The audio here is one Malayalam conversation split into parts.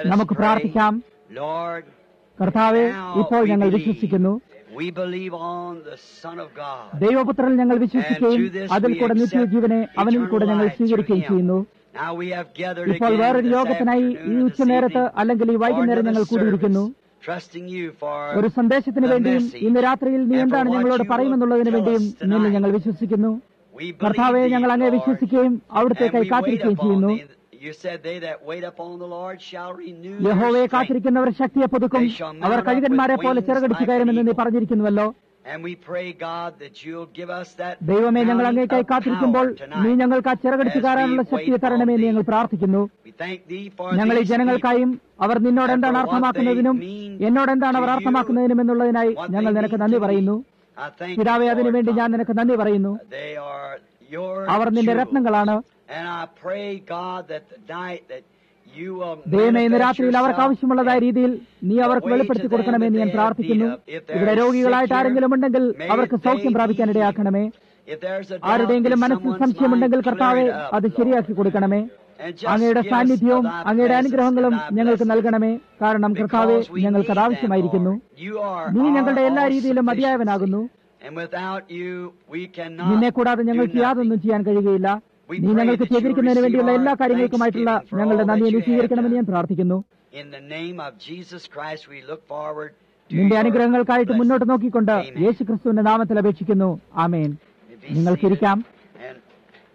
Let us നമുക്ക് pray. പ്രാർത്ഥിക്കാം Lord, കർത്താവെ now ഇപ്പോൾ we ഞങ്ങൾ believe. വിശ്വസിക്കുന്നു We believe on the Son of God. ദൈവപുത്രൻ ഞങ്ങൾ വിശ്വസിക്കുകയും And to this അതിൽ we കൂടെ accept നിത്യജീവനെ അവനിൽ eternal കൂടെ ഞങ്ങൾ life through സ്വീകരിക്കുകയും him. ചെയ്യുന്നു Now we have gathered ഇപ്പോൾ again വേറൊരു this യോഗത്തിനായി ഈ afternoon or this ഉച്ചനേരത്ത് evening അല്ലെങ്കിൽ ഈ for വൈകുന്നേരം ഞങ്ങൾ another കൂടിയിരിക്കുന്നു service, trusting you for ഒരു സന്ദേശത്തിന് the വേണ്ടിയും message ഇന്ന് രാത്രിയിൽ നീ and for എന്താണ് what ഞങ്ങളോട് you will പറയുമെന്നുള്ളതിന് tell വേണ്ടിയും us tonight. നിന്നെ ഞങ്ങൾ വിശ്വസിക്കുന്നു We believe കർത്താവെ thee, ഞങ്ങൾ അങ്ങേ Lord, വിശ്വസിക്കുകയും and അവിടുത്തേക്കായി we wait കാത്തിരിക്കുകയും upon ചെയ്യുന്നു thee. You said they that wait upon the Lord shall renew യഹോവയെ their strength. കാത്തിരിക്കുന്നവർ ശക്തിയെ പുതുക്കും They shall mount our up കഴുകന്മാരെ with പോലെ wings ചിറകടിച്ചു like കയറുമെന്ന് നീ eagles. പറഞ്ഞിരിക്കുന്നുവല്ലോ And we pray, God, that you'll give us that ദൈവമേ ഞങ്ങൾ mounting അങ്ങേക്കായി of കാത്തിരിക്കുമ്പോൾ power tonight. നീ ഞങ്ങൾക്ക് ആ ചിറകടിച്ചു as we കയറാനുള്ള wait ശക്തിയെ തരണമേ എന്ന് on ഞങ്ങൾ thee. പ്രാർത്ഥിക്കുന്നു We thank thee for ഞങ്ങൾ ഈ these ജനങ്ങൾക്കായും അവർ നിന്നോട് and എന്താണ് for what അർത്ഥമാക്കുന്നതിനും they mean എന്നോട് എന്താണ് അവർ to you, അർത്ഥമാക്കുന്നതിനും എന്നുള്ളതിനായി people, what ഞങ്ങൾ they നിനക്ക് mean നന്ദി to പറയുന്നു thee. I thank പിതാവെ you, അതിനു Lord വേണ്ടി God. ഞാൻ നിനക്ക് നന്ദി പറയുന്നു They are your അവർ നിന്റെ jewels. രത്നങ്ങളാണ് And I pray, God, that the night that you will ദൈവമേ ഇന്ന് manifest രാത്രിയിൽ അവർക്ക് yourself ആവശ്യമുള്ളതായ and രീതിയിൽ നീ അവർക്ക് വെളിപ്പെടുത്തി കൊടുക്കണമെന്ന് ഞാൻ പ്രാർത്ഥിക്കുന്നു ഇവിടെ രോഗികളായിട്ട് ആരെങ്കിലും ഉണ്ടെങ്കിൽ അവർക്ക് സൗഖ്യം പ്രാപിക്കാൻ ഇടയാക്കണമേ if there's a doubt ആരുടെയെങ്കിലും in മനസ്സിൽ someone's സംശയമുണ്ടെങ്കിൽ mind, കർത്താവെ clear it up, അത് Lord. ശരിയാക്കി കൊടുക്കണമേ And just അങ്ങയുടെ give us സാന്നിധ്യവും thy അങ്ങയുടെ presence അനുഗ്രഹങ്ങളും and thy ഞങ്ങൾക്ക് blessing. നൽകണമേ കാരണം കർത്താവെ Because we ഞങ്ങൾക്ക് അത് need them, ആവശ്യമായിരിക്കുന്നു Lord. You are നീ our ഞങ്ങളുടെ എല്ലാ all രീതിയിലും sufficiency. മതിയായവനാകുന്നു And without you, we cannot നിന്നെ കൂടാതെ do ഞങ്ങൾക്ക് nothing. യാതൊന്നും ചെയ്യാൻ കഴിയുകയില്ല We നീ pray ഞങ്ങൾക്ക് that you ചെയ്തിരിക്കുന്നതിന് receive വേണ്ടിയുള്ള our എല്ലാ കാര്യങ്ങൾക്കുമായിട്ടുള്ള thanksgiving for ഞങ്ങളുടെ all നന്ദി that നീ you have സ്വീകരിക്കണമെന്ന് ഞാൻ done. പ്രാർത്ഥിക്കുന്നു In the name of Jesus Christ, we look forward to നിന്റെ your അനുഗ്രഹങ്ങൾക്കായിട്ട് blessing. മുന്നോട്ട് നോക്കിക്കൊണ്ട് Amen. യേശു ക്രിസ്തുവിന്റെ നാമത്തിൽ അപേക്ഷിക്കുന്നു ആമേൻ You be നിങ്ങൾക്കിരിക്കാം seated. And-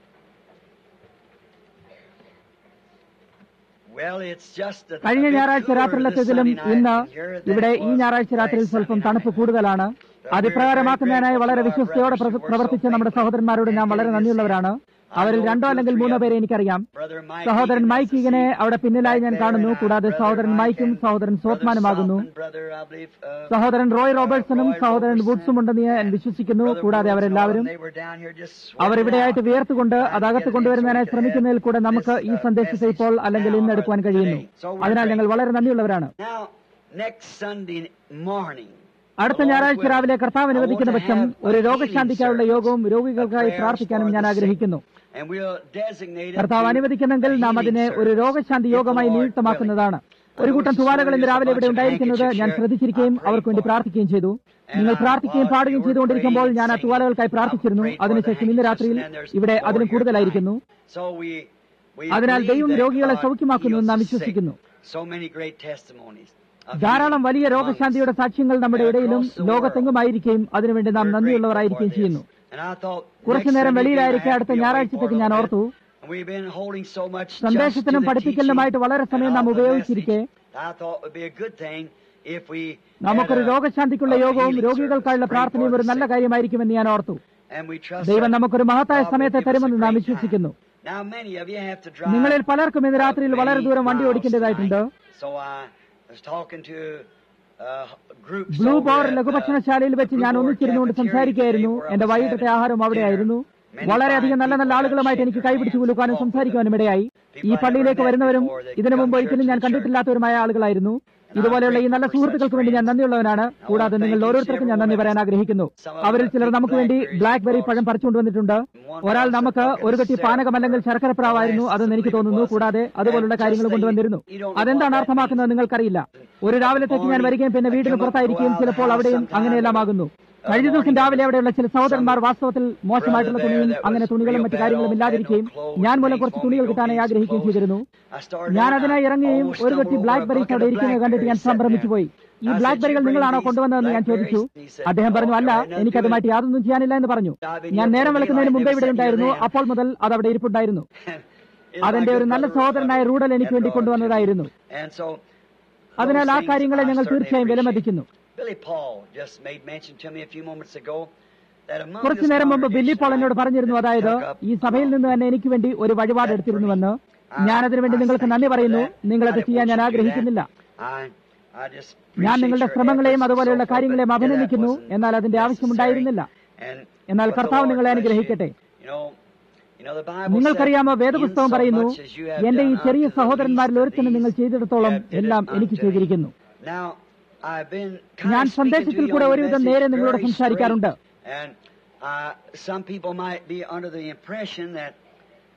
Well, it's just a- a കഴിഞ്ഞ bit ഞായറാഴ്ച cooler this രാത്രിയിലത്തേതിലും Sunday night ഇന്ന് than here than ഇവിടെ it ഈ was ഞായറാഴ്ച രാത്രിയിൽ last സ്വല്പം Sunday തണുപ്പ് night. കൂടുതലാണ് അത് ഇപ്രകാരമാക്കുന്നതിനായി വളരെ വിശ്വസ്തയോടെ പ്ര- പ്രവർത്തിച്ച നമ്മുടെ സഹോദരന്മാരോട് ഞാൻ വളരെ നന്ദിയുള്ളവരാണ് അവരിൽ രണ്ടോ അല്ലെങ്കിൽ മൂന്നോ പേരെ എനിക്കറിയാം Brother Mike സഹോദരൻ Egan, മൈക്ക് that's the ഇങ്ങനെ seat അവിടെ പിന്നിലായി ഞാൻ back കാണുന്നു there, and കൂടാതെ Brother സഹോദരൻ Mike മൈക്കും and സഹോദരൻ Brother സോത്മാനുമാകുന്നു Softman, Brother, I believe, uh, സഹോദരൻ റോയ് റോബർട്ട്സണും Roy സഹോദരൻ Robertson, വുഡ്സും ഉണ്ടെന്ന് ഞാൻ വിശ്വസിക്കുന്നു Brother കൂടാതെ Woods and all അവരെല്ലാവരും them, they were down here just our sweating ഇവിടെയായിട്ട് out. വിയർത്തുകൊണ്ട് അത് അകത്ത് കൊണ്ടുവരുന്നതിനായി ശ്രമിക്കുന്നതിൽ കൂടെ നമുക്ക് ഈ സന്ദേശത്തെ ഇപ്പോൾ അല്ലെങ്കിൽ ഇന്ന് എടുക്കുവാൻ കഴിയുന്നു അതിനാൽ ഞങ്ങൾ വളരെ നന്ദിയുള്ളവരാണ് Now, next Sunday morning, അടുത്ത ഞായറാഴ്ച രാവിലെ കർത്താവ് അനുവദിക്കുന്ന പക്ഷം ഒരു രോഗശാന്തിക്കായുള്ള യോഗവും രോഗികൾക്കായി പ്രാർത്ഥിക്കാനും ഞാൻ ആഗ്രഹിക്കുന്നു and we'll designate it കർത്താവ് to അനുവദിക്കുന്നെങ്കിൽ a നാം healing അതിനെ ഒരു service, രോഗശാന്തി if the യോഗമായി Lord നിയുക്തമാക്കുന്നതാണ് willing. ഒരു കൂട്ടം തുവാലകൾ ഇന്ന് രാവിലെ ഇവിടെ There's a bunch of ഉണ്ടായിരിക്കുന്നത് ഞാൻ handkerchiefs ശ്രദ്ധിച്ചിരിക്കുകയും here. I അവർക്ക് വേണ്ടി prayed for പ്രാർത്ഥിക്കുകയും ചെയ്തു And നിങ്ങൾ I- പ്രാർത്ഥിക്കുകയും while പാടുകയും you were ചെയ്തുകൊണ്ടിരിക്കുമ്പോൾ praying ഞാൻ ആ and തുവാലകൾക്കായി singing, പ്രാർത്ഥിച്ചിരുന്നു I prayed for അതിനുശേഷം the ഇന്ന് handkerchiefs, രാത്രിയിൽ and then there's ഇവിടെ more അതിലും here കൂടുതലായിരിക്കുന്നു tonight. So we, we അതിനാൽ believe ദൈവം that രോഗികളെ God സൗഖ്യമാക്കുന്നു എന്ന് നാം heals the sick. വിശ്വസിക്കുന്നു So many great testimonies of ധാരാളം healing വലിയ among us. രോഗശാന്തിയുടെ സാക്ഷ്യങ്ങൾ നമ്മുടെ ഇടയിലും ലോകത്തെങ്ങുമായിരിക്കുകയും അതിനുവേണ്ടി നാം We're നന്ദിയുള്ളവരായിരിക്കുകയും grateful for ചെയ്യുന്നു this. And I thought കുറച്ചു next നേരം Sunday വെളിയിലായിരിക്കെ I have അടുത്ത to be away ഞായറാഴ്ചത്തേക്ക് for a ഞാൻ little ഓർത്തു bit. And we've been holding so much just to സന്ദേശത്തിനും the പഠിപ്പിക്കലിനുമായിട്ട് വളരെ teaching സമയം and നാം all the ഉപയോഗിച്ചിരിക്കെ message. I thought it would be a good thing if we നമുക്കൊരു had a- രോഗശാന്തിക്കുള്ള a യോഗവും healing രോഗികൾക്കായുള്ള service, pray പ്രാർത്ഥനയും for ഒരു the നല്ല sick. കാര്യമായിരിക്കുമെന്ന് ഞാൻ ഓർത്തു And we trust ദൈവം that നമുക്കൊരു മഹത്തായ God will സമയത്തെ give us a തരുമെന്ന് നാം great വിശ്വസിക്കുന്നു time. Now, many of you have to drive നിങ്ങളിൽ പലർക്കും ഇന്ന് രാത്രിയിൽ വളരെ ദൂരം വണ്ടി miles ഓടിക്കേണ്ടതായിട്ടുണ്ട് tonight. So I was talking to uh, groups Blue over Boar at, uh, ലഘുഭക്ഷണശാലയിൽ വെച്ച് ഞാൻ Blue Boar ഒന്നിച്ചിരുന്നുകൊണ്ട് Cafeteria സംസാരിക്കുകയായിരുന്നു today where I എന്റെ was വൈകിട്ടത്തെ having ആഹാരം അവിടെയായിരുന്നു dinner. വളരെയധികം നല്ല നല്ല ആളുകളുമായിട്ട് എനിക്ക് കൈപിടിച്ചു കുലുക്കാനും സംസാരിക്കുവാനും ഇടയായി ഈ പള്ളിയിലേക്ക് വരുന്നവരും ഇതിനു മുമ്പ് ഒരിക്കലും ഞാൻ കണ്ടിട്ടില്ലാത്തവരുമായ ആളുകളായിരുന്നു ഇതുപോലെയുള്ള ഈ നല്ല സുഹൃത്തുക്കൾക്ക് വേണ്ടി ഞാൻ നന്ദിയുള്ളവനാണ് കൂടാതെ നിങ്ങൾ ഓരോരുത്തർക്കും ഞാൻ നന്ദി പറയാൻ ആഗ്രഹിക്കുന്നു അവരിൽ ചിലർ നമുക്ക് വേണ്ടി ബ്ലാക്ക്ബെറി പഴം പറിച്ചുകൊണ്ടുവന്നിട്ടുണ്ട് ഒരാൾ നമുക്ക് ഒരു കെട്ടി പാനകം അല്ലെങ്കിൽ ശർക്കരപ്രാവായിരുന്നു അതെന്ന് എനിക്ക് തോന്നുന്നു കൂടാതെ അതുപോലുള്ള കാര്യങ്ങൾ കൊണ്ടുവന്നിരുന്നു അതെന്താണ് അർത്ഥമാക്കുന്നത് നിങ്ങൾക്കറിയില്ല ഒരു രാവിലത്തേക്ക് ഞാൻ വരികയും പിന്നെ വീടിന് പുറത്തായിരിക്കുകയും ചിലപ്പോൾ അവിടെയും അങ്ങനെയെല്ലാം ആകുന്നു കഴിഞ്ഞ ദിവസം രാവിലെ അവിടെയുള്ള ചില സഹോദരന്മാർ വാസ്തവത്തിൽ മോശമായിട്ടുള്ള തുണിയും അങ്ങനെ തുണികളും മറ്റു കാര്യങ്ങളും ഇല്ലാതിരിക്കുകയും ഞാൻ മൂലം കുറച്ച് തുണികൾ കിട്ടാനായി ആഗ്രഹിക്കുകയും ചെയ്തിരുന്നു ഞാൻ അതിനായി ഇറങ്ങുകയും ഒരു കെട്ടി ബ്ലാക്ക് ബെറീസ് അവിടെ ഇരിക്കുന്നത് കണ്ടിട്ട് ഞാൻ സംഭ്രമിച്ചു പോയി ഈ ബ്ലാക്ക് ബെറികൾ നിങ്ങളാണോ കൊണ്ടുവന്നതെന്ന് ഞാൻ ചോദിച്ചു അദ്ദേഹം പറഞ്ഞു അല്ല എനിക്കതുമായിട്ട് യാതൊന്നും ചെയ്യാനില്ല എന്ന് പറഞ്ഞു ഞാൻ നേരം വെളുക്കുന്നതിന് മുമ്പേ ഇവിടെ ഉണ്ടായിരുന്നു അപ്പോൾ മുതൽ അത് അവിടെ ഇരിപ്പുണ്ടായിരുന്നു അതെന്റെ ഒരു നല്ല സഹോദരനായ റൂഡൽ എനിക്ക് വേണ്ടി കൊണ്ടുവന്നതായിരുന്നു And so, അതിനാൽ ആ those കാര്യങ്ങളെ things I ഞങ്ങൾ certainly തീർച്ചയായും appreciate. വിലമതിക്കുന്നു Billy Paul just made mention to me a few moments ago that among കുറച്ചു this നേരം മുമ്പ് ബില്ലി congregation പോൾ എന്നോട് I പറഞ്ഞിരുന്നു അതായത് took up ഈ സഭയിൽ നിന്ന് തന്നെ എനിക്ക് വേണ്ടി ഒരു വഴിപാട് എടുത്തിരുന്നുവെന്ന് ഞാനതിനു വേണ്ടി നിങ്ങൾക്ക് നന്ദി പറയുന്നു നിങ്ങളത് ചെയ്യാൻ ഞാൻ ആഗ്രഹിക്കുന്നില്ല I- I just ഞാൻ appreciate നിങ്ങളുടെ your ശ്രമങ്ങളെയും efforts and അതുപോലെയുള്ള so forth, കാര്യങ്ങളെയും but that അഭിനന്ദിക്കുന്നു wasn't എന്നാൽ അതിന്റെ ആവശ്യമുണ്ടായിരുന്നില്ല necessary. And എന്നാൽ but the കർത്താവ് Lord നിങ്ങളെ bless you. അനുഗ്രഹിക്കട്ടെ You know, you know, the Bible നിങ്ങൾക്കറിയാമോ said, വേദപുസ്തകം പറയുന്നു "Insomuch as you have എന്റെ ഈ done ചെറിയ unto the സഹോദരന്മാരിൽ least of ഒരുത്തിന് നിങ്ങൾ these, ചെയ്തിടത്തോളം you have did it എല്ലാം എനിക്ക് unto me." ചെയ്തിരിക്കുന്നു Now, I've been kind ഞാൻ of speaking സന്ദേശത്തിൽ to you കൂടെ on the ഒരുവിധം message നേരെ നിങ്ങളോട് very സംസാരിക്കാറുണ്ട് straight. And uh, some people might be under the impression that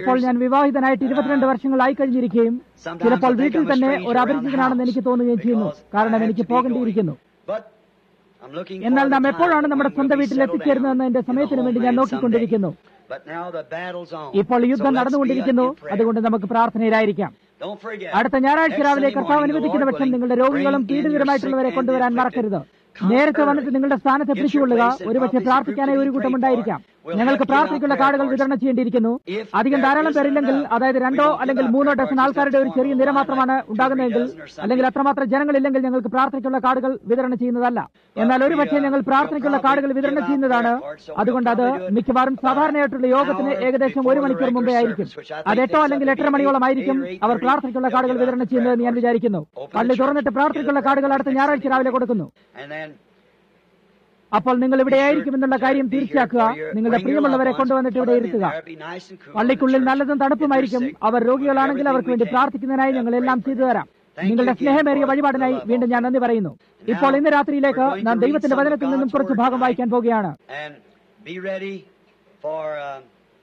ഇപ്പോൾ ഞാൻ വിവാഹിതനായിട്ട് ഇരുപത്തിരണ്ട് വർഷങ്ങളായി കഴിഞ്ഞിരിക്കുകയും ചിലപ്പോൾ വീട്ടിൽ തന്നെ ഒരു അപരിചിതനാണെന്ന് എനിക്ക് തോന്നുകയും ചെയ്യുന്നു കാരണം എനിക്ക് പോകേണ്ടിയിരിക്കുന്നു എന്നാൽ നാം എപ്പോഴാണ് നമ്മുടെ സ്വന്തം വീട്ടിൽ എത്തിച്ചേരുന്നതെന്ന് എന്റെ സമയത്തിന് വേണ്ടി ഞാൻ നോക്കിക്കൊണ്ടിരിക്കുന്നു ഇപ്പോൾ യുദ്ധം നടന്നുകൊണ്ടിരിക്കുന്നു അതുകൊണ്ട് നമുക്ക് പ്രാർത്ഥനയിലായിരിക്കാം അടുത്ത ഞായറാഴ്ച രാവിലെ കർത്താവ് അനുവദിക്കുന്ന പക്ഷം നിങ്ങളുടെ രോഗികളും പീഡിതരുമായിട്ടുള്ളവരെ കൊണ്ടുവരാൻ മറക്കരുത് നേരത്തെ വന്നിട്ട് നിങ്ങളുടെ സ്ഥാനത്ത് പിടിച്ചുകൊള്ളുക ഒരുപക്ഷെ പ്രാർത്ഥിക്കാനായി ഒരു കൂട്ടമുണ്ടായിരിക്കാം ഞങ്ങൾക്ക് പ്രാർത്ഥനയ്ക്കുള്ള കാർഡുകൾ വിതരണം ചെയ്യേണ്ടിയിരിക്കുന്നു അധികം ധാരാളം പേരില്ലെങ്കിൽ അതായത് രണ്ടോ അല്ലെങ്കിൽ മൂന്നോ ഡസൻ ആൾക്കാരുടെ ഒരു ചെറിയ നിര മാത്രമാണ് ഉണ്ടാകുന്നതെങ്കിൽ അല്ലെങ്കിൽ അത്രമാത്രം ജനങ്ങളില്ലെങ്കിൽ ഞങ്ങൾക്ക് പ്രാർത്ഥനയ്ക്കുള്ള കാർഡുകൾ വിതരണം ചെയ്യുന്നതല്ല എന്നാൽ ഒരുപക്ഷെ ഞങ്ങൾ പ്രാർത്ഥനയ്ക്കുള്ള കാർഡുകൾ വിതരണം ചെയ്യുന്നതാണ് അതുകൊണ്ട് അത് മിക്കവാറും സാധാരണയായിട്ടുള്ള യോഗത്തിന് ഏകദേശം ഒരു മണിക്കൂർ മുമ്പേ ആയിരിക്കും അത് എട്ടോ അല്ലെങ്കിൽ എട്ടര മണിയോളം ആയിരിക്കും അവർ പ്രാർത്ഥനയ്ക്കുള്ള കാർഡുകൾ വിതരണം ചെയ്യുന്നതെന്ന് ഞാൻ വിചാരിക്കുന്നു പള്ളി തുറന്നിട്ട് പ്രാർത്ഥനയ്ക്കുള്ള കാർഡുകൾ അടുത്ത ഞായറാഴ്ച രാവിലെ കൊടുക്കുന്നു അപ്പോൾ നിങ്ങൾ ഇവിടെ ആയിരിക്കുമെന്നുള്ള കാര്യം തീർച്ചയാക്കുക നിങ്ങളുടെ പ്രിയമുള്ളവരെ കൊണ്ടുവന്നിട്ട് ഇവിടെ ഇരുത്തുക പള്ളിക്കുള്ളിൽ നല്ലതും തണുപ്പുമായിരിക്കും അവർ രോഗികളാണെങ്കിൽ അവർക്ക് വേണ്ടി പ്രാർത്ഥിക്കുന്നതിനായി ഞങ്ങൾ എല്ലാം ചെയ്തു തരാം നിങ്ങളുടെ സ്നേഹമേറിയ വഴിപാടിനായി വീണ്ടും ഞാൻ നന്ദി പറയുന്നു ഇപ്പോൾ ഇന്ന് രാത്രിയിലേക്ക് നാം ദൈവത്തിന്റെ വചനത്തിൽ നിന്നും കുറച്ച് ഭാഗം വായിക്കാൻ പോവുകയാണ് And be ready for uh,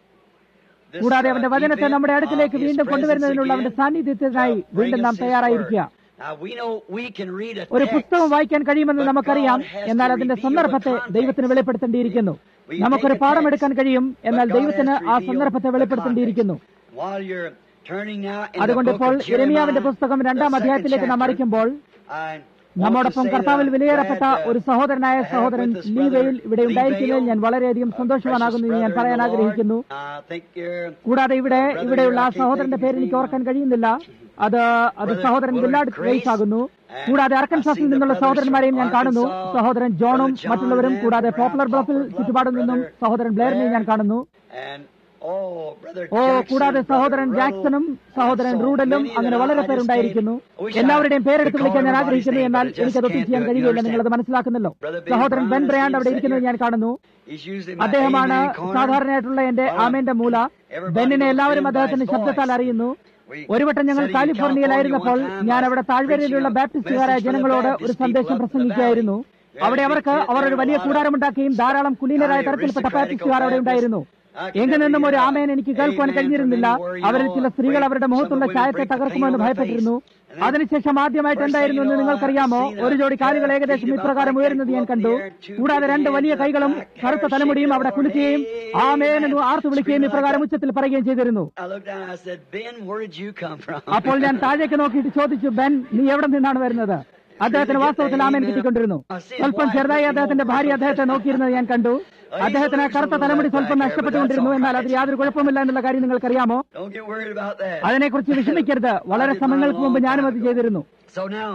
this, കൂടാതെ uh, അവന്റെ വചനത്തെ event നമ്മുടെ അടുക്കിലേക്ക് of his വീണ്ടും കൊണ്ടുവരുന്നതിനുള്ള presence അവന്റെ again. സാന്നിധ്യത്തിനായി to bring വീണ്ടും നാം us his തയ്യാറായിരിക്കുക word. Now, we know we can read a ഒരു text, പുസ്തകം വായിക്കാൻ കഴിയുമെന്ന് but നമുക്കറിയാം God has to എന്നാൽ അതിന്റെ reveal സന്ദർഭത്തെ the context. ദൈവത്തിന് വെളിപ്പെടുത്തേണ്ടിയിരിക്കുന്നു We നമുക്കൊരു take a പാഠം text, എടുക്കാൻ കഴിയും എന്നാൽ but God ദൈവത്തിന് has to ആ reveal സന്ദർഭത്തെ the വെളിപ്പെടുത്തേണ്ടിയിരിക്കുന്നു context. While you're turning now in the അതുകൊണ്ട് book ഇപ്പോൾ of ഇരമിയാവിന്റെ Jeremiah, പുസ്തകം the രണ്ടാം second അധ്യായത്തിലേക്ക് നാം chapter, മറിക്കുമ്പോൾ I want നമ്മോടൊപ്പം to say കർത്താവിൽ that വിലയേറപ്പെട്ട glad, uh, ഒരു സഹോദരനായ to have സഹോദരൻ with us ലീവയിൽ brother ഇവിടെ Lee ഉണ്ടായിരിക്കുന്നതിൽ Vale, ഞാൻ വളരെയധികം uh, സന്തോഷവാനാകുന്നു എന്ന് ഞാൻ precious പറയാൻ brother in the Lord. ആഗ്രഹിക്കുന്നു I think you're കൂടാതെ ഇവിടെ brother ഇവിടെയുള്ള ആ here, I can't സഹോദരന്റെ think of പേര് his എനിക്ക് name. ഓർക്കാൻ കഴിയുന്നില്ല അത് അത് Brother സഹോദരൻ Willard വില്ലാഡ് Grace, ഗ്രേസ് ആകുന്നു and കൂടാതെ I അർക്കൻസാസിൽ see the നിന്നുള്ള brothers സഹോദരന്മാരെയും ഞാൻ from കാണുന്നു Arkansas, സഹോദരൻ ജോണും Brother John മറ്റുള്ളവരും and കൂടാതെ Brother പോപ്പുലർ ബ്ലോക്കിൽ Poplar Bluff, ചുറ്റുപാടും നിന്നും Brother സഹോദരൻ ബ്ലെയറിനെയും ഞാൻ Blair, കാണുന്നു and oh, brother oh Jackson, കൂടാതെ brother സഹോദരൻ Ruddle, ജാക്സണും സഹോദരൻ and so റൂഡലും many അങ്ങനെ that I- വളരെ I just പേരുണ്ടായിരിക്കുന്നു can't- I wish I എല്ലാവരുടെയും പേരെടുത്ത് could വിളിക്കാൻ call ഞാൻ everybody's ആഗ്രഹിക്കുന്നു name, എന്നാൽ but I just എനിക്കതൊന്നും can't ചെയ്യാൻ do it. You കഴിയുകയില്ല നിങ്ങളത് understand? മനസ്സിലാക്കുന്നല്ലോ Brother Ben സഹോദരൻ Brown Ben is Bryant being അവിടെ set ഇരിക്കുന്നത് here. ഞാൻ കാണുന്നു He's usually my അദ്ദേഹമാണ് amen corner. സാധാരണയായിട്ടുള്ള എന്റെ Uh, ആമേന്റെ മൂല everybody ബെന്നിനെ knows എല്ലാവരും Ben by അദ്ദേഹത്തിന്റെ his ശബ്ദത്താൽ voice. അറിയുന്നു We ഒരു വട്ടം ഞങ്ങൾ studied in കാലിഫോർണിയയിലായിരുന്നപ്പോൾ California one time, ഞാൻ I അവിടെ was താഴ്വരയിലുള്ള preaching a ബാപ്റ്റിസ്റ്റുകാരായ message for the ജനങ്ങളോട് ഒരു Baptist സന്ദേശം people up in the പ്രസംഗിക്കുകയായിരുന്നു valley. അവിടെ അവർക്ക് അവർ ഒരു വലിയ കൂടാരമുണ്ടാക്കുകയും ധാരാളം കുലീനരായ തരത്തിൽപ്പെട്ട ബാപ്റ്റിസ്റ്റുകാർ അവിടെ ഉണ്ടായിരുന്നു എങ്കിൽ നിന്നും ഒരു ആമേൻ എനിക്ക് കേൾക്കുവാൻ കഴിഞ്ഞിരുന്നില്ല അവരിൽ ചില സ്ത്രീകൾ അവരുടെ മുഖത്തുള്ള ചായത്തെ തകർക്കുമെന്ന് ഭയപ്പെട്ടിരുന്നു അതിനുശേഷം ആദ്യമായിട്ട് എന്തായിരുന്നു എന്ന് നിങ്ങൾക്കറിയാമോ ഒരു ജോഡി കാലുകൾ ഏകദേശം ഇപ്രകാരം ഉയരുന്നത് ഞാൻ കണ്ടു കൂടാതെ രണ്ട് വലിയ കൈകളും കറുത്ത തലമുടിയും അവിടെ കുളിക്കുകയും ആമേൻ എന്ന് ആർത്തു വിളിക്കുകയും ഇപ്രകാരം ഉച്ചത്തിൽ പറയുകയും ചെയ്തിരുന്നു I looked down and I said, Ben, where did you come from? അപ്പോൾ ഞാൻ താഴേക്ക് നോക്കിയിട്ട് ചോദിച്ചു ബെൻ നീ എവിടെ നിന്നാണ് വരുന്നത് അദ്ദേഹത്തിന് വാസ്തവത്തിൽ ആമേൻ കിട്ടിക്കൊണ്ടിരുന്നു സ്വല്പം ചെറുതായി അദ്ദേഹത്തിന്റെ ഭാര്യ അദ്ദേഹത്തെ നോക്കിയിരുന്നത് ഞാൻ കണ്ടു അദ്ദേഹത്തിന് കറുത്ത തലമുടി സ്വല്പം നഷ്ടപ്പെട്ടുകൊണ്ടിരുന്നു എന്നാൽ അതിൽ യാതൊരു കുഴപ്പമില്ല എന്നുള്ള കാര്യം നിങ്ങൾക്കറിയാമോ Don't get worried about that. അതിനെക്കുറിച്ച് വിഷമിക്കരുത് വളരെ സമയങ്ങൾക്ക് മുമ്പ് ഞാനും അത് ചെയ്തിരുന്നു So now,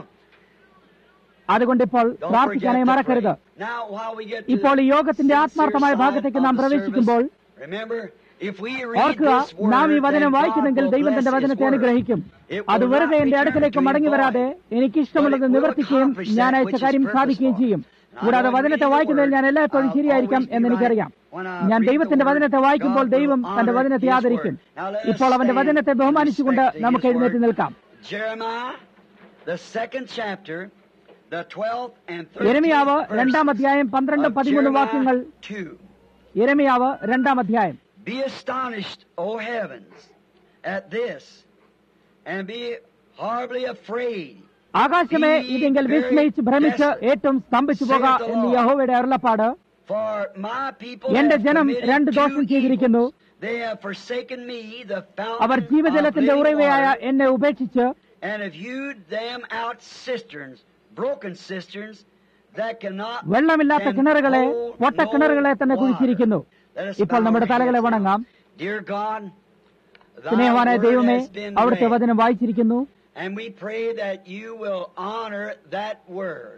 അതുകൊണ്ട് ഇപ്പോൾ don't പ്രാർത്ഥിക്കാനായി forget to മറക്കരുത് pray. Now, while we get to ഇപ്പോൾ ഈ the യോഗത്തിന്റെ sincere ആത്മാർത്ഥമായ side ഭാഗത്തേക്ക് of നാം the പ്രവേശിക്കുമ്പോൾ service, remember, if we read ഓർക്കുക this word, നാം ഈ വചനം then വായിക്കുന്നെങ്കിൽ God will ദൈവം bless തന്റെ His വചനത്തെ word. അനുഗ്രഹിക്കും It അത് will വെറുതെ not എന്റെ return അടുക്കലേക്ക് to him മടങ്ങി വരാതെ void, എനിക്കിഷ്ടമുള്ളത് but it will നിവർത്തിക്കുകയും accomplish ഞാൻ that അയച്ച which കാര്യം is purposed സാധിക്കുകയും for. ചെയ്യും Now, കൂടാതെ when വചനത്തെ reading the വായിക്കുന്നതിൽ ഞാൻ word, എല്ലായ്പ്പോഴും I'll ശരിയായിരിക്കാം always be എന്ന് right. എനിക്കറിയാം When I ഞാൻ read the ദൈവത്തിന്റെ word, വചനത്തെ വായിക്കുമ്പോൾ God will ദൈവം തന്റെ honor വചനത്തെ His ആദരിക്കും word. Now, let us ഇപ്പോൾ അവന്റെ stand വചനത്തെ in ബഹുമാനിച്ചുകൊണ്ട് respect to നമുക്ക് His എഴുന്നേറ്റ് word. നിൽക്കാം Jeremiah, the second chapter, the 12th and 13th യെരമിയാവ് verses രണ്ടാം അധ്യായം പന്ത്രണ്ടും of പതിമൂന്നും വാക്യങ്ങൾ Jeremiah 2. യെരമിയാവ് രണ്ടാം അധ്യായം Be astonished, O heavens, at this, and be horribly afraid. ആകാശമേ ഇതെങ്കിൽ വിസ്മയിച്ച് ഭ്രമിച്ച് ഏറ്റവും സ്തംഭിച്ചു പോക എന്ന് യഹോവയുടെ അരുളപ്പാട് For my people എന്റെ have ജനം committed രണ്ട് two ദോഷം ചെയ്തിരിക്കുന്നു evils. They have forsaken me, the our fountain ജീവജലത്തിന്റെ of living ഉറവയായ water, എന്നെ ഉപേക്ഷിച്ച് and have hewed them out cisterns, broken cisterns, that cannot വെള്ളമില്ലാത്ത can കിണറുകളെ hold പൊട്ട no കിണറുകളെ തന്നെ water. കുഴിച്ചിരിക്കുന്നു Let us ഇപ്പോൾ bow നമ്മുടെ our തലകളെ heads now. വണങ്ങാം Dear God, thy സ്നേഹവാനായ word ദൈവമേ has been അവിടുത്തെ read. വചനം വായിച്ചിരിക്കുന്നു And we pray that you will honor that word.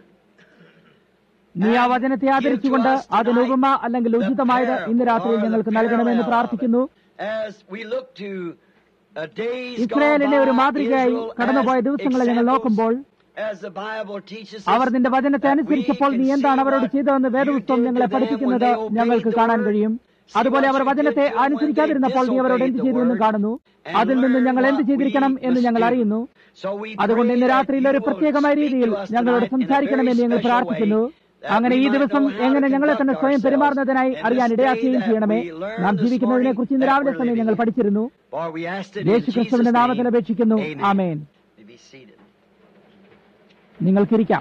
നീ ആ വചനത്തെ ആദരിച്ചുകൊണ്ട് അതിന് ഉപമ അല്ലെങ്കിൽ ഉചിതമായത് ഇന്ന് രാത്രിയിൽ ഞങ്ങൾക്ക് നൽകണമെന്ന് പ്രാർത്ഥിക്കുന്നു As we look to uh, days ഇസ്രായേലിനെ ഒരു gone by, മാതൃകയായി Israel കടന്നുപോയ as ദിവസങ്ങളെ ഞങ്ങൾ examples, നോക്കുമ്പോൾ as the Bible teaches us, അവർ നിന്റെ വചനത്തെ that we അനുസരിച്ചപ്പോൾ നീ can എന്താണ് see അവരോട് what ചെയ്തതെന്ന് you വേദപുസ്തകം did ഞങ്ങളെ to them പഠിപ്പിക്കുന്നത് when they obeyed ഞങ്ങൾക്ക് the കാണാൻ word. കഴിയും See അതുപോലെ what അവർ you വചനത്തെ did to them when they അനുസരിക്കാതിരുന്നപ്പോൾ നീ അവരോട് എന്ത് disobeyed ചെയ്തു the എന്ന് word കാണുന്നു and അതിൽ നിന്ന് learn ഞങ്ങൾ എന്ത് what ചെയ്തിരിക്കണം we എന്ന് must ഞങ്ങൾ do. അറിയുന്നു So we അതുകൊണ്ട് pray ഇന്ന് that രാത്രിയിൽ you ഒരു will പ്രത്യേകമായ speak രീതിയിൽ to us ഞങ്ങളോട് tonight in a സംസാരിക്കണമെന്ന് very ഞങ്ങൾ special പ്രാർത്ഥിക്കുന്നു way, that അങ്ങനെ we ഈ might ദിവസം know how to എങ്ങനെ ഞങ്ങളെ തന്നെ conduct സ്വയം ourselves പെരുമാറുന്നതിനായി in അറിയാൻ this ഇടയാക്കുകയും day that ചെയ്യണമേ we learn നാം this ജീവിക്കുന്നതിനെ കുറിച്ച് ഇന്ന് morning രാവിലെ that തന്നെ we're ഞങ്ങൾ living. പഠിച്ചിരുന്നു For we asked it in Yeshu Jesus' ക്രിസ്തുവിന്റെ നാമത്തിൽ name. അപേക്ഷിക്കുന്നു Amen. Amen You be seated. നിങ്ങൾക്കിരിക്കാം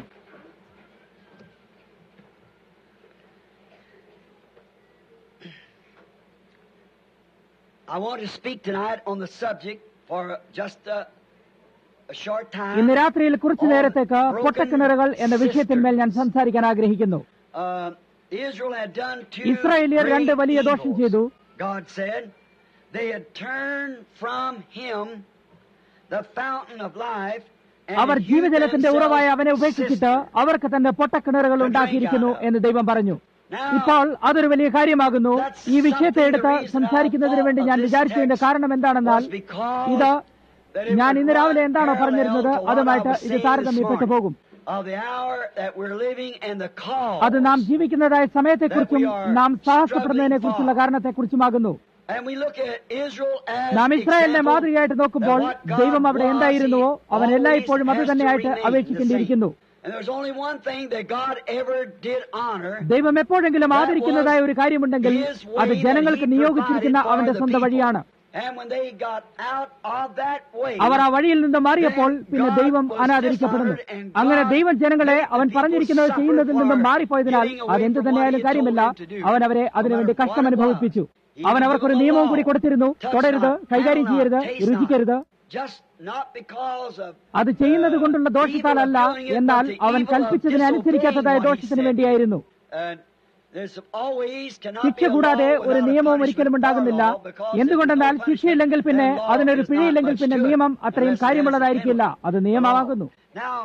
I want to speak tonight on the subject for just a, a short time. ഇന്ന് രാത്രിയിൽ കുറച്ചു നേരത്തേക്ക് പൊട്ടക്കിണറുകൾ എന്ന വിഷയത്തിന്മേൽ ഞാൻ സംസാരിക്കാൻ ആഗ്രഹിക്കുന്നു Uh, Israel had done two ഇസ്രായേലിയർ രണ്ട് great വലിയ ദോഷം evils. ചെയ്തു God said they had turned from Him the fountain of life. and our hewed ജീവജലത്തിന്റെ ഉറവായ അവനെ themselves ഉപേക്ഷിച്ചിട്ട് cisterns. അവർക്ക് തന്നെ പൊട്ടക്കിണറുകൾ ഉണ്ടാക്കിയിരിക്കുന്നു എന്ന് ദൈവം പറഞ്ഞു ഇപ്പോൾ അതൊരു വലിയ കാര്യമാകുന്നു ഈ വിഷയത്തെ എടുത്ത് സംസാരിക്കുന്നതിന് വേണ്ടി ഞാൻ വിചാരിച്ചതിന്റെ കാരണം എന്താണെന്നാൽ ഇത് ഞാൻ ഇന്ന് രാവിലെ എന്താണോ പറഞ്ഞിരുന്നത് അതുമായിട്ട് ഇത് താരതമ്യപ്പെട്ടു പോകും of the hour that we're living and the call. അത് നാം ജീവിക്കുന്നതായ സമയത്തെക്കുറിച്ചും നാം സാഹസപ്പെടുന്നതിനെ കുറിച്ചുള്ള കാരണത്തെക്കുറിച്ചുമാകുന്നു And we look at Israel as നാം ഇസ്രായേലിനെ example മാതൃകയായിട്ട് നോക്കുമ്പോൾ that what God ദൈവം അവിടെ was, എന്തായിരുന്നുവോ He അവൻ always എല്ലായ്പ്പോഴും അത് has to തന്നെയായിട്ട് remain the അപേക്ഷിക്കേണ്ടിയിരിക്കുന്നു same. And there's only one thing that God ever did honor. ദൈവം എപ്പോഴെങ്കിലും ആദരിക്കുന്നതായ ഒരു കാര്യമുണ്ടെങ്കിൽ His way അത് that ജനങ്ങൾക്ക് he നിയോഗിച്ചിരിക്കുന്ന provided for അവന്റെ the സ്വന്തം people. വഴിയാണ് And when they got out of that way, അവർ ആ വഴിയിൽ നിന്ന് മാറിയപ്പോൾ പിന്നെ ദൈവം അനാദരിക്കപ്പെടുന്നു അങ്ങനെ ദൈവം ജനങ്ങളെ അവൻ പറഞ്ഞിരിക്കുന്നത് ചെയ്യുന്നതിൽ നിന്നും മാറിപ്പോയതിനാൽ അതെന്ത് തന്നെയായാലും കാര്യമില്ല അവൻ അവരെ അതിനുവേണ്ടി കഷ്ടം അനുഭവിപ്പിച്ചു അവൻ അവർക്കൊരു നിയമവും കൂടി കൊടുത്തിരുന്നു തുടരുത് കൈകാര്യം ചെയ്യരുത് രുചിക്കരുത് just not because of അത് ചെയ്യുന്നത് കൊണ്ടുള്ള ദോഷത്താലല്ല എന്നാൽ അവൻ കൽപ്പിച്ചതിനെ അനുസരിക്കാത്തതായ ദോഷത്തിന് വേണ്ടിയായിരുന്നു uh, there's always cannot ശിക്ഷ be a കൂടാതെ law ഒരു without a നിയമവും ഒരിക്കലും punishment ഉണ്ടാകുന്നില്ല or law because എന്തുകൊണ്ടെന്നാൽ if there's no ശിക്ഷയില്ലെങ്കിൽ പിന്നെ punishment, then law അതിനൊരു is not പിഴയില്ലെങ്കിൽ much പിന്നെ to it നിയമം അത്രയും unless it has കാര്യമുള്ളതായിരിക്കില്ല അത് നിയമമാകുന്നു Now,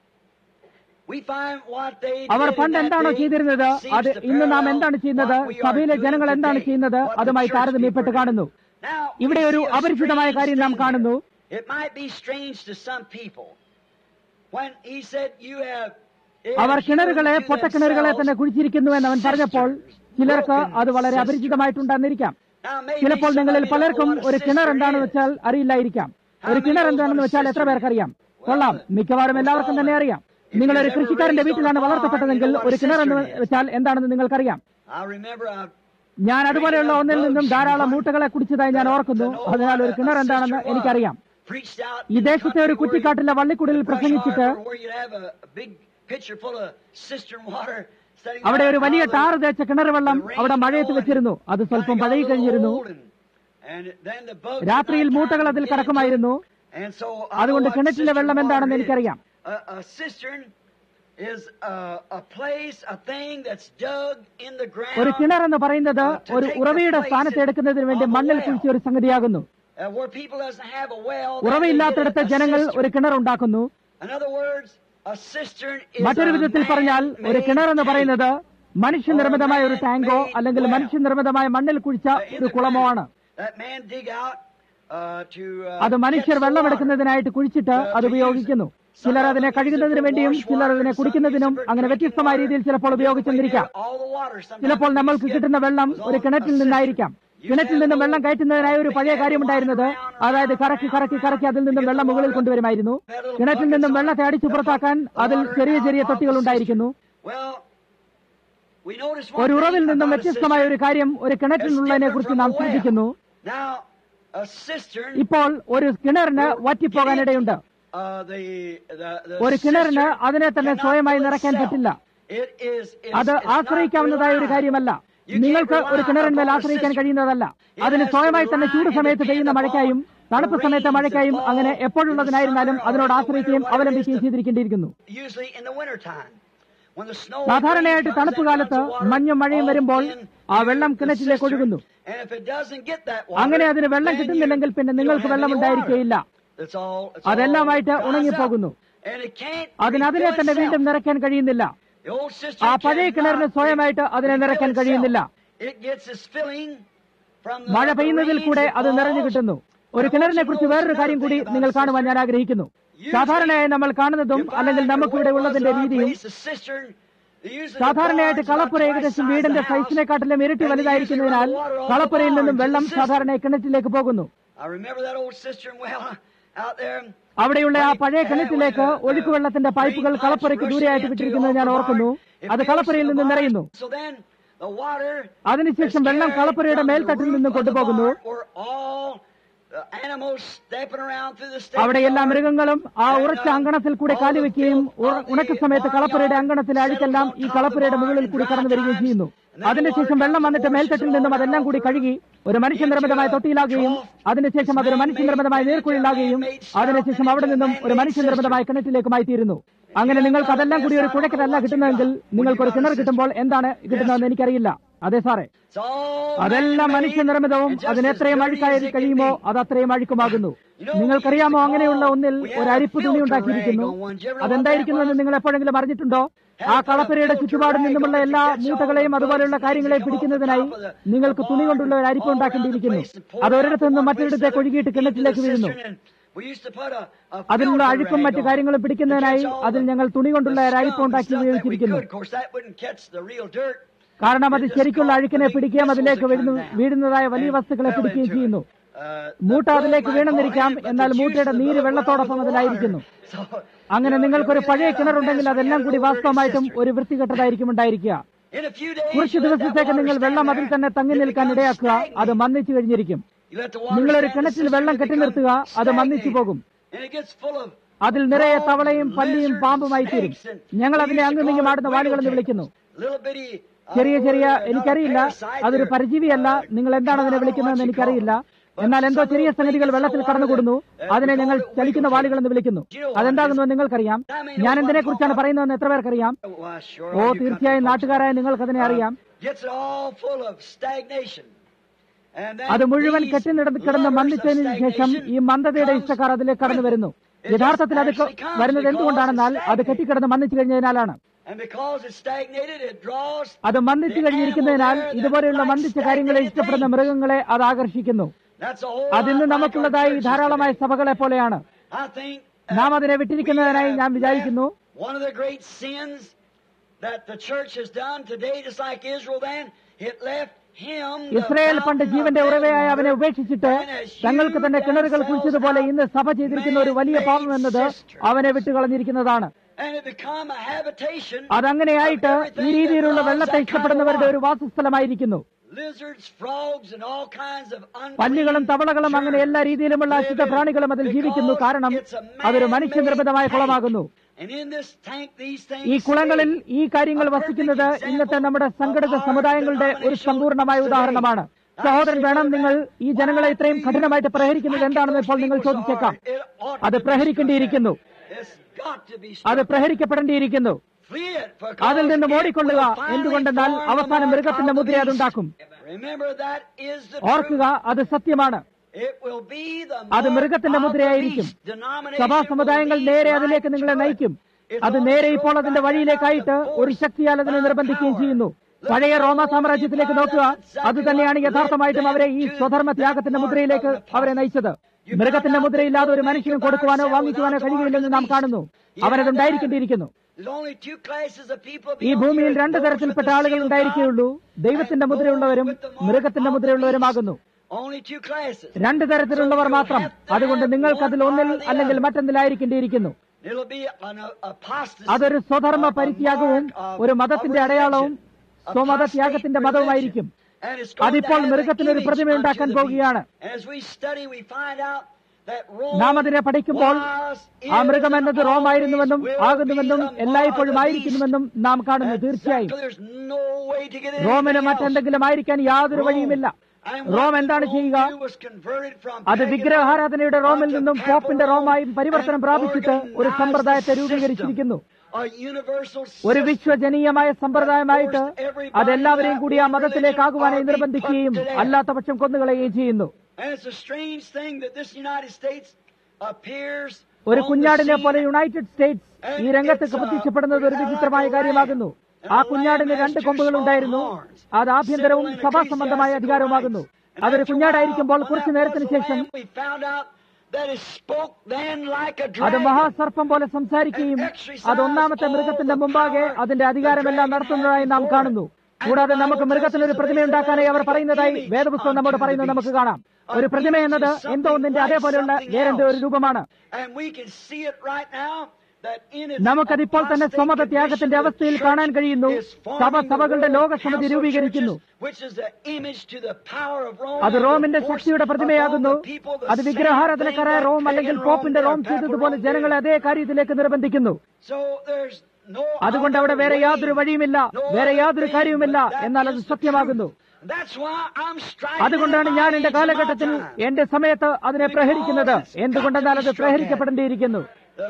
we find what they our did in പണ്ട് that എന്താണോ day ചെയ്തിരുന്നത് seems അത് to ഇന്ന് നാം parallel എന്താണ് ചെയ്യുന്നത് what we are സഭയിലെ doing ജനങ്ങൾ എന്താണ് today, ചെയ്യുന്നത് what the അതുമായി church താരതമ്യപ്പെട്ട് people are കാണുന്നു doing. Now, we ഇവിടെ ഒരു see a അപരിചിതമായ strange കാര്യം നാം thing കാണുന്നു here. It might be strange to some people. When he said you have അവർ കിണറുകളെ പൊട്ടക്കിണറുകളെ തന്നെ കുഴിച്ചിരിക്കുന്നു എന്ന് അവൻ പറഞ്ഞപ്പോൾ ചിലർക്ക് അത് വളരെ അപരിചിതമായിട്ടുണ്ടെന്നിരിക്കാം ചിലപ്പോൾ നിങ്ങളിൽ പലർക്കും ഒരു കിണർ എന്താണെന്ന് വെച്ചാൽ അറിയില്ലായിരിക്കാം ഒരു കിണർ എന്താണെന്ന് വെച്ചാൽ എത്ര പേർക്കറിയാം കൊള്ളാം മിക്കവാറും എല്ലാവർക്കും തന്നെ അറിയാം നിങ്ങൾ ഒരു കൃഷിക്കാരന്റെ വീട്ടിലാണ് വളർത്തപ്പെട്ടതെങ്കിൽ ഒരു കിണർ എന്ന് വെച്ചാൽ എന്താണെന്ന് നിങ്ങൾക്കറിയാം I remember I ഞാൻ അതുപോലെയുള്ള ഒന്നിൽ നിന്നും ധാരാളം മൂട്ടകളെ കുടിച്ചതായി ഞാൻ ഓർക്കുന്നു അതിനാൽ ഒരു കിണർ എന്താണെന്ന് എനിക്കറിയാം preached out ഈ ദേശത്തെ ഒരു കുറ്റിക്കാട്ടിലെ വള്ളിക്കുടിൽ പ്രസംഗിച്ചിട്ട് where you'd have a, a big pitcher full of cistern water setting അവിടെ ഒരു there വലിയ out of ടാറ് തേച്ച കിണർ വെള്ളം the rain അവിടെ മഴയത്ത് blowing. വെച്ചിരുന്നു അത് സ്വല്പം Kinda got a പഴകി little കഴിഞ്ഞിരുന്നു old and- and then the bugs at രാത്രിയിൽ night time മൂട്ടകൾ അതിൽ get into കടക്കുമായിരുന്നു it. And so I know അതുകൊണ്ട് what കിണറ്റിലെ cistern വെള്ളം water എന്താണെന്ന് is. എനിക്കറിയാം A, a cistern is a, a place, a thing that's dug in the ground. ഒരു കിണർ എന്ന് പറയുന്നത് ഒരു ഉറവയുടെ സ്ഥാനത്ത് എടുക്കുന്നതിന് വേണ്ടി മണ്ണിൽ കുഴിച്ച ഒരു സംഗതിയാകുന്നു uh, where people doesn't have a well. then ഉറവയില്ലാത്തിടത്ത് they get a ജനങ്ങൾ cistern. ഒരു കിണർ ഉണ്ടാക്കുന്നു In other words, a cistern is മറ്റൊരു a വിധത്തിൽ പറഞ്ഞാൽ ഒരു man-made കിണർ എന്ന് tank. പറയുന്നത് മനുഷ്യനിർമ്മിതമായ ഒരു ടാങ്കോ അല്ലെങ്കിൽ മനുഷ്യനിർമ്മിതമായ മണ്ണിൽ കുഴിച്ച ഒരു കുളമോ ആണ് That man dig out uh, to uh, അത് മനുഷ്യർ catch the വെള്ളമെടുക്കുന്നതിനായിട്ട് കുഴിച്ചിട്ട് അത് ഉപയോഗിക്കുന്നു ചിലർ അതിനെ കഴുകുന്നതിന് വേണ്ടിയും ചിലർ അതിനെ കുടിക്കുന്നതിനും അങ്ങനെ വ്യത്യസ്തമായ രീതിയിൽ ചിലപ്പോൾ ഉപയോഗിച്ചെന്നിരിക്കാം All the water sometimes ചിലപ്പോൾ നമ്മൾക്ക് കിട്ടുന്ന വെള്ളം ഒരു കിണറ്റിൽ നിന്നായിരിക്കാം കിണറ്റിൽ നിന്നും വെള്ളം കയറ്റുന്നതിനായ ഒരു പഴയ കാര്യമുണ്ടായിരുന്നത് അതായത് കറക്കി കറക്കി കറക്കി അതിൽ നിന്നും വെള്ളം മുകളിൽ കൊണ്ടുവരുമായിരുന്നു കിണറ്റിൽ നിന്നും വെള്ളത്തെ അടിച്ചു പുറത്താക്കാൻ അതിൽ ചെറിയ ചെറിയ തൊട്ടികൾ ഉണ്ടായിരിക്കുന്നു Well, we notice one ഒരു ഉറവിൽ thing നിന്നും about a വ്യത്യസ്തമായ ഒരു കാര്യം ഒരു cistern കിണറ്റിനുള്ളതിനെ that's കുറിച്ച് different നാം from a well. ശ്രദ്ധിക്കുന്നു Now, a cistern, ഇപ്പോൾ ഒരു കിണറിന് വറ്റിപ്പോകാനിടയുണ്ട് uh, the, the, the ഒരു കിണറിന് cistern അതിനെ തന്നെ cannot സ്വയമായി fill നിറയ്ക്കാൻ itself. പറ്റില്ല It is, it's, അത് it's not ആശ്രയിക്കാവുന്നതായ ഒരു reliable. കാര്യമല്ല You can't നിങ്ങൾക്ക് ഒരു rely കിണറിന്മേൽ upon a ആശ്രയിക്കാൻ cistern. കഴിയുന്നതല്ല It അതിന് has to സ്വയമായി തന്നെ rely ചൂട് and സമയത്ത് depend പെയ്യുന്ന upon മഴയ്ക്കായും തണുപ്പ് the സമയത്ത് rains that മഴയ്ക്കായും fall അങ്ങനെ in the എപ്പോഴുള്ളതിനായിരുന്നാലും summer or അതിനോട് in the ആശ്രയിക്കുകയും winter, whatever it അവലംബിക്കുകയും is. ചെയ്തിരിക്കേണ്ടിയിരിക്കുന്നു Usually in the wintertime. When the snow സാധാരണയായിട്ട് rains, തണുപ്പ് that കാലത്ത് runs the water മഞ്ഞും മഴയും off വരുമ്പോൾ in ആ വെള്ളം the കിണറ്റിലേക്ക് cistern. ഒഴുകുന്നു And if it doesn't get that water, അങ്ങനെ അതിന് വെള്ളം then കിട്ടുന്നില്ലെങ്കിൽ you- പിന്നെ you നിങ്ങൾക്ക് don't have വെള്ളം any ഉണ്ടായിരിക്കുകയില്ല water. It's all, it's all അതെല്ലാമായിട്ട് dries ഉണങ്ങിപ്പോകുന്നു up. And it can't അതിന് അതിനെ refill തന്നെ വീണ്ടും itself. നിറയ്ക്കാൻ കഴിയുന്നില്ല The old cistern ആ പഴയ cannot കിണറിന് സ്വയമായിട്ട് അതിനെ refill നിറയ്ക്കാൻ itself. കഴിയുന്നില്ല It gets its filling from the- മഴ the പെയ്യുന്നതിൽ rains കൂടെ that അത് നിറഞ്ഞു falls. കിട്ടുന്നു ഒരു കിണറിനെ കുറിച്ച് വേറൊരു കാര്യം കൂടി നിങ്ങൾ കാണുവാൻ ഞാൻ ആഗ്രഹിക്കുന്നു സാധാരണയായി നമ്മൾ കാണുന്നതും അല്ലെങ്കിൽ നമുക്കിവിടെ ഉള്ളതിന്റെ രീതിയും സാധാരണയായിട്ട് കളപ്പുര ഏകദേശം വീടിന്റെ സൈസിനെക്കാട്ടിലും ഇരട്ടി വലുതായിരിക്കുന്നതിനാൽ കളപ്പുരയിൽ നിന്നും വെള്ളം സാധാരണ കിണറ്റിലേക്ക് പോകുന്നു I remember that old cistern well out there. അവിടെയുള്ള ആ പഴയ കിണറ്റിലേക്ക് ഒഴുക്കുവെള്ളത്തിന്റെ പൈപ്പുകൾ കളപ്പുരയ്ക്ക് ദൂരെയായിട്ട് വിട്ടിരിക്കുന്നത് ഞാൻ ഓർക്കുന്നു അത് കളപ്പുരയിൽ നിന്ന് നിറയുന്നു So then the water അതിനുശേഷം വെള്ളം കളപ്പുരയുടെ മേൽത്തട്ടിൽ നിന്നും കൊണ്ടുപോകുന്നു അവിടെ എല്ലാ മൃഗങ്ങളും ആ ഉറച്ച അങ്കണത്തിൽ കൂടെ കാലുവെക്കുകയും ഉറ- ഉണക്ക സമയത്ത് കളപ്പുരയുടെ അങ്കണത്തിലെ അഴുക്കെല്ലാം ഈ കളപ്പുരയുടെ മുകളിൽ കൂടി കടന്നു വരികയും ചെയ്യുന്നു അതിനുശേഷം വെള്ളം വന്നിട്ട് മേൽത്തട്ടിൽ നിന്നും അതെല്ലാം കൂടി കഴുകി ഒരു മനുഷ്യനിർമ്മിതമായ തൊട്ടിയിലാകുകയും അതിനുശേഷം അതൊരു മനുഷ്യനിർമ്മിതമായ നീർക്കുഴിയിലാകുകയും അതിനുശേഷം അവിടെ നിന്നും ഒരു മനുഷ്യനിർമ്മിതമായ കിണറ്റിലേക്കുമായി തീരുന്നു അങ്ങനെ നിങ്ങൾക്ക് അതെല്ലാം കൂടി ഒരു കുഴക്കലല്ല കിട്ടുന്നതെങ്കിൽ നിങ്ങൾക്ക് ഒരു കിണർ കിട്ടുമ്പോൾ എന്താണ് കിട്ടുന്നതെന്ന് എനിക്കറിയില്ല അതെ സാറേ അതെല്ലാം മനുഷ്യനിർമ്മിതവും അതിന് എത്രയും അഴുക്കായി കഴിയുമോ അത് അത്രയും അഴുക്കുമാകുന്നു നിങ്ങൾക്കറിയാമോ അങ്ങനെയുള്ള ഒന്നിൽ ഒരു അരിപ്പ് തുണി ഉണ്ടാക്കിയിരിക്കുന്നു അതെന്തായിരിക്കുന്നുവെന്ന് നിങ്ങൾ എപ്പോഴെങ്കിലും അറിഞ്ഞിട്ടുണ്ടോ ആ കളപ്പുരയുടെ ചുറ്റുപാടിൽ നിന്നുമുള്ള എല്ലാ മൂട്ടകളെയും അതുപോലെയുള്ള കാര്യങ്ങളെയും പിടിക്കുന്നതിനായി നിങ്ങൾക്ക് തുണി കൊണ്ടുള്ള ഒരു അരിപ്പ് ഉണ്ടാക്കേണ്ടിയിരിക്കുന്നു അത് ഒരിടത്തു നിന്നും മറ്റൊരിടത്തേക്ക് ഒഴുകിയിട്ട് കിണറ്റിലേക്ക് വീഴുന്നു We used to put a, a അതിലുള്ള filter അഴുക്കും rag മറ്റു on കാര്യങ്ങളും to പിടിക്കുന്നതിനായി catch all അതിൽ the- ഞങ്ങൾ തുണി കൊണ്ടുള്ള the രായിപ്പ് scum and ഉണ്ടാക്കി stuff that we ഉപയോഗിച്ചിരിക്കുന്നു could. Of course, that wouldn't catch the real dirt. കാരണം അത് ശരിക്കുള്ള അഴുക്കിനെ പിടിക്കുകയും അതിലേക്ക് വീഴുന്നു വീഴുന്നതായ വലിയ വസ്തുക്കളെ പിടിക്കുകയും ചെയ്യുന്നു മൂട്ട അതിലേക്ക് വീണെന്നിരിക്കാം എന്നാൽ മൂട്ടയുടെ നീര് വെള്ളത്തോടൊപ്പം അതിലായിരിക്കുന്നു അങ്ങനെ നിങ്ങൾക്കൊരു പഴയ കിണറുണ്ടെങ്കിൽ അതെല്ലാം കൂടി വാസ്തവമായിട്ടും ഒരു വൃത്തികെട്ടതായിരിക്കും ഉണ്ടായിരിക്കുക കുറച്ച് ദിവസത്തേക്ക് നിങ്ങൾ വെള്ളം അതിൽ തന്നെ തങ്ങി നിൽക്കാൻ ഇടയാക്കുക അത് മന്നിച്ചു കഴിഞ്ഞിരിക്കും നിങ്ങളൊരു കിണറ്റിൽ വെള്ളം കെട്ടി നിർത്തുക അത് മന്നിച്ചു പോകും അതിൽ നിറയെ തവളയും പല്ലിയും പാമ്പുമായി തീരും ഞങ്ങൾ അതിനെ അങ്ങും ഇങ്ങും ആടുന്ന വാലുകളെന്ന് വിളിക്കുന്നു ചെറിയ ചെറിയ എനിക്കറിയില്ല അതൊരു പരിജീവിയല്ല നിങ്ങൾ എന്താണ് അതിനെ വിളിക്കുന്നതെന്ന് എനിക്കറിയില്ല എന്നാൽ എന്തോ ചെറിയ സംഗതികൾ വെള്ളത്തിൽ കടന്നുകൂടുന്നു അതിനെ ഞങ്ങൾ ചലിക്കുന്ന വാലുകൾ എന്ന് വിളിക്കുന്നു അതെന്താകുന്നു നിങ്ങൾക്കറിയാം ഞാൻ എന്തിനെ കുറിച്ചാണ് പറയുന്നതെന്ന് എത്ര പേർക്കറിയാം ഓ തീർച്ചയായും നാട്ടുകാരായ നിങ്ങൾക്കതിനെ അറിയാം അത് മുഴുവൻ കെട്ടിനിടന്ന് കിടന്ന് മന്ദിച്ചതിന് ശേഷം ഈ മന്ദതയുടെ ഇഷ്ടക്കാർ അതിലേക്ക് കടന്നു വരുന്നു യഥാർത്ഥത്തിൽ അത് വരുന്നത് എന്തുകൊണ്ടാണെന്നാൽ അത് കെട്ടിക്കിടന്ന് മന്ദിച്ചു കഴിഞ്ഞതിനാലാണ് അത് മന്ദിച്ചു കഴിഞ്ഞിരിക്കുന്നതിനാൽ ഇതുപോലെയുള്ള മന്ദിച്ച കാര്യങ്ങളെ ഇഷ്ടപ്പെടുന്ന മൃഗങ്ങളെ അത് ആകർഷിക്കുന്നു അതിന് നമുക്കുള്ളതായി ധാരാളമായ സഭകളെ പോലെയാണ് നാം അതിനെ വിട്ടിരിക്കുന്നതിനായി ഞാൻ വിചാരിക്കുന്നു ഇസ്രയേൽ പണ്ട് ജീവന്റെ ഉറവയായ അവനെ ഉപേക്ഷിച്ചിട്ട് തങ്ങൾക്ക് തന്നെ കിണറുകൾ കുഴിച്ചതുപോലെ ഇന്ന് സഭ ചെയ്തിരിക്കുന്ന ഒരു വലിയ പാപം എന്നത് അവനെ വിട്ടുകളഞ്ഞിരിക്കുന്നതാണ് അതങ്ങനെയായിട്ട് ഈ രീതിയിലുള്ള വെള്ളത്തെ ഇഷ്ടപ്പെടുന്നവരുടെ ഒരു വാസസ്ഥലമായിരിക്കുന്നു പല്ലികളും തവളകളും അങ്ങനെ എല്ലാ രീതിയിലുമുള്ള അശുദ്ധ പ്രാണികളും അതിൽ ജീവിക്കുന്നു കാരണം അതൊരു മനുഷ്യനിർമ്മിതമായ കുളമാകുന്നു ഈ കുളങ്ങളിൽ ഈ കാര്യങ്ങൾ വസിക്കുന്നത് ഇന്നത്തെ നമ്മുടെ സംഘടിത സമുദായങ്ങളുടെ ഒരു സമ്പൂർണമായ ഉദാഹരണമാണ് സഹോദരൻ വേണം നിങ്ങൾ ഈ ജനങ്ങളെ ഇത്രയും കഠിനമായിട്ട് പ്രഹരിക്കുന്നത് എന്താണെന്ന് ഇപ്പോൾ നിങ്ങൾ ചോദിച്ചേക്കാം അത് പ്രഹരിക്കേണ്ടിയിരിക്കുന്നു അത് പ്രഹരിക്കപ്പെടേണ്ടിയിരിക്കുന്നു അതിൽ നിന്ന് ഓടിക്കൊള്ളുക എന്തുകൊണ്ടെന്നാൽ അവസാനം മൃഗത്തിന്റെ മുദ്ര അതുണ്ടാക്കും ഓർക്കുക അത് സത്യമാണ് അത് മൃഗത്തിന്റെ മുദ്രയായിരിക്കും സഭാ സമുദായങ്ങൾ നേരെ അതിലേക്ക് നിങ്ങളെ നയിക്കും അത് നേരെ ഇപ്പോൾ അതിന്റെ വഴിയിലേക്കായിട്ട് ഒരു ശക്തിയാൽ അതിനെ നിർബന്ധിക്കുകയും ചെയ്യുന്നു പഴയ റോമ സാമ്രാജ്യത്തിലേക്ക് നോക്കുക അത് തന്നെയാണ് യഥാർത്ഥമായിട്ടും അവരെ ഈ സ്വധർമ്മ ത്യാഗത്തിന്റെ മുദ്രയിലേക്ക് അവരെ നയിച്ചത് മൃഗത്തിന്റെ മുദ്രയില്ലാതെ ഒരു മനുഷ്യനും കൊടുക്കുവാനോ വാങ്ങിക്കുവാനോ കഴിയുകയില്ലെന്ന് നാം കാണുന്നു അവനതുണ്ടായിരിക്കേണ്ടിയിരിക്കുന്നു ഈ ഭൂമിയിൽ രണ്ടു തരത്തിൽപ്പെട്ട ആളുകൾ ഉണ്ടായിരിക്കുകയുള്ളൂ ദൈവത്തിന്റെ മുദ്രയുള്ളവരും മൃഗത്തിന്റെ മുദ്രയുള്ളവരുമാകുന്നു രണ്ടു തരത്തിലുള്ളവർ മാത്രം അതുകൊണ്ട് നിങ്ങൾക്ക് അതിൽ ഒന്നിൽ അല്ലെങ്കിൽ മറ്റൊന്നിലായിരിക്കേണ്ടിയിരിക്കുന്നു അതൊരു സ്വധർമ്മ പരിത്യാഗവും ഒരു മതത്തിന്റെ അടയാളവും സ്വമതത്യാഗത്തിന്റെ മതവുമായിരിക്കും അതിപ്പോൾ മൃഗത്തിനൊരു പ്രതിമ ഉണ്ടാക്കാൻ പോകുകയാണ് നാം അതിനെ പഠിക്കുമ്പോൾ ആ മൃഗം എന്നത് റോമായിരുന്നുവെന്നും ആകുന്നുവെന്നും എല്ലായ്പ്പോഴും ആയിരിക്കുന്നുവെന്നും നാം കാണുന്നു തീർച്ചയായും റോമിന് മറ്റെന്തെങ്കിലും ആയിരിക്കാൻ യാതൊരു വഴിയുമില്ല റോം എന്താണ് ചെയ്യുക അത് വിഗ്രഹാരാധനയുടെ റോമിൽ നിന്നും പോപ്പിന്റെ റോമായും പരിവർത്തനം പ്രാപിച്ചിട്ട് ഒരു സമ്പ്രദായത്തെ രൂപീകരിച്ചിരിക്കുന്നു ഒരു വിശ്വജനീയമായ സമ്പ്രദായമായിട്ട് അതെല്ലാവരെയും കൂടി ആ മതത്തിലേക്കാകുവാനായി നിർബന്ധിക്കുകയും അല്ലാത്ത പക്ഷം കൊന്നുകളയുകയും ചെയ്യുന്നു ഒരു കുഞ്ഞാടിനെ പോലെ യുണൈറ്റഡ് സ്റ്റേറ്റ്സ് ഈ രംഗത്ത് പ്രത്യക്ഷപ്പെടുന്നത് ഒരു വിചിത്രമായ കാര്യമാകുന്നു ആ കുഞ്ഞാടിന് രണ്ട് കൊമ്പുകൾ ഉണ്ടായിരുന്നു അത് ആഭ്യന്തരവും സഭാ സംബന്ധമായ അധികാരവുമാകുന്നു അതൊരു കുഞ്ഞാടായിരിക്കുമ്പോൾ കുറച്ചു നേരത്തിന് ശേഷം അത് മഹാസർപ്പം പോലെ സംസാരിക്കുകയും അത് ഒന്നാമത്തെ മൃഗത്തിന്റെ മുമ്പാകെ അതിന്റെ അധികാരമെല്ലാം നടത്തുന്നതായി നാം കാണുന്നു കൂടാതെ നമുക്ക് മൃഗത്തിനൊരു പ്രതിമയുണ്ടാക്കാനായി അവർ പറയുന്നതായി വേദപുസ്തകം നമ്മോട് പറയുന്നത് നമുക്ക് കാണാം ഒരു പ്രതിമ എന്നത് എന്തോ ഒന്നിന്റെ അതേപോലെയുള്ള വേറെന്തോ ഒരു രൂപമാണ് നമുക്കതിപ്പോൾ തന്നെ സ്വമത ത്യാഗത്തിന്റെ അവസ്ഥയിൽ കാണാൻ കഴിയുന്നു സഭ സഭകളുടെ ലോകസമിതി രൂപീകരിക്കുന്നു അത് റോമിന്റെ ശക്തിയുടെ പ്രതിമയാകുന്നു അത് വിഗ്രഹാരാധനക്കാരായ റോം അല്ലെങ്കിൽ പോപ്പിന്റെ റോം ചെയ്തതുപോലെ ജനങ്ങളെ അതേ കാര്യത്തിലേക്ക് നിർബന്ധിക്കുന്നു അതുകൊണ്ട് അവിടെ വേറെ യാതൊരു വഴിയുമില്ല വേറെ യാതൊരു കാര്യവുമില്ല എന്നാൽ അത് സത്യമാകുന്നു അതുകൊണ്ടാണ് ഞാൻ എന്റെ കാലഘട്ടത്തിൽ എന്റെ സമയത്ത് അതിനെ പ്രഹരിക്കുന്നത് എന്തുകൊണ്ടെന്നാൽ അത് പ്രഹരിക്കപ്പെടേണ്ടിയിരിക്കുന്നു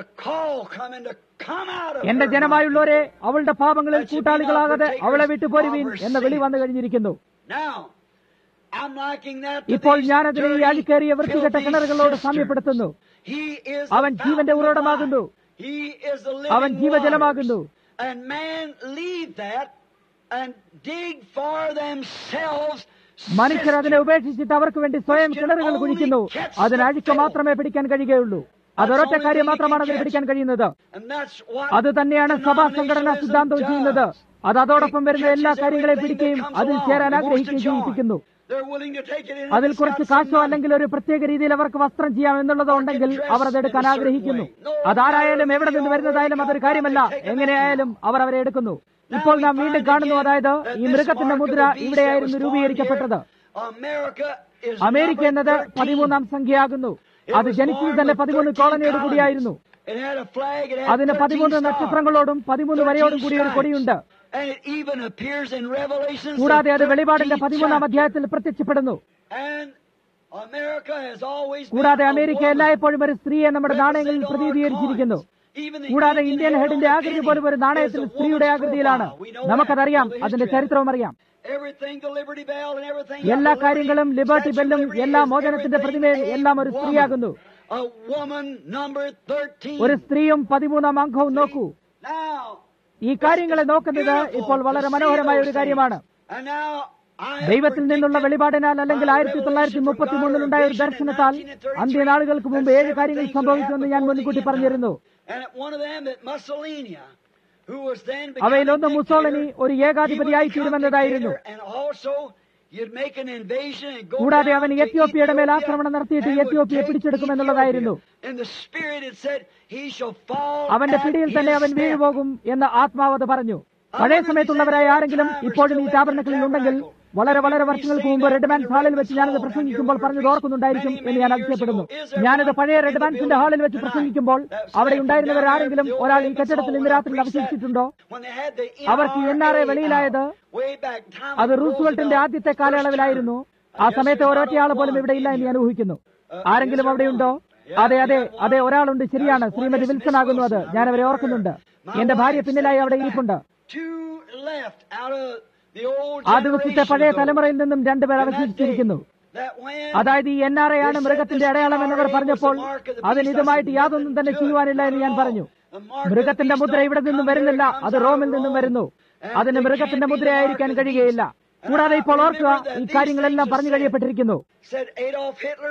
എന്റെ ജനമായുള്ളവരെ അവളുടെ പാപങ്ങളിൽ കൂട്ടാളികളാകാതെ അവളെ വിട്ടുപോരുവീൻ എന്ന വിളി വന്നു കഴിഞ്ഞിരിക്കുന്നു ഇപ്പോൾ ഞാനതിനെ ഈ അഴിക്കേറിയ വൃത്തികെട്ട കിണറുകളോട് സാമ്യപ്പെടുത്തുന്നു അവൻ ജീവന്റെ ഉറവിടമാകുന്നു അവൻ ജീവജലമാകുന്നു and man leave that and dig for themselves മനുഷ്യർ അതിനെ ഉപേക്ഷിച്ചിട്ട് അവർക്ക് വേണ്ടി സ്വയം കിണറുകൾ കുഴിക്കുന്നു അതിന് അഴുക്ക് മാത്രമേ പിടിക്കാൻ കഴിയുകയുള്ളൂ അതൊരൊറ്റ കാര്യം മാത്രമാണ് അതിന് പിടിക്കാൻ കഴിയുന്നത് And that's what അത് തന്നെയാണ് സഭാ സംഘടനാ സിദ്ധാന്തവും ചെയ്യുന്നത് അത് അതോടൊപ്പം വരുന്ന എല്ലാ കാര്യങ്ങളെയും പിടിക്കുകയും അതിൽ ചേരാൻ ആഗ്രഹിക്കുകയും ചെയ്യിപ്പിക്കുന്നു they're willing to take it in. അതിൽ കുറച്ച് കാശോ അല്ലെങ്കിൽ ഒരു പ്രത്യേക രീതിയിൽ അവർക്ക് വസ്ത്രം ചെയ്യാം എന്നുള്ളതോ ഉണ്ടെങ്കിൽ അവർ അതെടുക്കാൻ ആഗ്രഹിക്കുന്നു അതാരായാലും എവിടെ നിന്ന് വരുന്നതായാലും അതൊരു കാര്യമല്ല എങ്ങനെയായാലും അവർ അവരെ എടുക്കുന്നു ഇപ്പോൾ നാം വീണ്ടും കാണുന്നു അതായത് ഈ മൃഗത്തിന്റെ മുദ്ര ഇവിടെയായിരുന്നു രൂപീകരിക്കപ്പെട്ടത് America is അമേരിക്ക number എന്നത് 13. പതിമൂന്നാം സംഖ്യയാകുന്നു അത് ജനിച്ചത് തന്നെ പതിമൂന്ന് കോളനിയോട് കൂടിയായിരുന്നു It had a flag, it had അതിന് 13 പതിമൂന്ന് stars, നക്ഷത്രങ്ങളോടും പതിമൂന്ന് വരയോടും 13 കൂടിയ ഒരു കൊടിയുണ്ട് And it even appears in Revelation. കൂടാതെ അത് വെളിപാടിന്റെ പതിമൂന്നാം അധ്യായത്തിൽ പ്രത്യക്ഷപ്പെടുന്നു And America has always been കൂടാതെ a അമേരിക്ക woman എല്ലായ്പ്പോഴും ഒരു സ്ത്രീയെ നമ്മുടെ നാണയങ്ങളിൽ representing our പ്രതിനിധീകരിച്ചിരിക്കുന്നു coins. Even the കൂടാതെ Indian ഇന്ത്യൻ head ഹെഡിന്റെ on the ആകൃതി penny പോലും ഒരു നാണയത്തിൽ is a സ്ത്രീയുടെ woman's ആകൃതിയിലാണ് profile. We know നമുക്കതറിയാം that. അതിന്റെ ചരിത്രവും അറിയാം Everything, the Liberty Bell and everything. എല്ലാ the കാര്യങ്ങളും Liberty, ലിബർട്ടി Statue of ബെല്ലും Liberty എല്ലാ is മോചനത്തിന്റെ everything പ്രതിമയും a എല്ലാം ഒരു woman. സ്ത്രീയാകുന്നു A woman number 13. ഒരു സ്ത്രീയും പതിമൂന്നാം അംഗവും നോക്കൂ Now, ഈ കാര്യങ്ങളെ നോക്കുന്നത് ഇപ്പോൾ വളരെ മനോഹരമായ ഒരു കാര്യമാണ് and now I have ദൈവത്തിൽ നിന്നുള്ള വെളിപാടിനാൽ അല്ലെങ്കിൽ ആയിരത്തി തൊള്ളായിരത്തി മുപ്പത്തി മൂന്നിലുണ്ടായ ഒരു ദർശനത്താൽ അന്ത്യനാളുകൾക്ക് മുമ്പ് ഏഴ് കാര്യങ്ങൾ സംഭവിക്കുമെന്ന് ഞാൻ മുൻകൂട്ടി പറഞ്ഞിരുന്നു And one of them that Mussolini, who was then അവയിലൊന്ന് becoming മുസോളിനി dictator, ഒരു he would ഏകാധിപതിയായി become തീരുമെന്നതായിരുന്നു dictator and also you'd make an invasion and go കൂടാതെ down അവൻ to എത്യോപ്യയുടെ മേൽ Ethiopia ആക്രമണം നടത്തിയിട്ട് and would എത്യോപ്യയെ take പിടിച്ചെടുക്കുമെന്നുള്ളതായിരുന്നു Ethiopia. In the spirit it said, he shall fall അവന്റെ at പിടിയിൽ തന്നെ his അവൻ step. വീഴുപോകും എന്ന് ആത്മാവത് പറഞ്ഞു പഴയ സമയത്തുള്ളവരായ ആരെങ്കിലും ഇപ്പോഴും ഈ താപരണക്കളിൽ ഉണ്ടെങ്കിൽ വളരെ വളരെ വർഷങ്ങൾക്ക് മുമ്പ് റെഡ്മാൻ ഹാളിൽ വെച്ച് ഞാനത് പ്രസംഗിക്കുമ്പോൾ പറഞ്ഞത് ഓർക്കുന്നുണ്ടായിരിക്കും എന്ന് ഞാൻ അതിശയപ്പെടുന്നു ഞാനത് പഴയ റെഡ്മാൻസിന്റെ ഹാളിൽ വെച്ച് പ്രസംഗിക്കുമ്പോൾ അവിടെ ഉണ്ടായിരുന്നവർ ആരെങ്കിലും ഒരാൾ ഈ കെട്ടിടത്തിൽ ഇന്ന് രാത്രി അവശേഷിച്ചിട്ടുണ്ടോ When they had the അവർക്ക് ഈ NRA വെളിയിലായത് way back time അത് of റൂസ്വെൽട്ടിന്റെ Roosevelt, ആദ്യത്തെ കാലയളവിലായിരുന്നു ആ സമയത്ത് ഒരൊറ്റയാൾ പോലും ഇവിടെ ഇല്ല എന്ന് ഞാൻ ഊഹിക്കുന്നു ആരെങ്കിലും അവിടെയുണ്ടോ അതെ അതെ അതെ ഒരാളുണ്ട് ശരിയാണ് ശ്രീമതി വിൽസൺ ആകുന്നു അത് ഞാൻ അവരെ ഓർക്കുന്നുണ്ട് എന്റെ ഭാര്യ പിന്നിലായി അവിടെ ഇരിപ്പുണ്ട് two left out of the old ആ ദിവസത്തെ പഴയ generation, തലമുറയിൽ നിന്നും രണ്ടുപേർ in that അവശേഷിച്ചിരിക്കുന്നു day, that when അതായത് ഈ എൻ ആർ എ ആണ് മൃഗത്തിന്റെ അടയാളം എന്നവർ പറഞ്ഞപ്പോൾ അതിന് ഇതുമായിട്ട് യാതൊന്നും തന്നെ ചെയ്യുവാനില്ല എന്ന് ഞാൻ പറഞ്ഞു മൃഗത്തിന്റെ മുദ്ര ഇവിടെ നിന്നും വരുന്നില്ല അത് റോമിൽ നിന്നും വരുന്നു അതിന് മൃഗത്തിന്റെ മുദ്രയായിരിക്കാൻ കഴിയുകയില്ല കൂടാതെ ഇപ്പോൾ ഓർക്കുക ഈ കാര്യങ്ങളെല്ലാം പറഞ്ഞു കഴിയപ്പെട്ടിരിക്കുന്നു said Adolf Hitler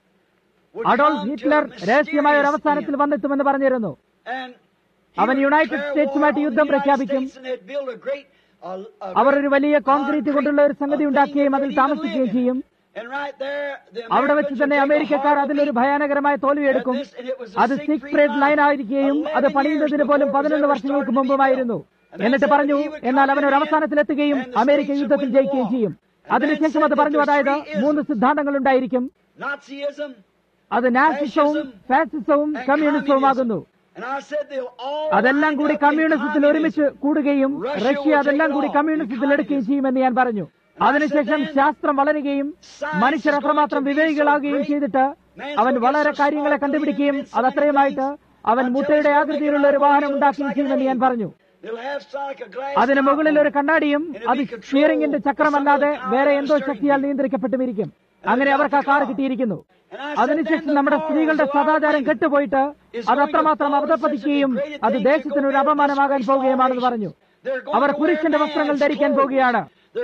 would Adolf come to Hitler a രഹസ്യമായ ഒരു mysterious അവസാനത്തിൽ end. വന്നെത്തുമെന്ന് പറഞ്ഞിരുന്നു And he അവൻ would യുണൈറ്റഡ് declare സ്റ്റേറ്റ്സുമായിട്ട് war on യുദ്ധം the United പ്രഖ്യാപിക്കും States and they'd build a great, a- a അവർ great ഒരു വലിയ കോൺക്രീറ്റ് കൊണ്ടുള്ള ഒരു സംഗതി ഉണ്ടാക്കുകയും അതിൽ താമസിക്കുകയും ചെയ്യും And right there, the അവിടെ വെച്ച് Americans തന്നെ would take a അമേരിക്കക്കാർ hard അതിലൊരു beat. ഭയാനകരമായ തോൽവിയെടുക്കും And this- and it was a അത് Siegfried സിക്സ് ഫ്രേഡ് ലൈൻ ആയിരിക്കുകയും അത് 11 പണിയുന്നതിന് years പോലും before it was പതിനൊന്ന് ever വർഷങ്ങൾക്ക് started to be മുമ്പുമായിരുന്നു built. And എന്നിട്ട് they പറഞ്ഞു said he would come എന്നാൽ അവൻ ഒരു to the end, അവസാനത്തിലെത്തുകയും and the America States would യുദ്ധത്തിൽ win the ജയിക്കുകയും war. ചെയ്യും And അതിനുശേഷം then അത് said പറഞ്ഞു that അതായത് there's three മൂന്ന് isms. സിദ്ധാന്തങ്ങൾ ഉണ്ടായിരിക്കും Nazism, അത് നാസിസവും ഫാസിസവും and കമ്മ്യൂണിസവുമാകുന്നു communism. And I said they'll all അതെല്ലാം കൂടി wind up in കമ്മ്യൂണിസത്തിൽ ഒരുമിച്ച് communism. കൂടുകയും Russia റഷ്യ will അതെല്ലാം take it കൂടി all കമ്മ്യൂണിസത്തിൽ in എടുക്കുകയും communism. ചെയ്യുമെന്ന് ഞാൻ പറഞ്ഞു അതിനുശേഷം ശാസ്ത്രം വളരുകയും മനുഷ്യർ അത്രമാത്രം വിവേകികളാവുകയും ചെയ്തിട്ട് അവൻ വളരെ കാര്യങ്ങളെ കണ്ടുപിടിക്കുകയും അതത്രയുമായിട്ട് അവൻ മുട്ടയുടെ ആകൃതിയിലുള്ള ഒരു വാഹനം ഉണ്ടാക്കുകയും ചെയ്യുമെന്ന് ഞാൻ പറഞ്ഞു They'll have like a glass അതിന് top മുകളിൽ on ഒരു it. കണ്ണാടിയും അത് സ്റ്റിയറിംഗിന്റെ ചക്രമല്ലാതെ വേറെ എന്തോ ശക്തിയാൽ നിയന്ത്രിക്കപ്പെട്ടുമിരിക്കും അങ്ങനെ അവർക്ക് ആ കാർ കിട്ടിയിരിക്കുന്നു അതിനുശേഷം നമ്മുടെ സ്ത്രീകളുടെ സദാചാരം കെട്ടുപോയിട്ട് അത് അത്രമാത്രം അബദ്ധപ്പതിക്കുകയും അത് ദേശത്തിന് ഒരു അപമാനമാകാൻ പോവുകയുമാണെന്ന് പറഞ്ഞു അവർ പുരുഷന്റെ വസ്ത്രങ്ങൾ ധരിക്കാൻ പോകുകയാണ്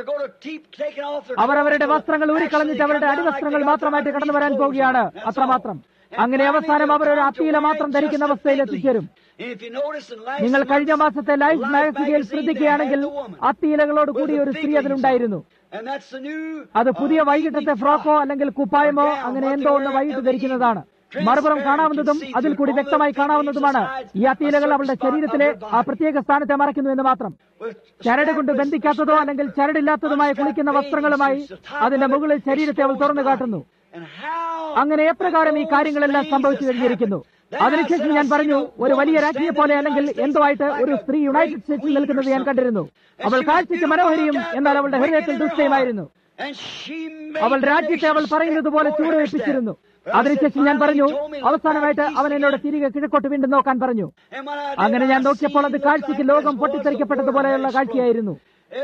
അവർ അവരുടെ വസ്ത്രങ്ങൾ ഊരിക്കളഞ്ഞിട്ട് അവരുടെ അടിവസ്ത്രങ്ങൾ മാത്രമായിട്ട് കടന്നു വരാൻ പോവുകയാണ് അത്രമാത്രം അങ്ങനെ അവസാനം അവർ ഒരു അത്തീല മാത്രം ധരിക്കുന്ന അവസ്ഥയിൽ എത്തിച്ചേരും നിങ്ങൾ കഴിഞ്ഞ മാസത്തെ ലൈഫ് മാഗസിനിൽ ശ്രദ്ധിക്കുകയാണെങ്കിൽ അത്തീലകളോട് കൂടി ഒരു സ്ത്രീ അതിലുണ്ടായിരുന്നു അത് പുതിയ വൈകിട്ടത്തെ ഫ്രോക്കോ അല്ലെങ്കിൽ കുപ്പായമോ അങ്ങനെ എന്തോ ഒന്ന് വൈകിട്ട് ധരിക്കുന്നതാണ് മറുപുറം കാണാവുന്നതും അതിൽ കൂടി വ്യക്തമായി കാണാവുന്നതുമാണ് ഈ അത്തീലകൾ അവളുടെ ശരീരത്തിലെ ആ പ്രത്യേക സ്ഥാനത്തെ മറയ്ക്കുന്നു എന്ന് മാത്രം ചരട് കൊണ്ട് ബന്ധിക്കാത്തതോ അല്ലെങ്കിൽ ചരടില്ലാത്തതുമായ കുളിക്കുന്ന വസ്ത്രങ്ങളുമായി അതിന്റെ മുകളിൽ ശരീരത്തെ അവൾ തുറന്നു കാട്ടുന്നു അങ്ങനെ എപ്രകാരം ഈ കാര്യങ്ങളെല്ലാം സംഭവിച്ചു കഴിഞ്ഞിരിക്കുന്നു അതിനുശേഷം ഞാൻ പറഞ്ഞു ഒരു വലിയ രാജ്ഞിയെ പോലെ അല്ലെങ്കിൽ എന്തോ ആയിട്ട് ഒരു സ്ത്രീ യുണൈറ്റഡ് സ്റ്റേറ്റ്സിൽ നിൽക്കുന്നത് ഞാൻ കണ്ടിരുന്നു അവൾ കാഴ്ചയ്ക്ക് മനോഹരിയും എന്നാൽ അവളുടെ ഹൃദയത്തിൽ ദുഷ്ടയുമായിരുന്നു അവൾ രാജ്യത്തെ അവൾ പറയുന്നത് പോലെ ചൂടുവെപ്പിച്ചിരുന്നു അതിനുശേഷം ഞാൻ പറഞ്ഞു അവസാനമായിട്ട് അവൻ എന്നോട് തിരികെ കിഴക്കോട്ട് വീണ്ടും നോക്കാൻ പറഞ്ഞു അങ്ങനെ ഞാൻ നോക്കിയപ്പോൾ അത് കാഴ്ചയ്ക്ക് ലോകം പൊട്ടിത്തെറിക്കപ്പെട്ടതുപോലെയുള്ള കാഴ്ചയായിരുന്നു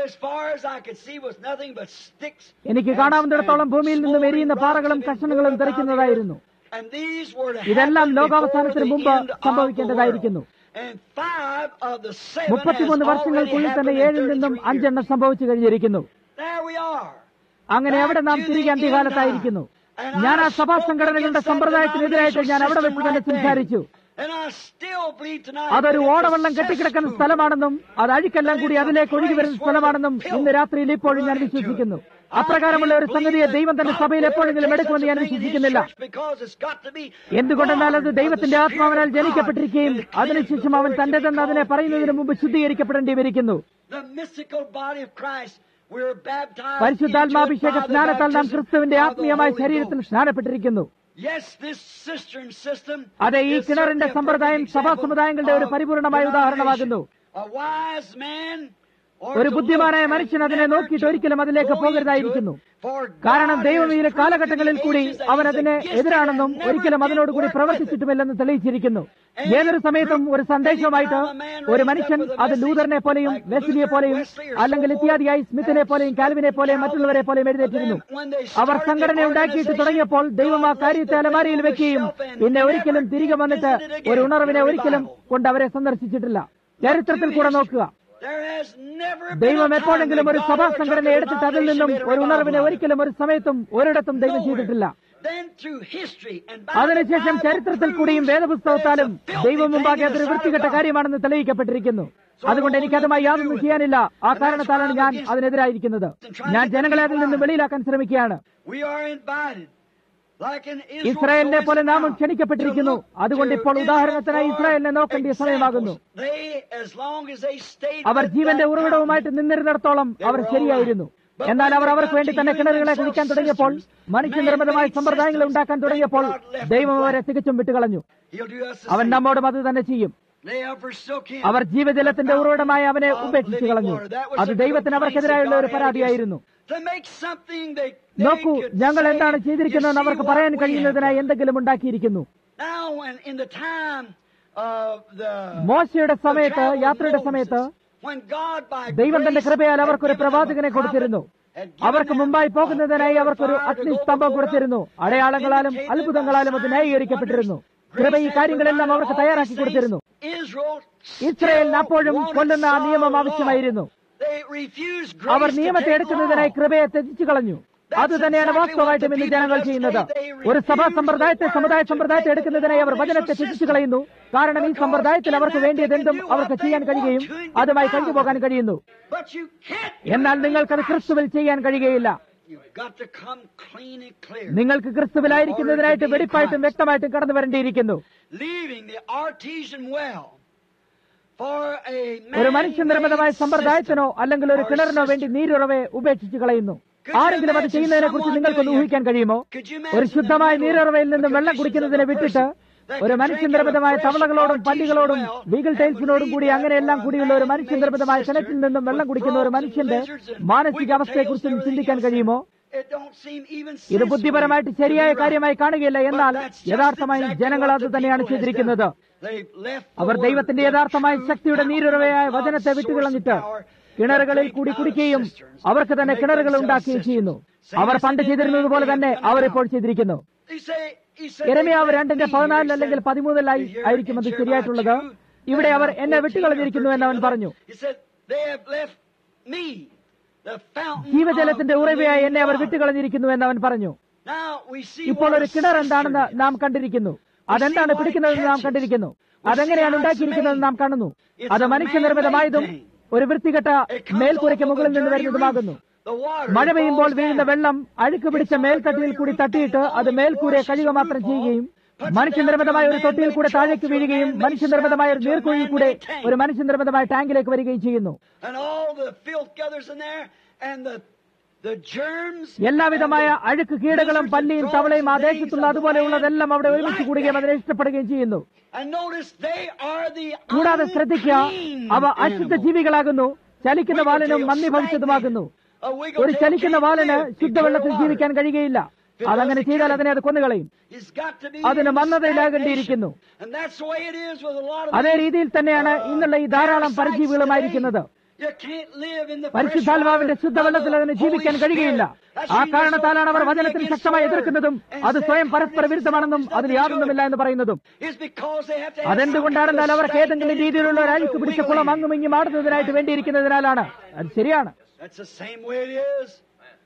എനിക്ക് കാണാവുന്നിടത്തോളം ഭൂമിയിൽ നിന്നും എരിയുന്ന പാറകളും കഷണങ്ങളും തെറിക്കുന്നതായിരുന്നു ഇതെല്ലാം ലോകാവസാനത്തിന് മുമ്പ് സംഭവിക്കേണ്ടതായിരിക്കുന്നു മുപ്പത്തിമൂന്ന് വർഷങ്ങൾക്കുള്ളിൽ തന്നെ ഏഴിൽ നിന്നും അഞ്ചെണ്ണം സംഭവിച്ചു കഴിഞ്ഞിരിക്കുന്നു അങ്ങനെ അവിടെ നാം തിരികെ അന്ത്യകാലത്തായിരിക്കുന്നു ഞാൻ ആ സഭാ സംഘടനകളുടെ സമ്പ്രദായത്തിനെതിരായിട്ട് ഞാൻ അവിടെ വെച്ച് തന്നെ സംസാരിച്ചു അതൊരു ഓടവെള്ളം കെട്ടിക്കിടക്കുന്ന സ്ഥലമാണെന്നും അത് അഴുക്കെല്ലാം കൂടി അതിലേക്ക് ഒഴുകി വരുന്ന സ്ഥലമാണെന്നും ഇന്ന് രാത്രിയിൽ ഇപ്പോഴും ഞാൻ വിശ്വസിക്കുന്നു അപ്രകാരമുള്ള ഒരു സംഗതിയെ ദൈവം തന്റെ സഭയിൽ എപ്പോഴെങ്കിലും എടുക്കുമെന്ന് ഞാൻ വിശ്വസിക്കുന്നില്ല എന്തുകൊണ്ടെന്നാൽ അത് ദൈവത്തിന്റെ ആത്മാവിനാൽ ജനിക്കപ്പെട്ടിരിക്കുകയും അതിനുശേഷം അവൻ തന്റേതെന്ന് അതിനെ പറയുന്നതിന് മുമ്പ് ശുദ്ധീകരിക്കപ്പെടേണ്ടി വരിക്കുന്നു പരിശുദ്ധാത്മാഭിഷേക സ്നാനത്താൽ നാം ക്രിസ്തുവിന്റെ ആത്മീയമായ ശരീരത്തിൽ സ്നാനപ്പെട്ടിരിക്കുന്നു അതെ ഈ കിണറിന്റെ സമ്പ്രദായം സഭാ സമുദായങ്ങളുടെ ഒരു പരിപൂർണമായ ഉദാഹരണമാകുന്നു ഒരു ബുദ്ധിമാനായ മനുഷ്യൻ അതിനെ നോക്കിയിട്ട് ഒരിക്കലും അതിലേക്ക് പോകരുതായിരിക്കുന്നു കാരണം ദൈവം ഈ കാലഘട്ടങ്ങളിൽ കൂടി അവൻ അതിനെ എതിരാണെന്നും ഒരിക്കലും അതിനോട് കൂടി പ്രവർത്തിച്ചിട്ടുമില്ലെന്ന് തെളിയിച്ചിരിക്കുന്നു ഏതൊരു സമയത്തും ഒരു സന്ദേശവുമായിട്ട് ഒരു മനുഷ്യൻ അത് ലൂതറിനെ പോലെയും വെസ്ലിയെ പോലെയും അല്ലെങ്കിൽ ഇത്യാദിയായി സ്മിത്തിനെ പോലെയും കാൽവിനെ പോലെയും മറ്റുള്ളവരെ പോലെയും എഴുന്നേറ്റിരുന്നു അവർ സംഘടന ഉണ്ടാക്കിയിട്ട് തുടങ്ങിയപ്പോൾ ദൈവം ആ കാര്യത്തെ അലമാരിയിൽ വെക്കുകയും പിന്നെ ഒരിക്കലും തിരികെ വന്നിട്ട് ഒരു ഉണർവിനെ ഒരിക്കലും കൊണ്ട് അവരെ സന്ദർശിച്ചിട്ടില്ല ചരിത്രത്തിൽ കൂടെ നോക്കുക ദൈവം എപ്പോഴെങ്കിലും ഒരു സഭാ സംഘടന എടുത്തിട്ട് അതിൽ നിന്നും ഒരു ഉണർവിനെ ഒരിക്കലും ഒരു സമയത്തും ഒരിടത്തും ദൈവം ചെയ്തിട്ടില്ല അതിനുശേഷം ചരിത്രത്തിൽ കൂടിയും വേദപുസ്തകത്താലും ദൈവം മുമ്പാകെ അതൊരു വൃത്തികെട്ട കാര്യമാണെന്ന് തെളിയിക്കപ്പെട്ടിരിക്കുന്നു അതുകൊണ്ട് എനിക്ക് അതുമായി യാതൊന്നും ചെയ്യാനില്ല ആ കാരണത്താലാണ് ഞാൻ അതിനെതിരായിരിക്കുന്നത് ഞാൻ ജനങ്ങളെ അതിൽ നിന്ന് വെളിയിലാക്കാൻ ശ്രമിക്കുകയാണ് ഇസ്രായേലിനെ പോലെ നാമും ക്ഷണിക്കപ്പെട്ടിരിക്കുന്നു അതുകൊണ്ട് ഇപ്പോൾ ഉദാഹരണത്തിനായി ഇസ്രായേലിനെ നോക്കേണ്ട സമയമാകുന്നു അവർ ജീവന്റെ ഉറവിടവുമായിട്ട് നിന്നിരുന്നിടത്തോളം അവർ ശരിയായിരുന്നു എന്നാൽ അവർ അവർക്ക് വേണ്ടി തന്നെ കിണറുകളെ കുഴിക്കാൻ തുടങ്ങിയപ്പോൾ മനുഷ്യനിർമ്മിതമായ സമ്പ്രദായങ്ങൾ ഉണ്ടാക്കാൻ തുടങ്ങിയപ്പോൾ ദൈവം അവരെ തികച്ചും വിട്ടുകളഞ്ഞു അവൻ നമ്മോടും അത് തന്നെ ചെയ്യും അവർ ജീവജലത്തിന്റെ ഉറവിടമായി അവനെ ഉപേക്ഷിച്ചു കളഞ്ഞു അത് ദൈവത്തിന് അവർക്കെതിരായുള്ള ഒരു പരാതിയായിരുന്നു നോക്കൂ ഞങ്ങൾ എന്താണ് ചെയ്തിരിക്കുന്നതെന്ന് അവർക്ക് പറയാൻ കഴിയുന്നതിനായി എന്തെങ്കിലും ഉണ്ടാക്കിയിരിക്കുന്നു മോശയുടെ സമയത്ത് യാത്രയുടെ സമയത്ത് ദൈവം തന്റെ കൃപയാൽ അവർക്കൊരു പ്രവാചകനെ കൊടുത്തിരുന്നു അവർക്ക് മുമ്പായി പോകുന്നതിനായി അവർക്കൊരു അഗ്നിസ്തംഭം കൊടുത്തിരുന്നു അടയാളങ്ങളാലും അത്ഭുതങ്ങളാലും അത് ന്യായീകരിക്കപ്പെട്ടിരുന്നു കൃപ ഈ കാര്യങ്ങളെല്ലാം അവർക്ക് തയ്യാറാക്കി കൊടുത്തിരുന്നു ഇസ്രയേലിന് അപ്പോഴും കൊല്ലുന്ന ആ നിയമം ആവശ്യമായിരുന്നു അവർ നിയമത്തെ എടുക്കുന്നതിനായി കൃപയെ ത്യജിച്ചു കളഞ്ഞു അത് തന്നെയാണ് വാസ്തവമായിട്ടും ഇന്ന് ജനങ്ങൾ ചെയ്യുന്നത് ഒരു സഭാ സമ്പ്രദായത്തെ സമുദായ സമ്പ്രദായത്തെ എടുക്കുന്നതിനായി അവർ വചനത്തെ ത്യജിച്ചു കളയുന്നു കാരണം ഈ സമ്പ്രദായത്തിൽ അവർക്ക് വേണ്ടിയതെന്തും അവർക്ക് ചെയ്യാൻ കഴിയുകയും അതുമായി കണ്ടുപോകാൻ കഴിയുന്നു എന്നാൽ നിങ്ങൾക്കത് ക്രിസ്തുവിൽ ചെയ്യാൻ കഴിയുകയില്ല നിങ്ങൾക്ക് ക്രിസ്തുവിലായിരിക്കുന്നതിനായിട്ട് വെടിപ്പായിട്ടും വ്യക്തമായിട്ടും കടന്നു വരേണ്ടിയിരിക്കുന്നു ഒരു മനുഷ്യ നിർമ്മിതമായ സമ്പ്രദായത്തിനോ അല്ലെങ്കിൽ ഒരു കിണറിനോ വേണ്ടി നീരുറവെ ഉപേക്ഷിച്ചു കളയുന്നു ആരെങ്കിലും അത് ചെയ്യുന്നതിനെ കുറിച്ച് നിങ്ങൾക്കൊന്ന് ഊഹിക്കാൻ കഴിയുമോ ഒരു ശുദ്ധമായ നീരുറവയിൽ നിന്നും വെള്ളം കുടിക്കുന്നതിനെ വിട്ടിട്ട് ഒരു മനുഷ്യ നിർമ്മിതമായ തവളകളോടും പല്ലികളോടും ബീഗിൾ ടൈൽസിനോടും കൂടി അങ്ങനെയെല്ലാം കൂടിയുള്ള ഒരു മനുഷ്യ നിർമ്മിതമായ കിണറ്റിൽ നിന്നും വെള്ളം കുടിക്കുന്ന ഒരു മനുഷ്യന്റെ മാനസികാവസ്ഥയെക്കുറിച്ച് ചിന്തിക്കാൻ കഴിയുമോ ഇത് ബുദ്ധിപരമായിട്ട് ശരിയായ കാര്യമായി കാണുകയില്ല എന്നാൽ യഥാർത്ഥമായി ജനങ്ങൾ അത് തന്നെയാണ് ചെയ്തിരിക്കുന്നത് അവർ ദൈവത്തിന്റെ യഥാർത്ഥമായ ശക്തിയുടെ നീരുറവയായ വചനത്തെ വിട്ടുകളഞ്ഞിട്ട് കിണറുകളിൽ കൂടി കുടിക്കുകയും അവർക്ക് തന്നെ കിണറുകൾ ഉണ്ടാക്കുകയും ചെയ്യുന്നു അവർ പണ്ട് ചെയ്തിരുന്നത് പോലെ തന്നെ അവർ ഇപ്പോൾ ചെയ്തിരിക്കുന്നു എരമയാവ് രണ്ടിന്റെ പതിനാലിൽ അല്ലെങ്കിൽ പതിമൂന്നിലായി ആയിരിക്കും അത് ശരിയായിട്ടുള്ളത് ഇവിടെ അവർ എന്നെ വിട്ടുകളഞ്ഞിരിക്കുന്നു എന്ന് അവൻ പറഞ്ഞു ജീവജലത്തിന്റെ ഉറവയായി എന്നെ അവർ വിട്ടുകളഞ്ഞിരിക്കുന്നു എന്ന് അവൻ പറഞ്ഞു ഇപ്പോൾ ഒരു കിണർ എന്താണെന്ന് നാം കണ്ടിരിക്കുന്നു അതെന്താണ് പിടിക്കുന്നതെന്ന് നാം കണ്ടിരിക്കുന്നു അതെങ്ങനെയാണ് ഉണ്ടാക്കിയിരിക്കുന്നതെന്ന് നാം കാണുന്നു അത് മനുഷ്യനിർമ്മിതമായതും ഒരു വൃത്തികെട്ട മേൽക്കൂരയ്ക്ക് മുകളിൽ നിന്ന് വരുന്നതുമാകുന്നു മഴ പെയ്യുമ്പോൾ വീഴുന്ന വെള്ളം അഴുക്ക് പിടിച്ച മേൽത്തട്ടിയിൽ കൂടി തട്ടിയിട്ട് അത് മേൽക്കൂരയെ കഴുകുക മാത്രം ചെയ്യുകയും മനുഷ്യനിർമ്മിതമായ ഒരു തൊട്ടിയിൽ കൂടെ താഴേക്ക് വീഴുകയും മനുഷ്യനിർമ്മിതമായ ഒരു നീർക്കുഴിയിൽ കൂടെ ഒരു മനുഷ്യനിർമ്മിതമായ ടാങ്കിലേക്ക് വരികയും ചെയ്യുന്നു എല്ലാവിധമായ അഴുക്ക് കീടകളും പല്ലിയും തവളയും ആ ദേശത്തുള്ള അതുപോലെയുള്ളതെല്ലാം അവിടെ ഒരുമിച്ച് കൂടുകയും അതിനെ ഇഷ്ടപ്പെടുകയും ചെയ്യുന്നു കൂടാതെ ശ്രദ്ധിക്കുക അവ അശുദ്ധ ജീവികളാകുന്നു ചലിക്കുന്ന വാലിനും മന്ദി ഭവിച്ചതുമാകുന്നു ഒരു ചലിക്കുന്ന വാലിന് ശുദ്ധവെള്ളത്തിൽ ജീവിക്കാൻ കഴിയുകയില്ല അതങ്ങനെ ചെയ്താൽ അതിനെ അത് കൊന്നുകളയും അതിന് മന്ദതയിലാകേണ്ടിയിരിക്കുന്നു അതേ രീതിയിൽ തന്നെയാണ് ഇന്നുള്ള ഈ ധാരാളം പരിജീവികളുമായിരിക്കുന്നത് പരിശുദ്ധാത്മാവിന്റെ ശുദ്ധവെള്ളത്തിൽ അതിന് ജീവിക്കാൻ കഴിയുകയില്ല ആ കാരണത്താലാണ് അവർ വചനത്തിന് ശക്തമായി എതിർക്കുന്നതും അത് സ്വയം പരസ്പര വിരുദ്ധമാണെന്നും അതിൽ യാതൊന്നുമില്ല എന്ന് പറയുന്നതും അതെന്തുകൊണ്ടാണെന്നാൽ അവർക്ക് ഏതെങ്കിലും രീതിയിലുള്ള ഒരു അഴുക്ക് പിടിച്ച കുളം അങ്ങും ഇങ്ങും ആടുന്നതിനായിട്ട് വേണ്ടിയിരിക്കുന്നതിനാലാണ് അത് ശരിയാണ്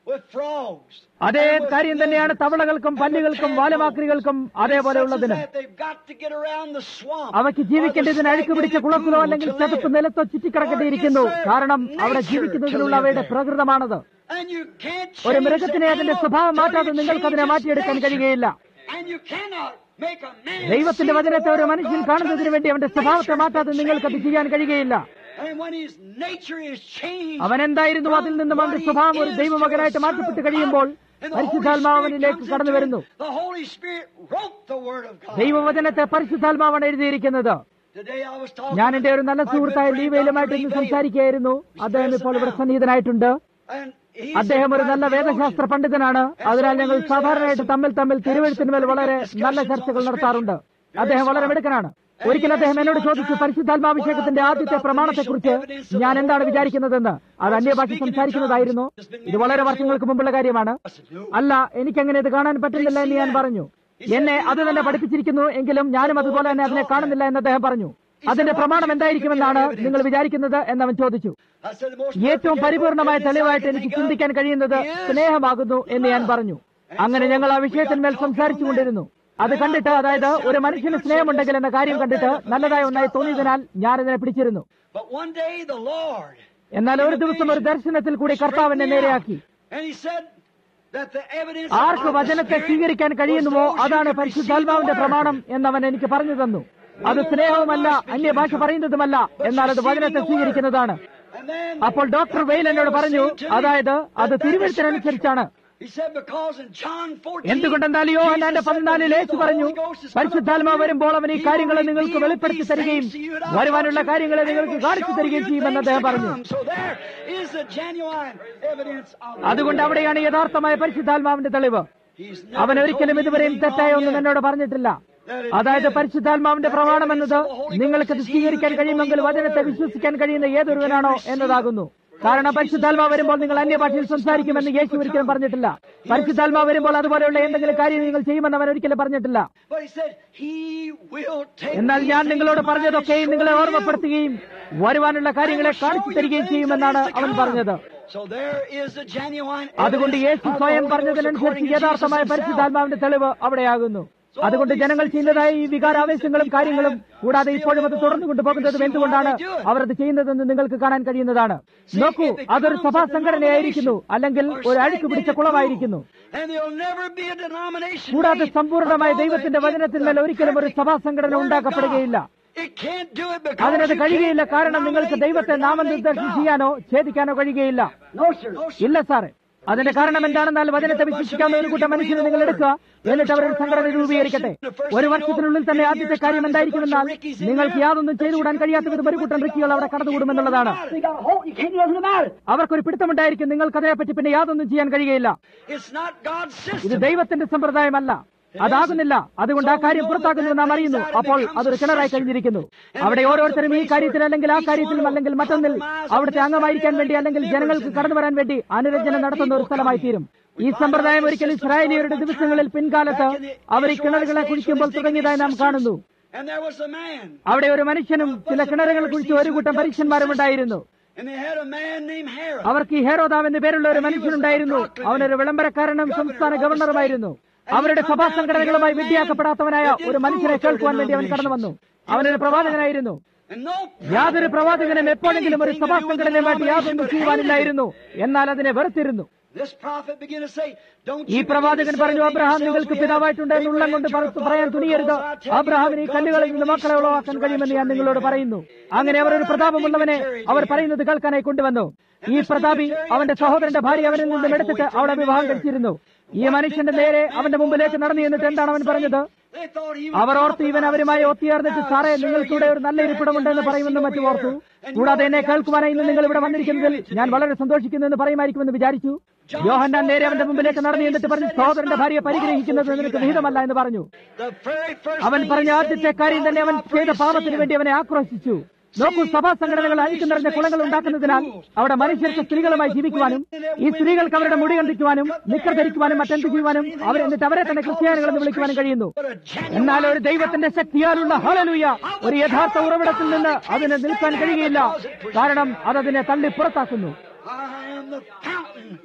with frogs. അതേ And with കാര്യം തന്നെയാണ് lizards തവളകൾക്കും and with പല്ലികൾക്കും tadpoles. വാലമാക്രികൾക്കും And such അതേപോലെയുള്ളതിനും as that, they've got to get around the swamp അവയ്ക്ക് or the ജീവിക്കേണ്ടതിന് അഴുക്ക് പിടിച്ച stagnated കുളത്തിലോ pool അല്ലെങ്കിൽ to ചതുപ്പ് live. നിലത്തോ ചുറ്റിക്കിടക്കേണ്ടിയിരിക്കുന്നു For it's their കാരണം അവിടെ nature ജീവിക്കുന്നതിനുള്ള to live അവയുടെ there. പ്രകൃതമാണത് And you can't ഒരു change മൃഗത്തിനെ the അതിന്റെ animal സ്വഭാവം till മാറ്റാതെ you നിങ്ങൾക്ക് അതിനെ change its മാറ്റിയെടുക്കാൻ nature. കഴിയുകയില്ല And you cannot make a man ദൈവത്തിന്റെ see the വചനത്തെ ഒരു word of മനുഷ്യൻ God കാണുന്നതിന് till വേണ്ടി അവന്റെ his സ്വഭാവത്തെ nature മാറ്റാതെ is നിങ്ങൾക്ക് അത് changed. ചെയ്യാൻ കഴിയുകയില്ല And when his nature is changed, അവൻ എന്തായിരുന്നു അതിൽ നിന്നും അവന്റെ സ്വഭാവം ഒരു ദൈവമകനായിട്ട് മാറ്റപ്പെട്ട് കഴിയുമ്പോൾ പരിശുദ്ധാത്മാവ് അവനിലേക്ക് കടന്നു വരുന്നു The Holy Spirit wrote the Word of God. ദൈവവചനത്തെ പരിശുദ്ധാത്മാവാണ് എഴുതിയിരിക്കുന്നത് Today I was talking ഞാൻ എന്റെ ഒരു നല്ല to my good സുഹൃത്തായ friend ലീവയിലുമായിട്ട് Dr. ഇന്ന് Lee Bailey. സംസാരിക്കുകയായിരുന്നു അദ്ദേഹം ഇപ്പോൾ ഇവിടെ സന്നിഹിതനായിട്ടുണ്ട് And he's അദ്ദേഹം ഒരു a നല്ല great വേദശാസ്ത്ര theologian. പണ്ഡിതനാണ് അതിനാൽ ഞങ്ങൾ സാധാരണയായിട്ട് തമ്മിൽ തമ്മിൽ തിരുവഴുത്തിന്മേൽ വളരെ നല്ല ചർച്ചകൾ നടത്താറുണ്ട് അദ്ദേഹം വളരെ മിടുക്കനാണ് ഒരിക്കൽ അദ്ദേഹം എന്നോട് ചോദിച്ചു പരിശുദ്ധാത്മാഭിഷേകത്തിന്റെ ആദ്യത്തെ പ്രമാണത്തെക്കുറിച്ച് ഞാൻ എന്താണ് വിചാരിക്കുന്നതെന്ന് അത് അന്യഭാഷ സംസാരിക്കുന്നതായിരുന്നു ഇത് വളരെ വർഷങ്ങൾക്ക് മുമ്പുള്ള കാര്യമാണ് അല്ല എനിക്കങ്ങനെ ഇത് കാണാൻ പറ്റുന്നില്ല എന്ന് ഞാൻ പറഞ്ഞു എന്നെ അത് തന്നെ പഠിപ്പിച്ചിരിക്കുന്നു എങ്കിലും ഞാനും അതുപോലെ തന്നെ അതിനെ കാണുന്നില്ല എന്ന് അദ്ദേഹം പറഞ്ഞു അതിന്റെ പ്രമാണം എന്തായിരിക്കുമെന്നാണ് നിങ്ങൾ വിചാരിക്കുന്നത് എന്നവൻ ചോദിച്ചു I said the most ഏറ്റവും perfect പരിപൂർണമായ evidence I തെളിവായിട്ട് can എനിക്ക് think of ചിന്തിക്കാൻ കഴിയുന്നത് is സ്നേഹമാകുന്നു എന്ന് ഞാൻ പറഞ്ഞു അങ്ങനെ ഞങ്ങൾ ആ വിഷയത്തിന്മേൽ സംസാരിച്ചുകൊണ്ടിരുന്നു അത് കണ്ടിട്ട് അതായത് ഒരു മനുഷ്യന് സ്നേഹമുണ്ടെങ്കിൽ എന്ന കാര്യം കണ്ടിട്ട് നല്ലതായ ഒന്നായി തോന്നിയതിനാൽ ഞാൻ ഇതിനെ പിടിച്ചിരുന്നു But one day the Lord, എന്നാൽ ഒരു ദിവസം ഒരു ദർശനത്തിൽ കൂടി കർത്താവ് എന്നെ നേരെയാക്കി and He said that the evidence arc of the വചനത്തെ Spirit സ്വീകരിക്കാൻ കഴിയുന്നുവോ was those who അതാണ് could receive പരിശുദ്ധാത്മാവിന്റെ the word. പ്രമാണം എന്നവൻ എനിക്ക് പറഞ്ഞു തന്നു അത് സ്നേഹവുമല്ല അന്യഭാഷ പറയുന്നതുമല്ല എന്നാൽ അത് വചനത്തെ സ്വീകരിക്കുന്നതാണ് And then അപ്പോൾ ഡോക്ടർ വെയിൽ എന്നോട് പറഞ്ഞു അതായത് അത് തിരുവഴുത്തിനനുസരിച്ചാണ് He said because in John 14, എന്തുകൊണ്ടെന്നാൽ യോഹന്നാന്റെ Jesus said പതിനാലിൽ that യേശു the പറഞ്ഞു Holy Ghost is coming പരിശുദ്ധാത്മാവ് upon you. വരുമ്പോൾ അവൻ ഈ He കാര്യങ്ങളെ will നിങ്ങൾക്ക് reveal വെളിപ്പെടുത്തി these തരികയും things to you that വരുവാനുള്ള are കാര്യങ്ങളെ and നിങ്ങൾക്ക് will കാണിച്ചു show തരികയും you ചെയ്യുമെന്ന് things അദ്ദേഹം to പറഞ്ഞു come. So there is the genuine evidence of the അതുകൊണ്ട് Word. അവിടെയാണ് യഥാർത്ഥമായ പരിശുദ്ധാത്മാവിന്റെ തെളിവ് He's അവൻ never ഒരിക്കലും told me ഇതുവരെയും anything തെറ്റായ wrong ഒന്നും yet. എന്നോട് പറഞ്ഞിട്ടില്ല അതായത് പരിശുദ്ധാത്മാവിന്റെ പ്രമാണം എന്നത് നിങ്ങൾക്ക് ഇത് സ്വീകരിക്കാൻ കഴിയുമെങ്കിൽ വചനത്തെ വിശ്വസിക്കാൻ കഴിയുന്ന ഏതൊരുവനാണോ എന്നതാകുന്നു കാരണം പരിശുദ്ധാത്മാവ് വരുമ്പോൾ നിങ്ങൾ അന്യഭാഷയിൽ സംസാരിക്കുമെന്ന് യേശു ഒരിക്കലും പറഞ്ഞിട്ടില്ല പരിശുദ്ധാത്മാവ് വരുമ്പോൾ അതുപോലെയുള്ള എന്തെങ്കിലും കാര്യം നിങ്ങൾ ചെയ്യുമെന്ന് അവൻ ഒരിക്കലും പറഞ്ഞിട്ടില്ല But he said, He will take എന്നാൽ these ഞാൻ things നിങ്ങളോട് to mind പറഞ്ഞതൊക്കെയും and നിങ്ങളെ show you. ഓർമ്മപ്പെടുത്തുകയും വരുവാനുള്ള കാര്യങ്ങളെ I will show കാണിച്ചു you തരികയും things ചെയ്യുമെന്നാണ് that is to അവൻ come. പറഞ്ഞത് So there is the genuine അതുകൊണ്ട് evidence യേശു of the സ്വയം Holy Ghost according പറഞ്ഞതിനനുസരിച്ച് to യഥാർത്ഥമായ Jesus himself. പരിശുദ്ധാത്മാവിന്റെ തെളിവ് അവിടെയാകുന്നു അതുകൊണ്ട് ജനങ്ങൾ ചെയ്യുന്നതായ ഈ വികാരാവേശങ്ങളും കാര്യങ്ങളും കൂടാതെ ഇപ്പോഴും അത് തുടർന്നു കൊണ്ടുപോകുന്നതും എന്തുകൊണ്ടാണ് അവർ അത് ചെയ്യുന്നതെന്ന് നിങ്ങൾക്ക് കാണാൻ കഴിയുന്നതാണ് നോക്കൂ അതൊരു സഭാ സംഘടനയായിരിക്കുന്നു അല്ലെങ്കിൽ ഒരു അഴുക്ക് പിടിച്ച കുളമായിരിക്കുന്നു And there'll never be a denomination കൂടാതെ made സമ്പൂർണ്ണമായ upon the ദൈവത്തിന്റെ വചനത്തിന്മേൽ ഒരിക്കലും ഒരു സഭാ സംഘടന Word of ഉണ്ടാക്കപ്പെടുകയില്ല God. It can't do it because അതിനത് you കഴിയുകയില്ല can't കാരണം നിങ്ങൾക്ക് denominate ദൈവത്തെ or നാമനിർദ്ദേശം denominate God. ചെയ്യാനോ ഛേദിക്കാനോ കഴിയുകയില്ല No, sir. ഇല്ല സാറേ അതിന്റെ കാരണം എന്താണെന്നാൽ വചനത്തെ വിശ്വസിക്കാവുന്ന ഒരു കൂട്ടം മനുഷ്യരെ നിങ്ങൾ എടുക്കുക എന്നിട്ട് അവരൊരു സംഘടന രൂപീകരിക്കട്ടെ ഒരു വർഷത്തിനുള്ളിൽ തന്നെ ആദ്യത്തെ കാര്യം എന്തായിരിക്കുമെന്നാൽ നിങ്ങൾക്ക് യാതൊന്നും ചെയ്തുകൂടാൻ കഴിയാത്ത വിധം ഒരു കൂട്ടം റിക്കികൾ അവിടെ കടന്നുകൂടുമെന്നുള്ളതാണ് You got a hold. You can't do nothing about it. അവർക്കൊരു പിടുത്തമുണ്ടായിരിക്കും നിങ്ങൾക്ക് അതേപ്പറ്റി പിന്നെ യാതൊന്നും ചെയ്യാൻ കഴിയുകയില്ല It's not God's ഇത് system. ദൈവത്തിന്റെ സമ്പ്രദായമല്ല അതാകുന്നില്ല അതുകൊണ്ട് ആ കാര്യം പുറത്താകുന്നത് നാം അറിയുന്നു അപ്പോൾ അതൊരു കിണറായി കഴിഞ്ഞിരിക്കുന്നു അവിടെ ഓരോരുത്തരും ഈ കാര്യത്തിൽ അല്ലെങ്കിൽ ആ കാര്യത്തിലും അല്ലെങ്കിൽ മറ്റൊന്നിൽ അവിടുത്തെ അംഗമായിരിക്കാൻ വേണ്ടി അല്ലെങ്കിൽ ജനങ്ങൾക്ക് കടന്നു വരാൻ വേണ്ടി അനുരഞ്ജനം നടത്തുന്ന ഒരു സ്ഥലമായി തീരും ഈ സമ്പ്രദായം ഒരിക്കൽ ഇസ്രായേലിയരുടെ ദിവസങ്ങളിൽ പിൻകാലത്ത് അവർ ഈ കിണറുകളെ കുഴിക്കുമ്പോൾ തുടങ്ങിയതായി നാം കാണുന്നു And there was a man. അവിടെ ഒരു മനുഷ്യനും ചില കിണറുകൾ കുഴിച്ച ഒരു കൂട്ടം പരീക്ഷന്മാരും ഉണ്ടായിരുന്നു And they had a man named Herod. അവർക്ക് ഈ ഹേരോദാവ് എന്ന് പേരുള്ള ഒരു മനുഷ്യനുണ്ടായിരുന്നു അവനൊരു വിളംബരക്കാരനും സംസ്ഥാന ഗവർണറുമായിരുന്നു അവരുടെ സഭാ സംഘടനകളുമായി വിദ്യാക്കപ്പെടാത്തവനായ ഒരു മനുഷ്യനെ കേൾക്കുവാൻ വേണ്ടി അവൻ കടന്നു വന്നു അവനൊരു പ്രവാചകനായിരുന്നു And no യാതൊരു പ്രവാചകനും എപ്പോഴെങ്കിലും ഒരു സഭാ സംഘടനയുമായിട്ട് യാതൊന്നും ചെയ്യുവാനില്ലായിരുന്നു എന്നാൽ അതിനെ വെറുത്തിരുന്നു This prophet began to say, Don't ഈ you പ്രവാചകൻ begin to say പറഞ്ഞു of അബ്രഹാം yourselves നിങ്ങൾക്ക് we have പിതാവായിട്ടുണ്ട് എന്ന് ഉള്ളം കൊണ്ട് Abraham to your പറയാൻ father, തുനിയരുത് because I tell you അബ്രഹാമിന് ഈ that കല്ലുകളിൽ God's നിന്ന് able മക്കളെ these ഉളവാക്കാൻ stones to കഴിയുമെന്ന് ഞാൻ rise നിങ്ങളോട് from പറയുന്നു Abraham. അങ്ങനെ അവർ ഒരു പ്രതാപമുള്ളവനെ അവർ പറയുന്നത് കേൾക്കാനായി കൊണ്ടുവന്നു ഈ പ്രതാപി അവന്റെ സഹോദരന്റെ ഭാര്യ അവനിൽ നിന്നും എടുത്തിട്ട് അവളെ വിവാഹം കഴിച്ചിരുന്നു ഈ മനുഷ്യന്റെ നേരെ അവന്റെ മുമ്പിലേക്ക് നടന്നു എന്നിട്ട് എന്താണ് അവൻ പറഞ്ഞത് They thought he our was ഓർത്ത് ഇവൻ അവരുമായി ഒത്തുചേർന്നിട്ട് സാറേ നിങ്ങൾക്കിവിടെ ഒരു നല്ല ഇരിപ്പിടമുണ്ടെന്ന് പറയുമെന്ന് മറ്റും ഓർത്തു കൂടാതെ എന്നെ കേൾക്കുവാനായി ഇന്ന് നിങ്ങൾ ഇവിടെ വന്നിരിക്കുന്നതിൽ ഞാൻ വളരെ സന്തോഷിക്കുന്നു എന്ന് പറയുമായിരിക്കുമെന്ന് വിചാരിച്ചു യോഹന്നാൻ നേരെ അവന്റെ മുമ്പിലേക്ക് നടന്നു എന്നിട്ട് പറഞ്ഞു സഹോദരന്റെ ഭാര്യയെ പരിഗ്രഹിക്കുന്നത് നിനക്ക് വിഹിതമല്ല എന്ന് പറഞ്ഞു The very first അവൻ thing പറഞ്ഞ he said, ആദ്യത്തെ he കാര്യം തന്നെ അവൻ called ചെയ്ത for his പാപത്തിന് sin. വേണ്ടി അവനെ ആക്രോശിച്ചു നോക്കൂ സഭാ സംഘടനകൾ അഴുക്ക് നിറഞ്ഞ കുളങ്ങൾ ഉണ്ടാക്കുന്നതിനാൽ അവിടെ മനുഷ്യർക്ക് സ്ത്രീകളുമായി ജീവിക്കുവാനും ഈ സ്ത്രീകൾക്ക് അവരുടെ മുടി കണ്ടിക്കുവാനും നിക്കർ ധരിക്കുവാനും മറ്റെന്ത് ചെയ്യുവാനും അവർ എന്നിട്ട് അവരെ തന്നെ ക്രിസ്ത്യാനികൾ എന്ന് വിളിക്കുവാനും കഴിയുന്നു But a genuine എന്നാൽ ഒരു ദൈവത്തിന്റെ ശക്തിയാലുള്ള ഹളലുയ ഒരു യഥാർത്ഥ ഉറവിടത്തിൽ നിന്ന് അതിന് നിൽക്കാൻ കഴിയുകയില്ല കാരണം അതതിനെ തള്ളി പുറത്താക്കുന്നു I am the fountain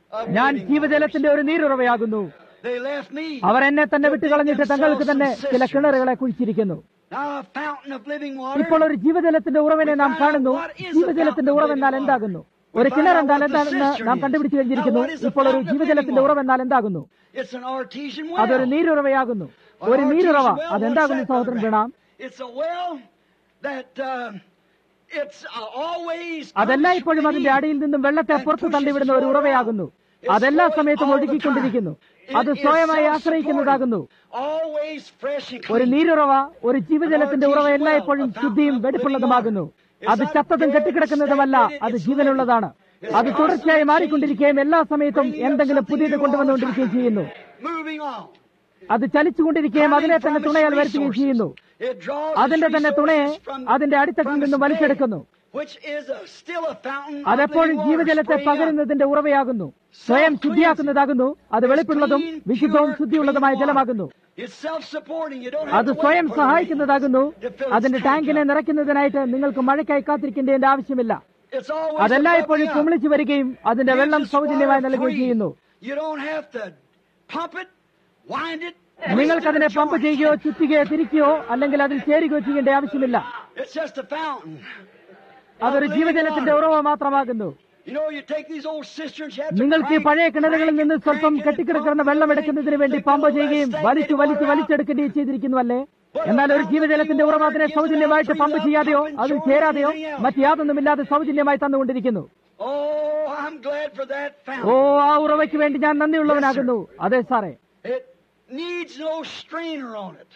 ഞാൻ ജീവജലത്തിന്റെ ഒരു നീരുറവയാകുന്നു They left me. അവർ എന്നെ തന്നെ വിട്ടുകളഞ്ഞിട്ട് തങ്ങൾക്ക് തന്നെ ചില കിണറുകളെ കുഴിച്ചിരിക്കുന്നു Now a fountain of living water. ഇപ്പോൾ ഒരു ജീവജലത്തിന്റെ ഉറവിനെ നാം കാണുന്നു ജീവജലത്തിന്റെ ഉറവെന്നാൽ എന്താകുന്നു ഒരു കിണർ എന്നാൽ എന്താണെന്ന് നാം കണ്ടുപിടിച്ചു കഴിഞ്ഞിരിക്കുന്നു ഇപ്പോൾ ഒരു ജീവജലത്തിന്റെ ഉറവെന്നാൽ എന്താകുന്നു It's an artesian അതൊരു well. നീരുറവയാകുന്നു ഒരു നീരുറവ അതെന്താകുന്നു സഹോദരൻ pranam It's a well that uh, it's uh, always അതെല്ലാം ഇപ്പോഴും അതിന്റെ അടിയിൽ നിന്നും വെള്ളത്തെ പുറത്തു തള്ളിവിടുന്ന ഒരു ഉറവയാകുന്നു അതെല്ലാ സമയത്തും ഒഴുകിക്കൊണ്ടിരിക്കുന്നു അത് സ്വയമായി ആശ്രയിക്കുന്നതാകുന്നു always fresh and ഒരു clean. നീരുറവ ഒരു ജീവജലത്തിന്റെ ഉറവ എല്ലായ്പ്പോഴും ശുദ്ധിയും വെടിപ്പുള്ളതുമാകുന്നു അത് ചത്തതും കെട്ടിക്കിടക്കുന്നതുമല്ല അത് ജീവനുള്ളതാണ് അത് തുടർച്ചയായി മാറിക്കൊണ്ടിരിക്കുകയും എല്ലാ സമയത്തും എന്തെങ്കിലും പുതിയത് കൊണ്ടുവന്നുകൊണ്ടിരിക്കുകയും ചെയ്യുന്നു Moving on. അത് ചലിച്ചുകൊണ്ടിരിക്കുകയും അതിനെ തന്നെ തുണയാൽ വരുത്തുകയും ചെയ്യുന്നു It draws അതിന്റെ its തന്നെ തുണയെ resources from- അതിന്റെ അടിത്തട്ടിൽ from നിന്ന് its വലിച്ചെടുക്കുന്നു bed, which is a, still a fountain of അതെപ്പോഴും living water ജീവജലത്തെ springing up. പകരുന്നതിന്റെ ഉറവയാകുന്നു സ്വയം ശുദ്ധിയാക്കുന്നതാകുന്നു അത് വെളുപ്പുള്ളതും വിശുദ്ധവും ശുദ്ധിയുള്ളതുമായ ജലമാകുന്നു It's self-supporting. You don't have അത് to wait സ്വയം for the rain സഹായിക്കുന്നതാകുന്നു to fill its അതിന്റെ tank ടാങ്കിനെ up. നിറയ്ക്കുന്നതിനായിട്ട് നിങ്ങൾക്ക് മഴയ്ക്കായി കാത്തിരിക്കേണ്ടതിന്റെ ആവശ്യമില്ല It's always അതെല്ലാം above ഇപ്പോഴും the കുമിളിച്ചു വരികയും അതിന്റെ Gives വെള്ളം us സൗജന്യമായി water നൽകുകയും free. ചെയ്യുന്നു You don't have to pump it, wind it. നിങ്ങൾക്കതിനെ twist it or pump join it. ചെയ്യുകയോ ചുറ്റുകയോ തിരിക്കുകയോ അല്ലെങ്കിൽ അതിൽ ചേരുകയോ ചെയ്യേണ്ട ആവശ്യമില്ല It's just a fountain. അതൊരു ജീവജലത്തിന്റെ ഉറവ മാത്രമാകുന്നു You know, you take these old cisterns, you have to നിങ്ങൾക്ക് ഈ crank- പഴയ കിണറുകളിൽ നിന്ന് crank it, സ്വല്പം crank it, കെട്ടിക്കിടക്കുന്ന pump വെള്ളം it, എടുക്കുന്നതിന് വേണ്ടി take പമ്പ് all that ചെയ്യുകയും stagnant വലിച്ചു വലിച്ചു water out. വലിച്ചെടുക്കുകയും ചെയ്തിരിക്കുന്നു അല്ലേ എന്നാൽ ഒരു ജീവജലത്തിന്റെ ഉറവ അതിനെ സൗജന്യമായിട്ട് പമ്പ് ചെയ്യാതെയോ അതിൽ ചേരാതെയോ മറ്റ് യാതൊന്നുമില്ലാതെ സൗജന്യമായി തന്നുകൊണ്ടിരിക്കുന്നു Oh, I'm glad for that oh fountain. ആ ഉറവയ്ക്ക് വേണ്ടി ഞാൻ നന്ദിയുള്ളവനാകുന്നു അതെ സാറേ It needs no strainer on it.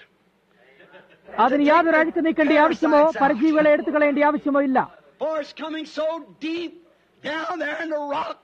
അതിന് യാതൊരു അഴുക്ക് നീക്കേണ്ട ആവശ്യമോ പരിജീവികളെ എടുത്തു കളയേണ്ട ആവശ്യമോ ഇല്ല For it's coming so deep down there in the rock.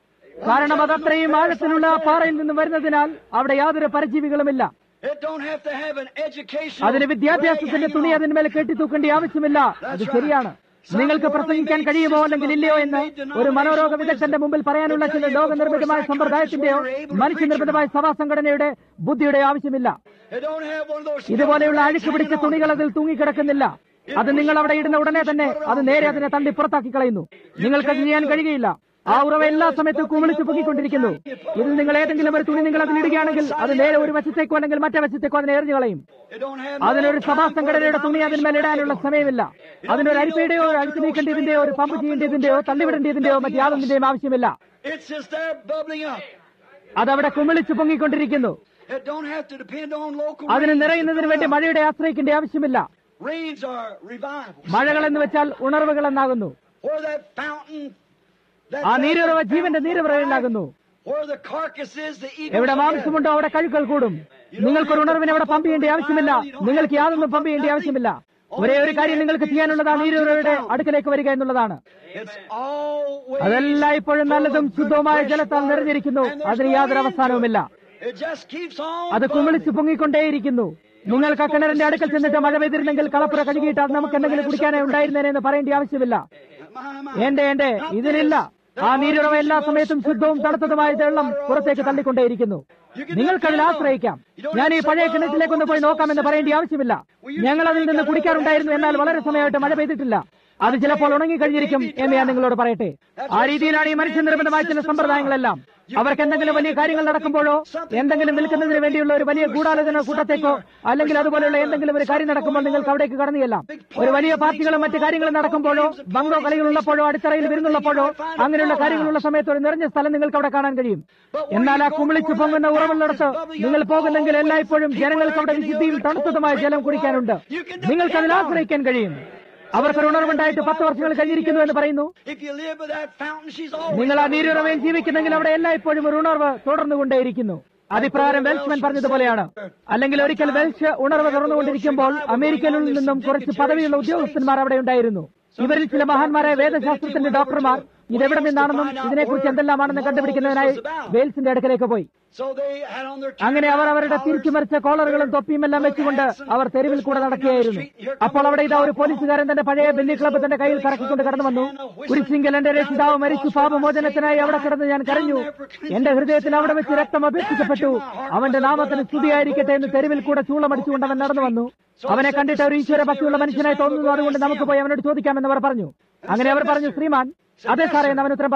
കാരണം അത് അത്രയും ആഴത്തിലുള്ള പാറയിൽ നിന്ന് വരുന്നതിനാൽ അവിടെ യാതൊരു പരിജീവികളുമില്ല It don't have to have an education. അതിന് വിദ്യാഭ്യാസത്തിന്റെ തുണി അതിന്മേൽ കെട്ടിത്തൂക്കേണ്ട ആവശ്യമില്ല അത് ശരിയാണ് നിങ്ങൾക്ക് പ്രസംഗിക്കാൻ കഴിയുമോ അല്ലെങ്കിൽ ഇല്ലയോ എന്ന് ഒരു മനോരോഗ വിദഗ്ധന്റെ മുമ്പിൽ പറയാനുള്ള ചില ലോകനിർമ്മിതമായ സമ്പ്രദായത്തിന്റെയോ മനുഷ്യനിർമ്മിതമായ സഭാ സംഘടനയുടെ ബുദ്ധിയുടെ ആവശ്യമില്ല It don't have one of those ഇതുപോലെയുള്ള filthy അഴുക്ക് rags പിടിച്ച hanging on തുണികൾ it. അതിൽ തൂങ്ങിക്കിടക്കുന്നില്ല അത് നിങ്ങൾ അവിടെ ഇടുന്ന ഉടനെ തന്നെ അത് നേരെ അതിനെ തള്ളി പുറത്താക്കി കളയുന്നു നിങ്ങൾക്കത് ചെയ്യാൻ കഴിയുകയില്ല ആ ഉറവ എല്ലാ സമയത്തും കുമിളിച്ച് പൊക്കിക്കൊണ്ടിരിക്കുന്നു ഇതിൽ നിങ്ങൾ ഏതെങ്കിലും ഒരു തുണി നിങ്ങൾ അതിൽ ഇടുകയാണെങ്കിൽ അത് നേരെ ഒരു വശത്തേക്കോ അല്ലെങ്കിൽ മറ്റേ വശത്തേക്കോ അതിനെ എറിഞ്ഞു കളയും It don't have അതിനൊരു no സഭാ time for സംഘടനയുടെ തുണി അതിന്മേൽ ഇടാനുള്ള സമയമില്ല അതിനൊരു അരിപ്പയുടെയോ അഴിച്ചു നീക്കേണ്ടതിന്റെയോ ഒരു പമ്പ് ചെയ്യേണ്ടതിന്റെയോ തള്ളിവിടേണ്ടതിന്റെയോ മറ്റ് യാതൊന്നിന്റെയും ആവശ്യമില്ല It's just there bubbling up. അതവിടെ കുമിളിച്ച് പൊങ്ങിക്കൊണ്ടിരിക്കുന്നു It don't have to depend on local അതിന് rains to നിറയുന്നതിന് fill വേണ്ടി up. മഴയുടെ ആശ്രയിക്കേണ്ട ആവശ്യമില്ല Rains are revivals. മഴകൾ എന്ന് വെച്ചാൽ ഉണർവുകൾ എന്നാകുന്നു Where that fountain, that ആ that നീരുറവ fountain ജീവന്റെ of നീരുറവയിലാകുന്നു life, Where the carcass is, the eagles എവിടെ will get. മാംസമുണ്ടോ അവിടെ കഴുക്കൾ കൂടും നിങ്ങൾക്കൊരു ഉണർവിനെ അവിടെ പമ്പ് ചെയ്യേണ്ട ആവശ്യമില്ല നിങ്ങൾക്ക് യാതൊന്നും പമ്പ് ചെയ്യേണ്ട ആവശ്യമില്ല ഒരേ ഒരു കാര്യം നിങ്ങൾക്ക് ചെയ്യാനുള്ളതാണ് നീരുറവയുടെ അടുക്കലേക്ക് വരിക എന്നുള്ളതാണ് It's always അതെല്ലാം ഇപ്പോഴും നല്ലതും ശുദ്ധവുമായ ജലത്താൽ നിറഞ്ഞിരിക്കുന്നു അതിന് യാതൊരു അവസാനവുമില്ല It just keeps on അത് കുമിളിച്ച് bubbling. പൊങ്ങിക്കൊണ്ടേയിരിക്കുന്നു നിങ്ങൾക്ക് ആ കിണറിന്റെ അടുക്കൽ ചെന്നിട്ട് മഴ പെയ്തിരുന്നെങ്കിൽ കളപ്പുര കഴുകിയിട്ട് അത് നമുക്ക് എന്തെങ്കിലും കുടിക്കാനേ ഉണ്ടായിരുന്നേനെ എന്ന് പറയേണ്ട ആവശ്യമില്ല My, my. എന്റെ എന്റെ ഇതിനില്ല ആ നീരുറവ എല്ലാ സമയത്തും ശുദ്ധവും തണുത്തതുമായ വെള്ളം പുറത്തേക്ക് തള്ളിക്കൊണ്ടേയിരിക്കുന്നു നിങ്ങൾക്കതിൽ ആശ്രയിക്കാം ഞാൻ ഈ പഴയ കിണറ്റിലേക്കൊന്ന് പോയി നോക്കാമെന്ന് പറയേണ്ട ആവശ്യമില്ല ഞങ്ങൾ അതിൽ നിന്ന് കുടിക്കാറുണ്ടായിരുന്നു എന്നാൽ വളരെ സമയമായിട്ട് മഴ പെയ്തിട്ടില്ല അത് ചിലപ്പോൾ ഉണങ്ങിക്കഴിഞ്ഞിരിക്കും എന്ന് ഞാൻ നിങ്ങളോട് പറയട്ടെ ആ രീതിയിലാണ് ഈ മനുഷ്യനിർമ്മിതമായ ചില സമ്പ്രദായങ്ങളെല്ലാം അവർക്ക് എന്തെങ്കിലും വലിയ കാര്യങ്ങൾ നടക്കുമ്പോഴോ എന്തെങ്കിലും വിൽക്കുന്നതിന് വേണ്ടിയുള്ള ഒരു വലിയ ഗൂഢാലോചന കൂട്ടത്തേക്കോ അല്ലെങ്കിൽ അതുപോലെയുള്ള എന്തെങ്കിലും ഒരു കാര്യം നടക്കുമ്പോൾ നിങ്ങൾക്ക് അവിടേക്ക് കടന്നു ചെല്ലാം ഒരു വലിയ പാർട്ടികളും മറ്റു കാര്യങ്ങളും നടക്കുമ്പോഴോ ബംഗോ കളികളുള്ളപ്പോഴോ അടിത്തറയിൽ വിരുന്നുള്ളപ്പോഴോ അങ്ങനെയുള്ള കാര്യങ്ങളുള്ള സമയത്ത് ഒരു നിറഞ്ഞ സ്ഥലം നിങ്ങൾക്ക് അവിടെ കാണാൻ കഴിയും എന്നാൽ ആ കുമിളിച്ച് പൊങ്ങുന്ന ഉറവുള്ളിടത്ത് നിങ്ങൾ പോകുന്നെങ്കിൽ എല്ലായ്പ്പോഴും ജനങ്ങൾക്ക് അവിടെ വിശുദ്ധിയും തണുത്തതുമായ ജലം കുടിക്കാനുണ്ട് നിങ്ങൾക്ക് അതിൽ ആശ്രയിക്കാൻ കഴിയും അവർക്കൊരു ഉണർവുണ്ടായിട്ട് പത്ത് വർഷങ്ങൾ കഴിഞ്ഞിരിക്കുന്നു എന്ന് പറയുന്നു If you live by that fountain, she's always നിങ്ങൾ ആ നീരുറവയിൽ ജീവിക്കുന്നെങ്കിൽ അവിടെ എല്ലായ്പ്പോഴും ഒരു ഉണർവ് തുടർന്നുകൊണ്ടേയിരിക്കുന്നു അതിപ്രകാരം വെൽഷ്മാൻ പറഞ്ഞതുപോലെയാണ് അല്ലെങ്കിൽ ഒരിക്കൽ വെൽഷ് ഉണർവ് തുറന്നുകൊണ്ടിരിക്കുമ്പോൾ അമേരിക്കയിൽ നിന്നും കുറച്ച് പദവിയുള്ള ഉദ്യോഗസ്ഥന്മാർ അവിടെ ഉണ്ടായിരുന്നു ഇവരിൽ ചില മഹാന്മാരായ വേദശാസ്ത്രത്തിന്റെ ഡോക്ടർമാർ ഇതെവിടെ നിന്നാണെന്നും ഇതിനെക്കുറിച്ച് എന്തെല്ലാമാണെന്ന് കണ്ടുപിടിക്കുന്നതിനായി വെയിൽസിന്റെ അടുക്കലേക്ക് പോയി So they had on their അങ്ങനെ അവർ അവരുടെ തിരിച്ചുമറിച്ച കോളറുകളും തൊപ്പിയും എല്ലാം വെച്ചുകൊണ്ട് അവർ തെരുവിൽ കൂടെ നടക്കുകയായിരുന്നു അപ്പോൾ അവിടെ ഇതാ ഒരു പോലീസുകാരൻ തന്റെ പഴയ ബെല്ലി ക്ലബ്ബ് തന്റെ കയ്യിൽ കറക്കിക്കൊണ്ട് കടന്നു വന്നു കുരിശിങ്കൽ എന്റെ രക്ഷിതാവ് മരിച്ചു പാപമോചനത്തിനായി അവിടെ കിടന്ന് ഞാൻ കരഞ്ഞു എന്റെ ഹൃദയത്തിൽ അവിടെ വെച്ച് രക്തം അപേക്ഷിക്കപ്പെട്ടു അവന്റെ നാമത്തിന് സ്തുതിയായിരിക്കട്ടെ എന്ന് തെരുവിൽ കൂടെ ചൂളമടിച്ചുകൊണ്ട് അവൻ നടന്നു വന്നു അവനെ കണ്ടിട്ട് ഒരു ഈശ്വര ഭക്തിയുള്ള മനുഷ്യനായി തോന്നുന്നു അതുകൊണ്ട് നമുക്ക് പോയി അവനോട് ചോദിക്കാമെന്ന് അവർ പറഞ്ഞു അങ്ങനെ അവർ പറഞ്ഞു ശ്രീമാൻ അതെ സാറേ എന്ന് അവൻ ഉത്തരം പറഞ്ഞു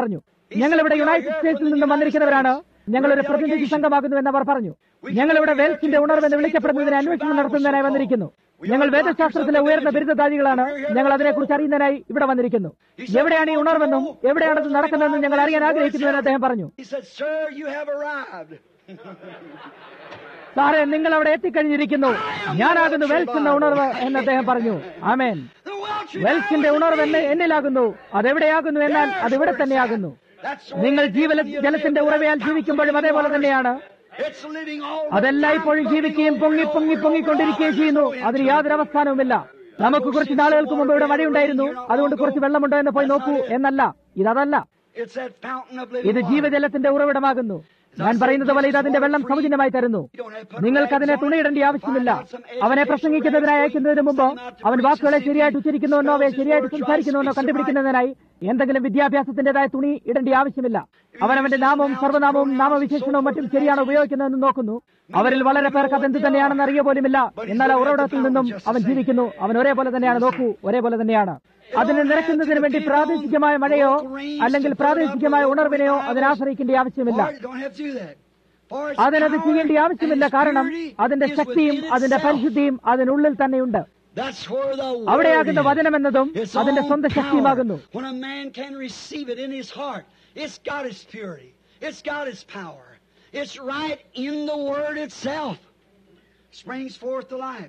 ഞങ്ങൾ ഇവിടെ യുണൈറ്റഡ് സ്റ്റേറ്റ്സിൽ നിന്നും വന്നിരിക്കുന്നവരാണ് ഞങ്ങൾ ഒരു പ്രതിനിധി സംഘമാകുന്നു എന്ന് അവർ പറഞ്ഞു ഞങ്ങൾ ഇവിടെ വെൽസിന്റെ ഉണർവ് എന്ന് വിളിക്കപ്പെടുന്നതിന് അന്വേഷണം നടത്തുന്നതിനായി വന്നിരിക്കുന്നു ഞങ്ങൾ വേദശാസ്ത്രത്തിലെ ഉയർന്ന ബിരുദധാരികളാണ് ഞങ്ങൾ അതിനെക്കുറിച്ച് അറിയുന്നതിനായി ഇവിടെ വന്നിരിക്കുന്നു എവിടെയാണ് ഈ ഉണർവെന്നും എവിടെയാണത് നടക്കുന്നതെന്നും ഞങ്ങൾ അറിയാൻ ആഗ്രഹിക്കുന്നുവെന്ന് അദ്ദേഹം പറഞ്ഞു He said, Sir, you have arrived. സാറേ നിങ്ങൾ അവിടെ എത്തിക്കഴിഞ്ഞിരിക്കുന്നു ഞാനാകുന്നു വെൽസ് എന്ന ഉണർവ് എന്ന് അദ്ദേഹം പറഞ്ഞു ആമേൻ The Welsh വെൽസിന്റെ ഉണർവ് എന്ന് എന്നിലാകുന്നു അതെവിടെയാകുന്നു എന്നാൽ അതിവിടെ തന്നെയാകുന്നു That's നിങ്ങൾ ജീവല ജലത്തിന്റെ ഉറവയാൽ ജീവിക്കുമ്പോഴും അതേപോലെ തന്നെയാണ് it's living all അതെല്ലായ്പ്പോഴും ജീവിക്കുകയും പൊങ്ങി പൊങ്ങി പൊങ്ങിക്കൊണ്ടിരിക്കുകയും ചെയ്യുന്നു അതിന് യാതൊരു അവസ്ഥാനവുമില്ല നമുക്ക് കുറച്ച് നാളുകൾക്ക് മുമ്പ് ഇവിടെ മഴയുണ്ടായിരുന്നു അതുകൊണ്ട് കുറച്ച് വെള്ളമുണ്ടോ എന്ന് പോയി നോക്കൂ എന്നല്ല ഇതല്ല It's that fountain of ഇത് living water. ജീവജലത്തിന്റെ ഉറവിടമാകുന്നു ഞാൻ പറയുന്നത് പോലെ ഇത് അതിന്റെ വെള്ളം സൗജന്യമായി തരുന്നു നിങ്ങൾക്ക് അതിനെ തുണിയിടേണ്ട ആവശ്യമില്ല അവനെ പ്രസംഗിക്കുന്നതിനായി അയക്കുന്നതിന് മുമ്പ് അവൻ വാക്കുകളെ ശരിയായിട്ട് ഉച്ചരിക്കുന്നുവെന്നോ അവയെ ശരിയായിട്ട് സംസാരിക്കുന്നുവെന്നോ കണ്ടുപിടിക്കുന്നതിനായി എന്തെങ്കിലും വിദ്യാഭ്യാസത്തിന്റേതായ തുണി ഇടേണ്ട ആവശ്യമില്ല അവൻ അവന്റെ നാമവും സർവ്വനാമവും നാമവിശേഷണവും മറ്റും ശരിയാണോ ഉപയോഗിക്കുന്നതെന്ന് നോക്കുന്നു അവരിൽ വളരെ പേർക്ക് അതെന്ത് തന്നെയാണെന്ന് അറിയ പോലുമില്ല എന്നാൽ ആ ഉറവിടത്തിൽ നിന്നും അവൻ ജീവിക്കുന്നു അവൻ ഒരേപോലെ തന്നെയാണ് നോക്കൂ ഒരേപോലെ തന്നെയാണ് അതിനെ നിറയ്ക്കുന്നതിന് വേണ്ടി പ്രാദേശികമായ മഴയോ അല്ലെങ്കിൽ പ്രാദേശികമായ ഉണർവിനെയോ അതിനാശ്രയിക്കേണ്ട ആവശ്യമില്ല Or you don't have to do that. For its അതിനത് power ചെയ്യേണ്ട and ആവശ്യമില്ല its കാരണം purity അതിന്റെ is ശക്തിയും within അതിന്റെ itself. പരിശുദ്ധിയും അതിനുള്ളിൽ തന്നെയുണ്ട് That's where the word അവിടെയാകുന്ന is. വചനമെന്നതും Its അതിന്റെ own സ്വന്തം power. ശക്തിയുമാകുന്നു When a man can receive it in his heart, it's got its purity. It's got its power. It's right in the word itself. Springs forth to life.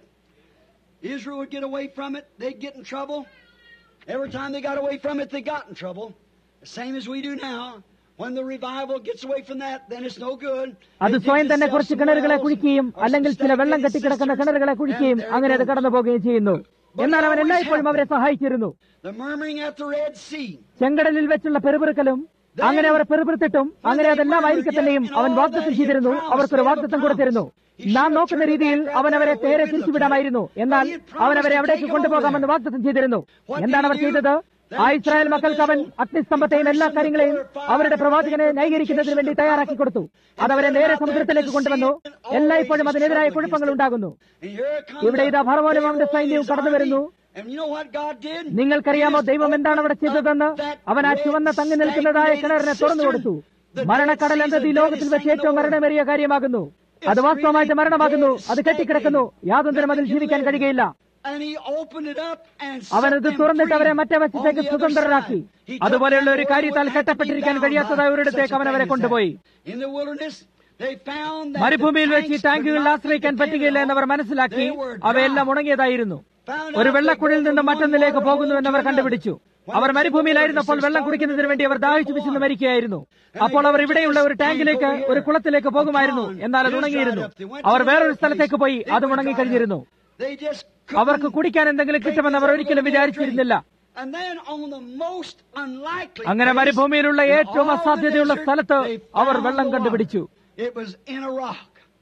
Israel would get away from it, they'd get in trouble. Every time they got away from it, they got in trouble. The same as we do now. When the revival gets away from that, then it's no good. അത് It സ്വയം digs തന്നെ itself കുറച്ച് somewhere കിണറുകളെ else, കുഴിക്കുകയും or some അല്ലെങ്കിൽ ചില വെള്ളം stagnated കെട്ടിക്കിടക്കുന്ന cisterns, കിണറുകളെ കുഴിക്കുകയും and there അങ്ങനെ അത് it കടന്നു പോവുകയും ചെയ്യുന്നു എന്നാൽ അവൻ എല്ലായ്പ്പോഴും അവരെ സഹായിച്ചിരുന്നു The murmuring at the Red Sea. ചെങ്കടലിൽ വെച്ചുള്ള പെരുപിറുക്കലും അങ്ങനെ അവർ പെരുപിറുത്തിട്ടും അങ്ങനെ അതെല്ലാം ആയിരിക്കെ തന്നെയും അവൻ വാഗ്ദത്തം ചെയ്തിരുന്നു അവർക്കൊരു വാഗ്ദത്തം കൊടുത്തിരുന്നു നാം നോക്കുന്ന രീതിയിൽ അവൻ അവരെ നേരെ തിരിച്ചുവിടാമായിരുന്നു എന്നാൽ അവൻ അവരെ അവിടേക്ക് കൊണ്ടുപോകാമെന്ന് വാഗ്ദത്തം ചെയ്തിരുന്നു എന്താണ് അവർ ചെയ്തത് ആ ഇസ്രായേൽ മക്കൾക്ക് അവൻ അഗ്നിസ്തംഭത്തെയും എല്ലാ കാര്യങ്ങളെയും അവരുടെ പ്രവാചകനെ ന്യായീകരിക്കുന്നതിന് വേണ്ടി തയ്യാറാക്കി കൊടുത്തു അതവരെ നേരെ സമുദ്രത്തിലേക്ക് കൊണ്ടുവന്നു എല്ലായ്പ്പോഴും അതിനെതിരായ കുഴപ്പങ്ങൾ ഉണ്ടാകുന്നു And here comes ഇവിടെ ഇതാ the ഫറവോനും അവന്റെ Pharaoh സൈന്യവും and his കടന്നു വരുന്നു army. And you know what God did? നിങ്ങൾക്കറിയാമോ ദൈവം എന്താണ് അവിടെ ചെയ്തതെന്ന് അവൻ ആ ചുവന്ന തങ്ങി നിൽക്കുന്നതായ കിണറിനെ തുറന്നു കൊടുത്തു മരണക്കടൽ എന്നത് ഈ ലോകത്തിൽ വെച്ച് ഏറ്റവും മരണമേറിയ കാര്യമാകുന്നു അത് വാസ്തവമായിട്ട് മരണമാകുന്നു അത് കെട്ടിക്കിടക്കുന്നു യാതൊന്നിനും അതിൽ ജീവിക്കാൻ കഴിയുകയില്ല And he opened it up and അവനത് set them തുറന്നിട്ട് അവരെ free മറ്റേ വശത്തേക്ക് on the other സ്വതന്ത്രരാക്കി side. He took അതുപോലെയുള്ള ഒരു them കാര്യത്താൽ where they had to be കെട്ടപ്പെട്ടിരിക്കാൻ bound കഴിയാത്തതായ by ഒരിടത്തേക്ക് such a അവൻ thing അവരെ as കൊണ്ടുപോയി that. In the wilderness, they found that മരുഭൂമിയിൽ the വെച്ച് ഈ tanks could ടാങ്കുകളിൽ not be ആശ്രയിക്കാൻ depended പറ്റുകയില്ല എന്നവർ on. മനസ്സിലാക്കി They were അവയെല്ലാം dry. ഉണങ്ങിയതായിരുന്നു Found ഒരു out വെള്ളക്കുഴിൽ they go നിന്ന് from മറ്റൊന്നിലേക്ക് one പോകുന്നു water എന്നവർ hole to കണ്ടുപിടിച്ചു another. അവർ When മരുഭൂമിയിലായിരുന്നപ്പോൾ they വെള്ളം started കുടിക്കുന്നതിന് വേണ്ടി അവർ to ദാഹിച്ചു drink വിശന്ന് water. മരിക്കുകയായിരുന്നു And അപ്പോൾ they അവർ got ഇവിടെയുള്ള ഒരു this tank ടാങ്കിലേക്ക് over here. ഒരു കുളത്തിലേക്ക് പോകുമായിരുന്നു A pond. എന്നാൽ അത് Here's ഉണങ്ങിയിരുന്നു dried up. They went to our another വേറൊരു place. സ്ഥലത്തേക്ക് പോയി They അത് were dried ഉണങ്ങിക്കഴിഞ്ഞിരുന്നു up. They just അവർക്ക് couldn't കുടിക്കാൻ എന്തെങ്കിലും കിട്ടുമെന്ന് അവർ ഒരിക്കലും വിചാരിച്ചിരുന്നില്ല And then on the most unlikely അങ്ങനെ place, മരുഭൂമിയിലുള്ള in ഏറ്റവും all the അസാധ്യതയുള്ള desert, സ്ഥലത്ത് they അവർ found വെള്ളം the കണ്ടുപിടിച്ചു water. It was in a rock.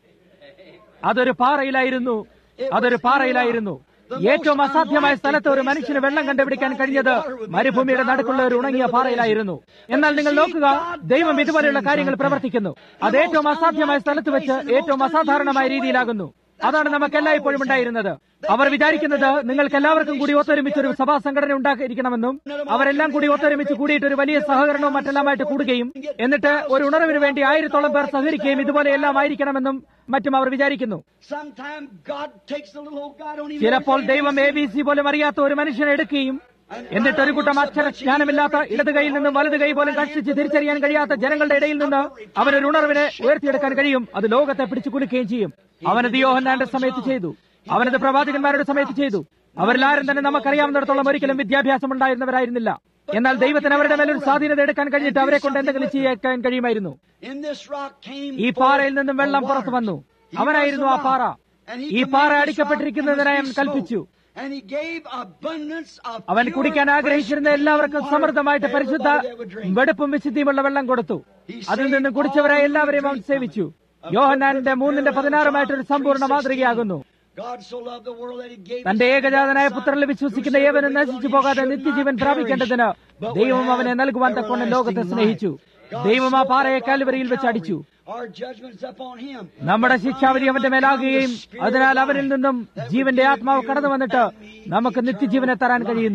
അതൊരു പാറയിലായിരുന്നു അതൊരു പാറയിലായിരുന്നു ഏറ്റവും അസാധ്യമായ സ്ഥലത്ത് ഒരു മനുഷ്യന് വെള്ളം കണ്ടുപിടിക്കാൻ കഴിഞ്ഞത് മരുഭൂമിയുടെ നടുക്കുള്ള ഒരു ഉണങ്ങിയ പാറയിലായിരുന്നു എന്നാൽ നിങ്ങൾ നോക്കുക ദൈവം ഇതുപോലെയുള്ള കാര്യങ്ങൾ പ്രവർത്തിക്കുന്നു അത് ഏറ്റവും അസാധ്യമായ സ്ഥലത്ത് വെച്ച് ഏറ്റവും അസാധാരണമായ രീതിയിലാകുന്നു അതാണ് നമുക്ക് എല്ലായ്പ്പോഴും ഉണ്ടായിരുന്നത് അവർ വിചാരിക്കുന്നത് നിങ്ങൾക്ക് എല്ലാവർക്കും കൂടി ഒത്തൊരുമിച്ച് ഒരു സഭാ സംഘടന ഉണ്ടാക്കിയിരിക്കണമെന്നും അവരെല്ലാം കൂടി ഒത്തൊരുമിച്ച് കൂടിയിട്ട് ഒരു വലിയ സഹകരണവും മറ്റെല്ലാമായിട്ട് കൂടുകയും എന്നിട്ട് ഒരു ഉണർവിന് വേണ്ടി ആയിരത്തോളം പേർ സഹകരിക്കുകയും ഇതുപോലെ എല്ലാം ആയിരിക്കണമെന്നും മറ്റും അവർ വിചാരിക്കുന്നു Sometimes God takes the little old guy, don't even ചിലപ്പോൾ know his ദൈവം എ name. ബി സി പോലും അറിയാത്ത ഒരു മനുഷ്യനെ എടുക്കുകയും എന്നിട്ട് ഒരു കൂട്ടം അക്ഷരജ്ഞാനമില്ലാത്ത ഇടത് കൈയിൽ നിന്നും വലത് കൈ പോലും കഷ്ടിച്ച് തിരിച്ചറിയാൻ കഴിയാത്ത ജനങ്ങളുടെ ഇടയിൽ നിന്ന് അവനൊരു ഉണർവിനെ ഉയർത്തിയെടുക്കാൻ കഴിയും അത് ലോകത്തെ പിടിച്ചു കുലുക്കുകയും ചെയ്യും അവനത് യോഹന്നാന്റെ സമയത്ത് ചെയ്തു അവനത് പ്രവാചകന്മാരുടെ സമയത്ത് ചെയ്തു അവരിൽ ആരും തന്നെ നമുക്കറിയാവുന്നിടത്തോളം ഒരിക്കലും വിദ്യാഭ്യാസം ഉണ്ടായിരുന്നവരായിരുന്നില്ല എന്നാൽ ദൈവത്തിന് അവരുടെ മേലൊരു സ്വാധീനത എടുക്കാൻ കഴിഞ്ഞിട്ട് അവരെ കൊണ്ട് എന്തെങ്കിലും ചെയ്യാൻ കഴിയുമായിരുന്നു In this rock came ഈ forth പാറയിൽ നിന്നും the വെള്ളം waters. പുറത്തു വന്നു He അവനായിരുന്നു ആ was the പാറ rock. And he ഈ പാറ commanded this rock അടിക്കപ്പെട്ടിരിക്കുന്നതിനായി അവൻ and the sea കൽപ്പിച്ചു spoke. And he gave abundance of അവൻ pure, കുടിക്കാൻ ആഗ്രഹിച്ചിരുന്ന fresh, എല്ലാവർക്കും clean സമൃദ്ധമായിട്ട് water for പരിശുദ്ധ everybody that would drink. വെടുപ്പും വിശുദ്ധിയുമുള്ള വെള്ളം കൊടുത്തു അതിൽ നിന്ന് കുടിച്ചവരെ എല്ലാവരെയും അവൻ സേവിച്ചു യോഹന്നാന്റെ മൂന്നിന്റെ പതിനാറുമായിട്ട് ഒരു സമ്പൂർണ്ണ മാതൃകയാകുന്നു God so loved the world that he gave തന്റെ his ഏകജാതനായ son, പുത്രനിൽ വിശ്വസിക്കുന്ന whosoever ഏവനും believeth നശിച്ചു on him പോകാതെ should നിത്യജീവൻ not പ്രാപിക്കേണ്ടതിന് perish, but will ദൈവം അവനെ have നൽകുവാൻ തക്കൊണ്ട് ലോകത്തെ everlasting സ്നേഹിച്ചു life. God ദൈവം ആ smote പാറയെ that rock കാൽവരിയിൽ on വെച്ച് അടിച്ചു Calvary. Our judgment's upon him. നമ്മുടെ But ശിക്ഷാവിധി from അവന്റെ him മേലാകുകയും comes the spirit അതിനാൽ of അവനിൽ life നിന്നും that will ജീവന്റെ give ആത്മാവ് you കടന്നു വന്നിട്ട് and me നമുക്ക് eternal നിത്യജീവനെ തരാൻ life. കഴിയുന്നു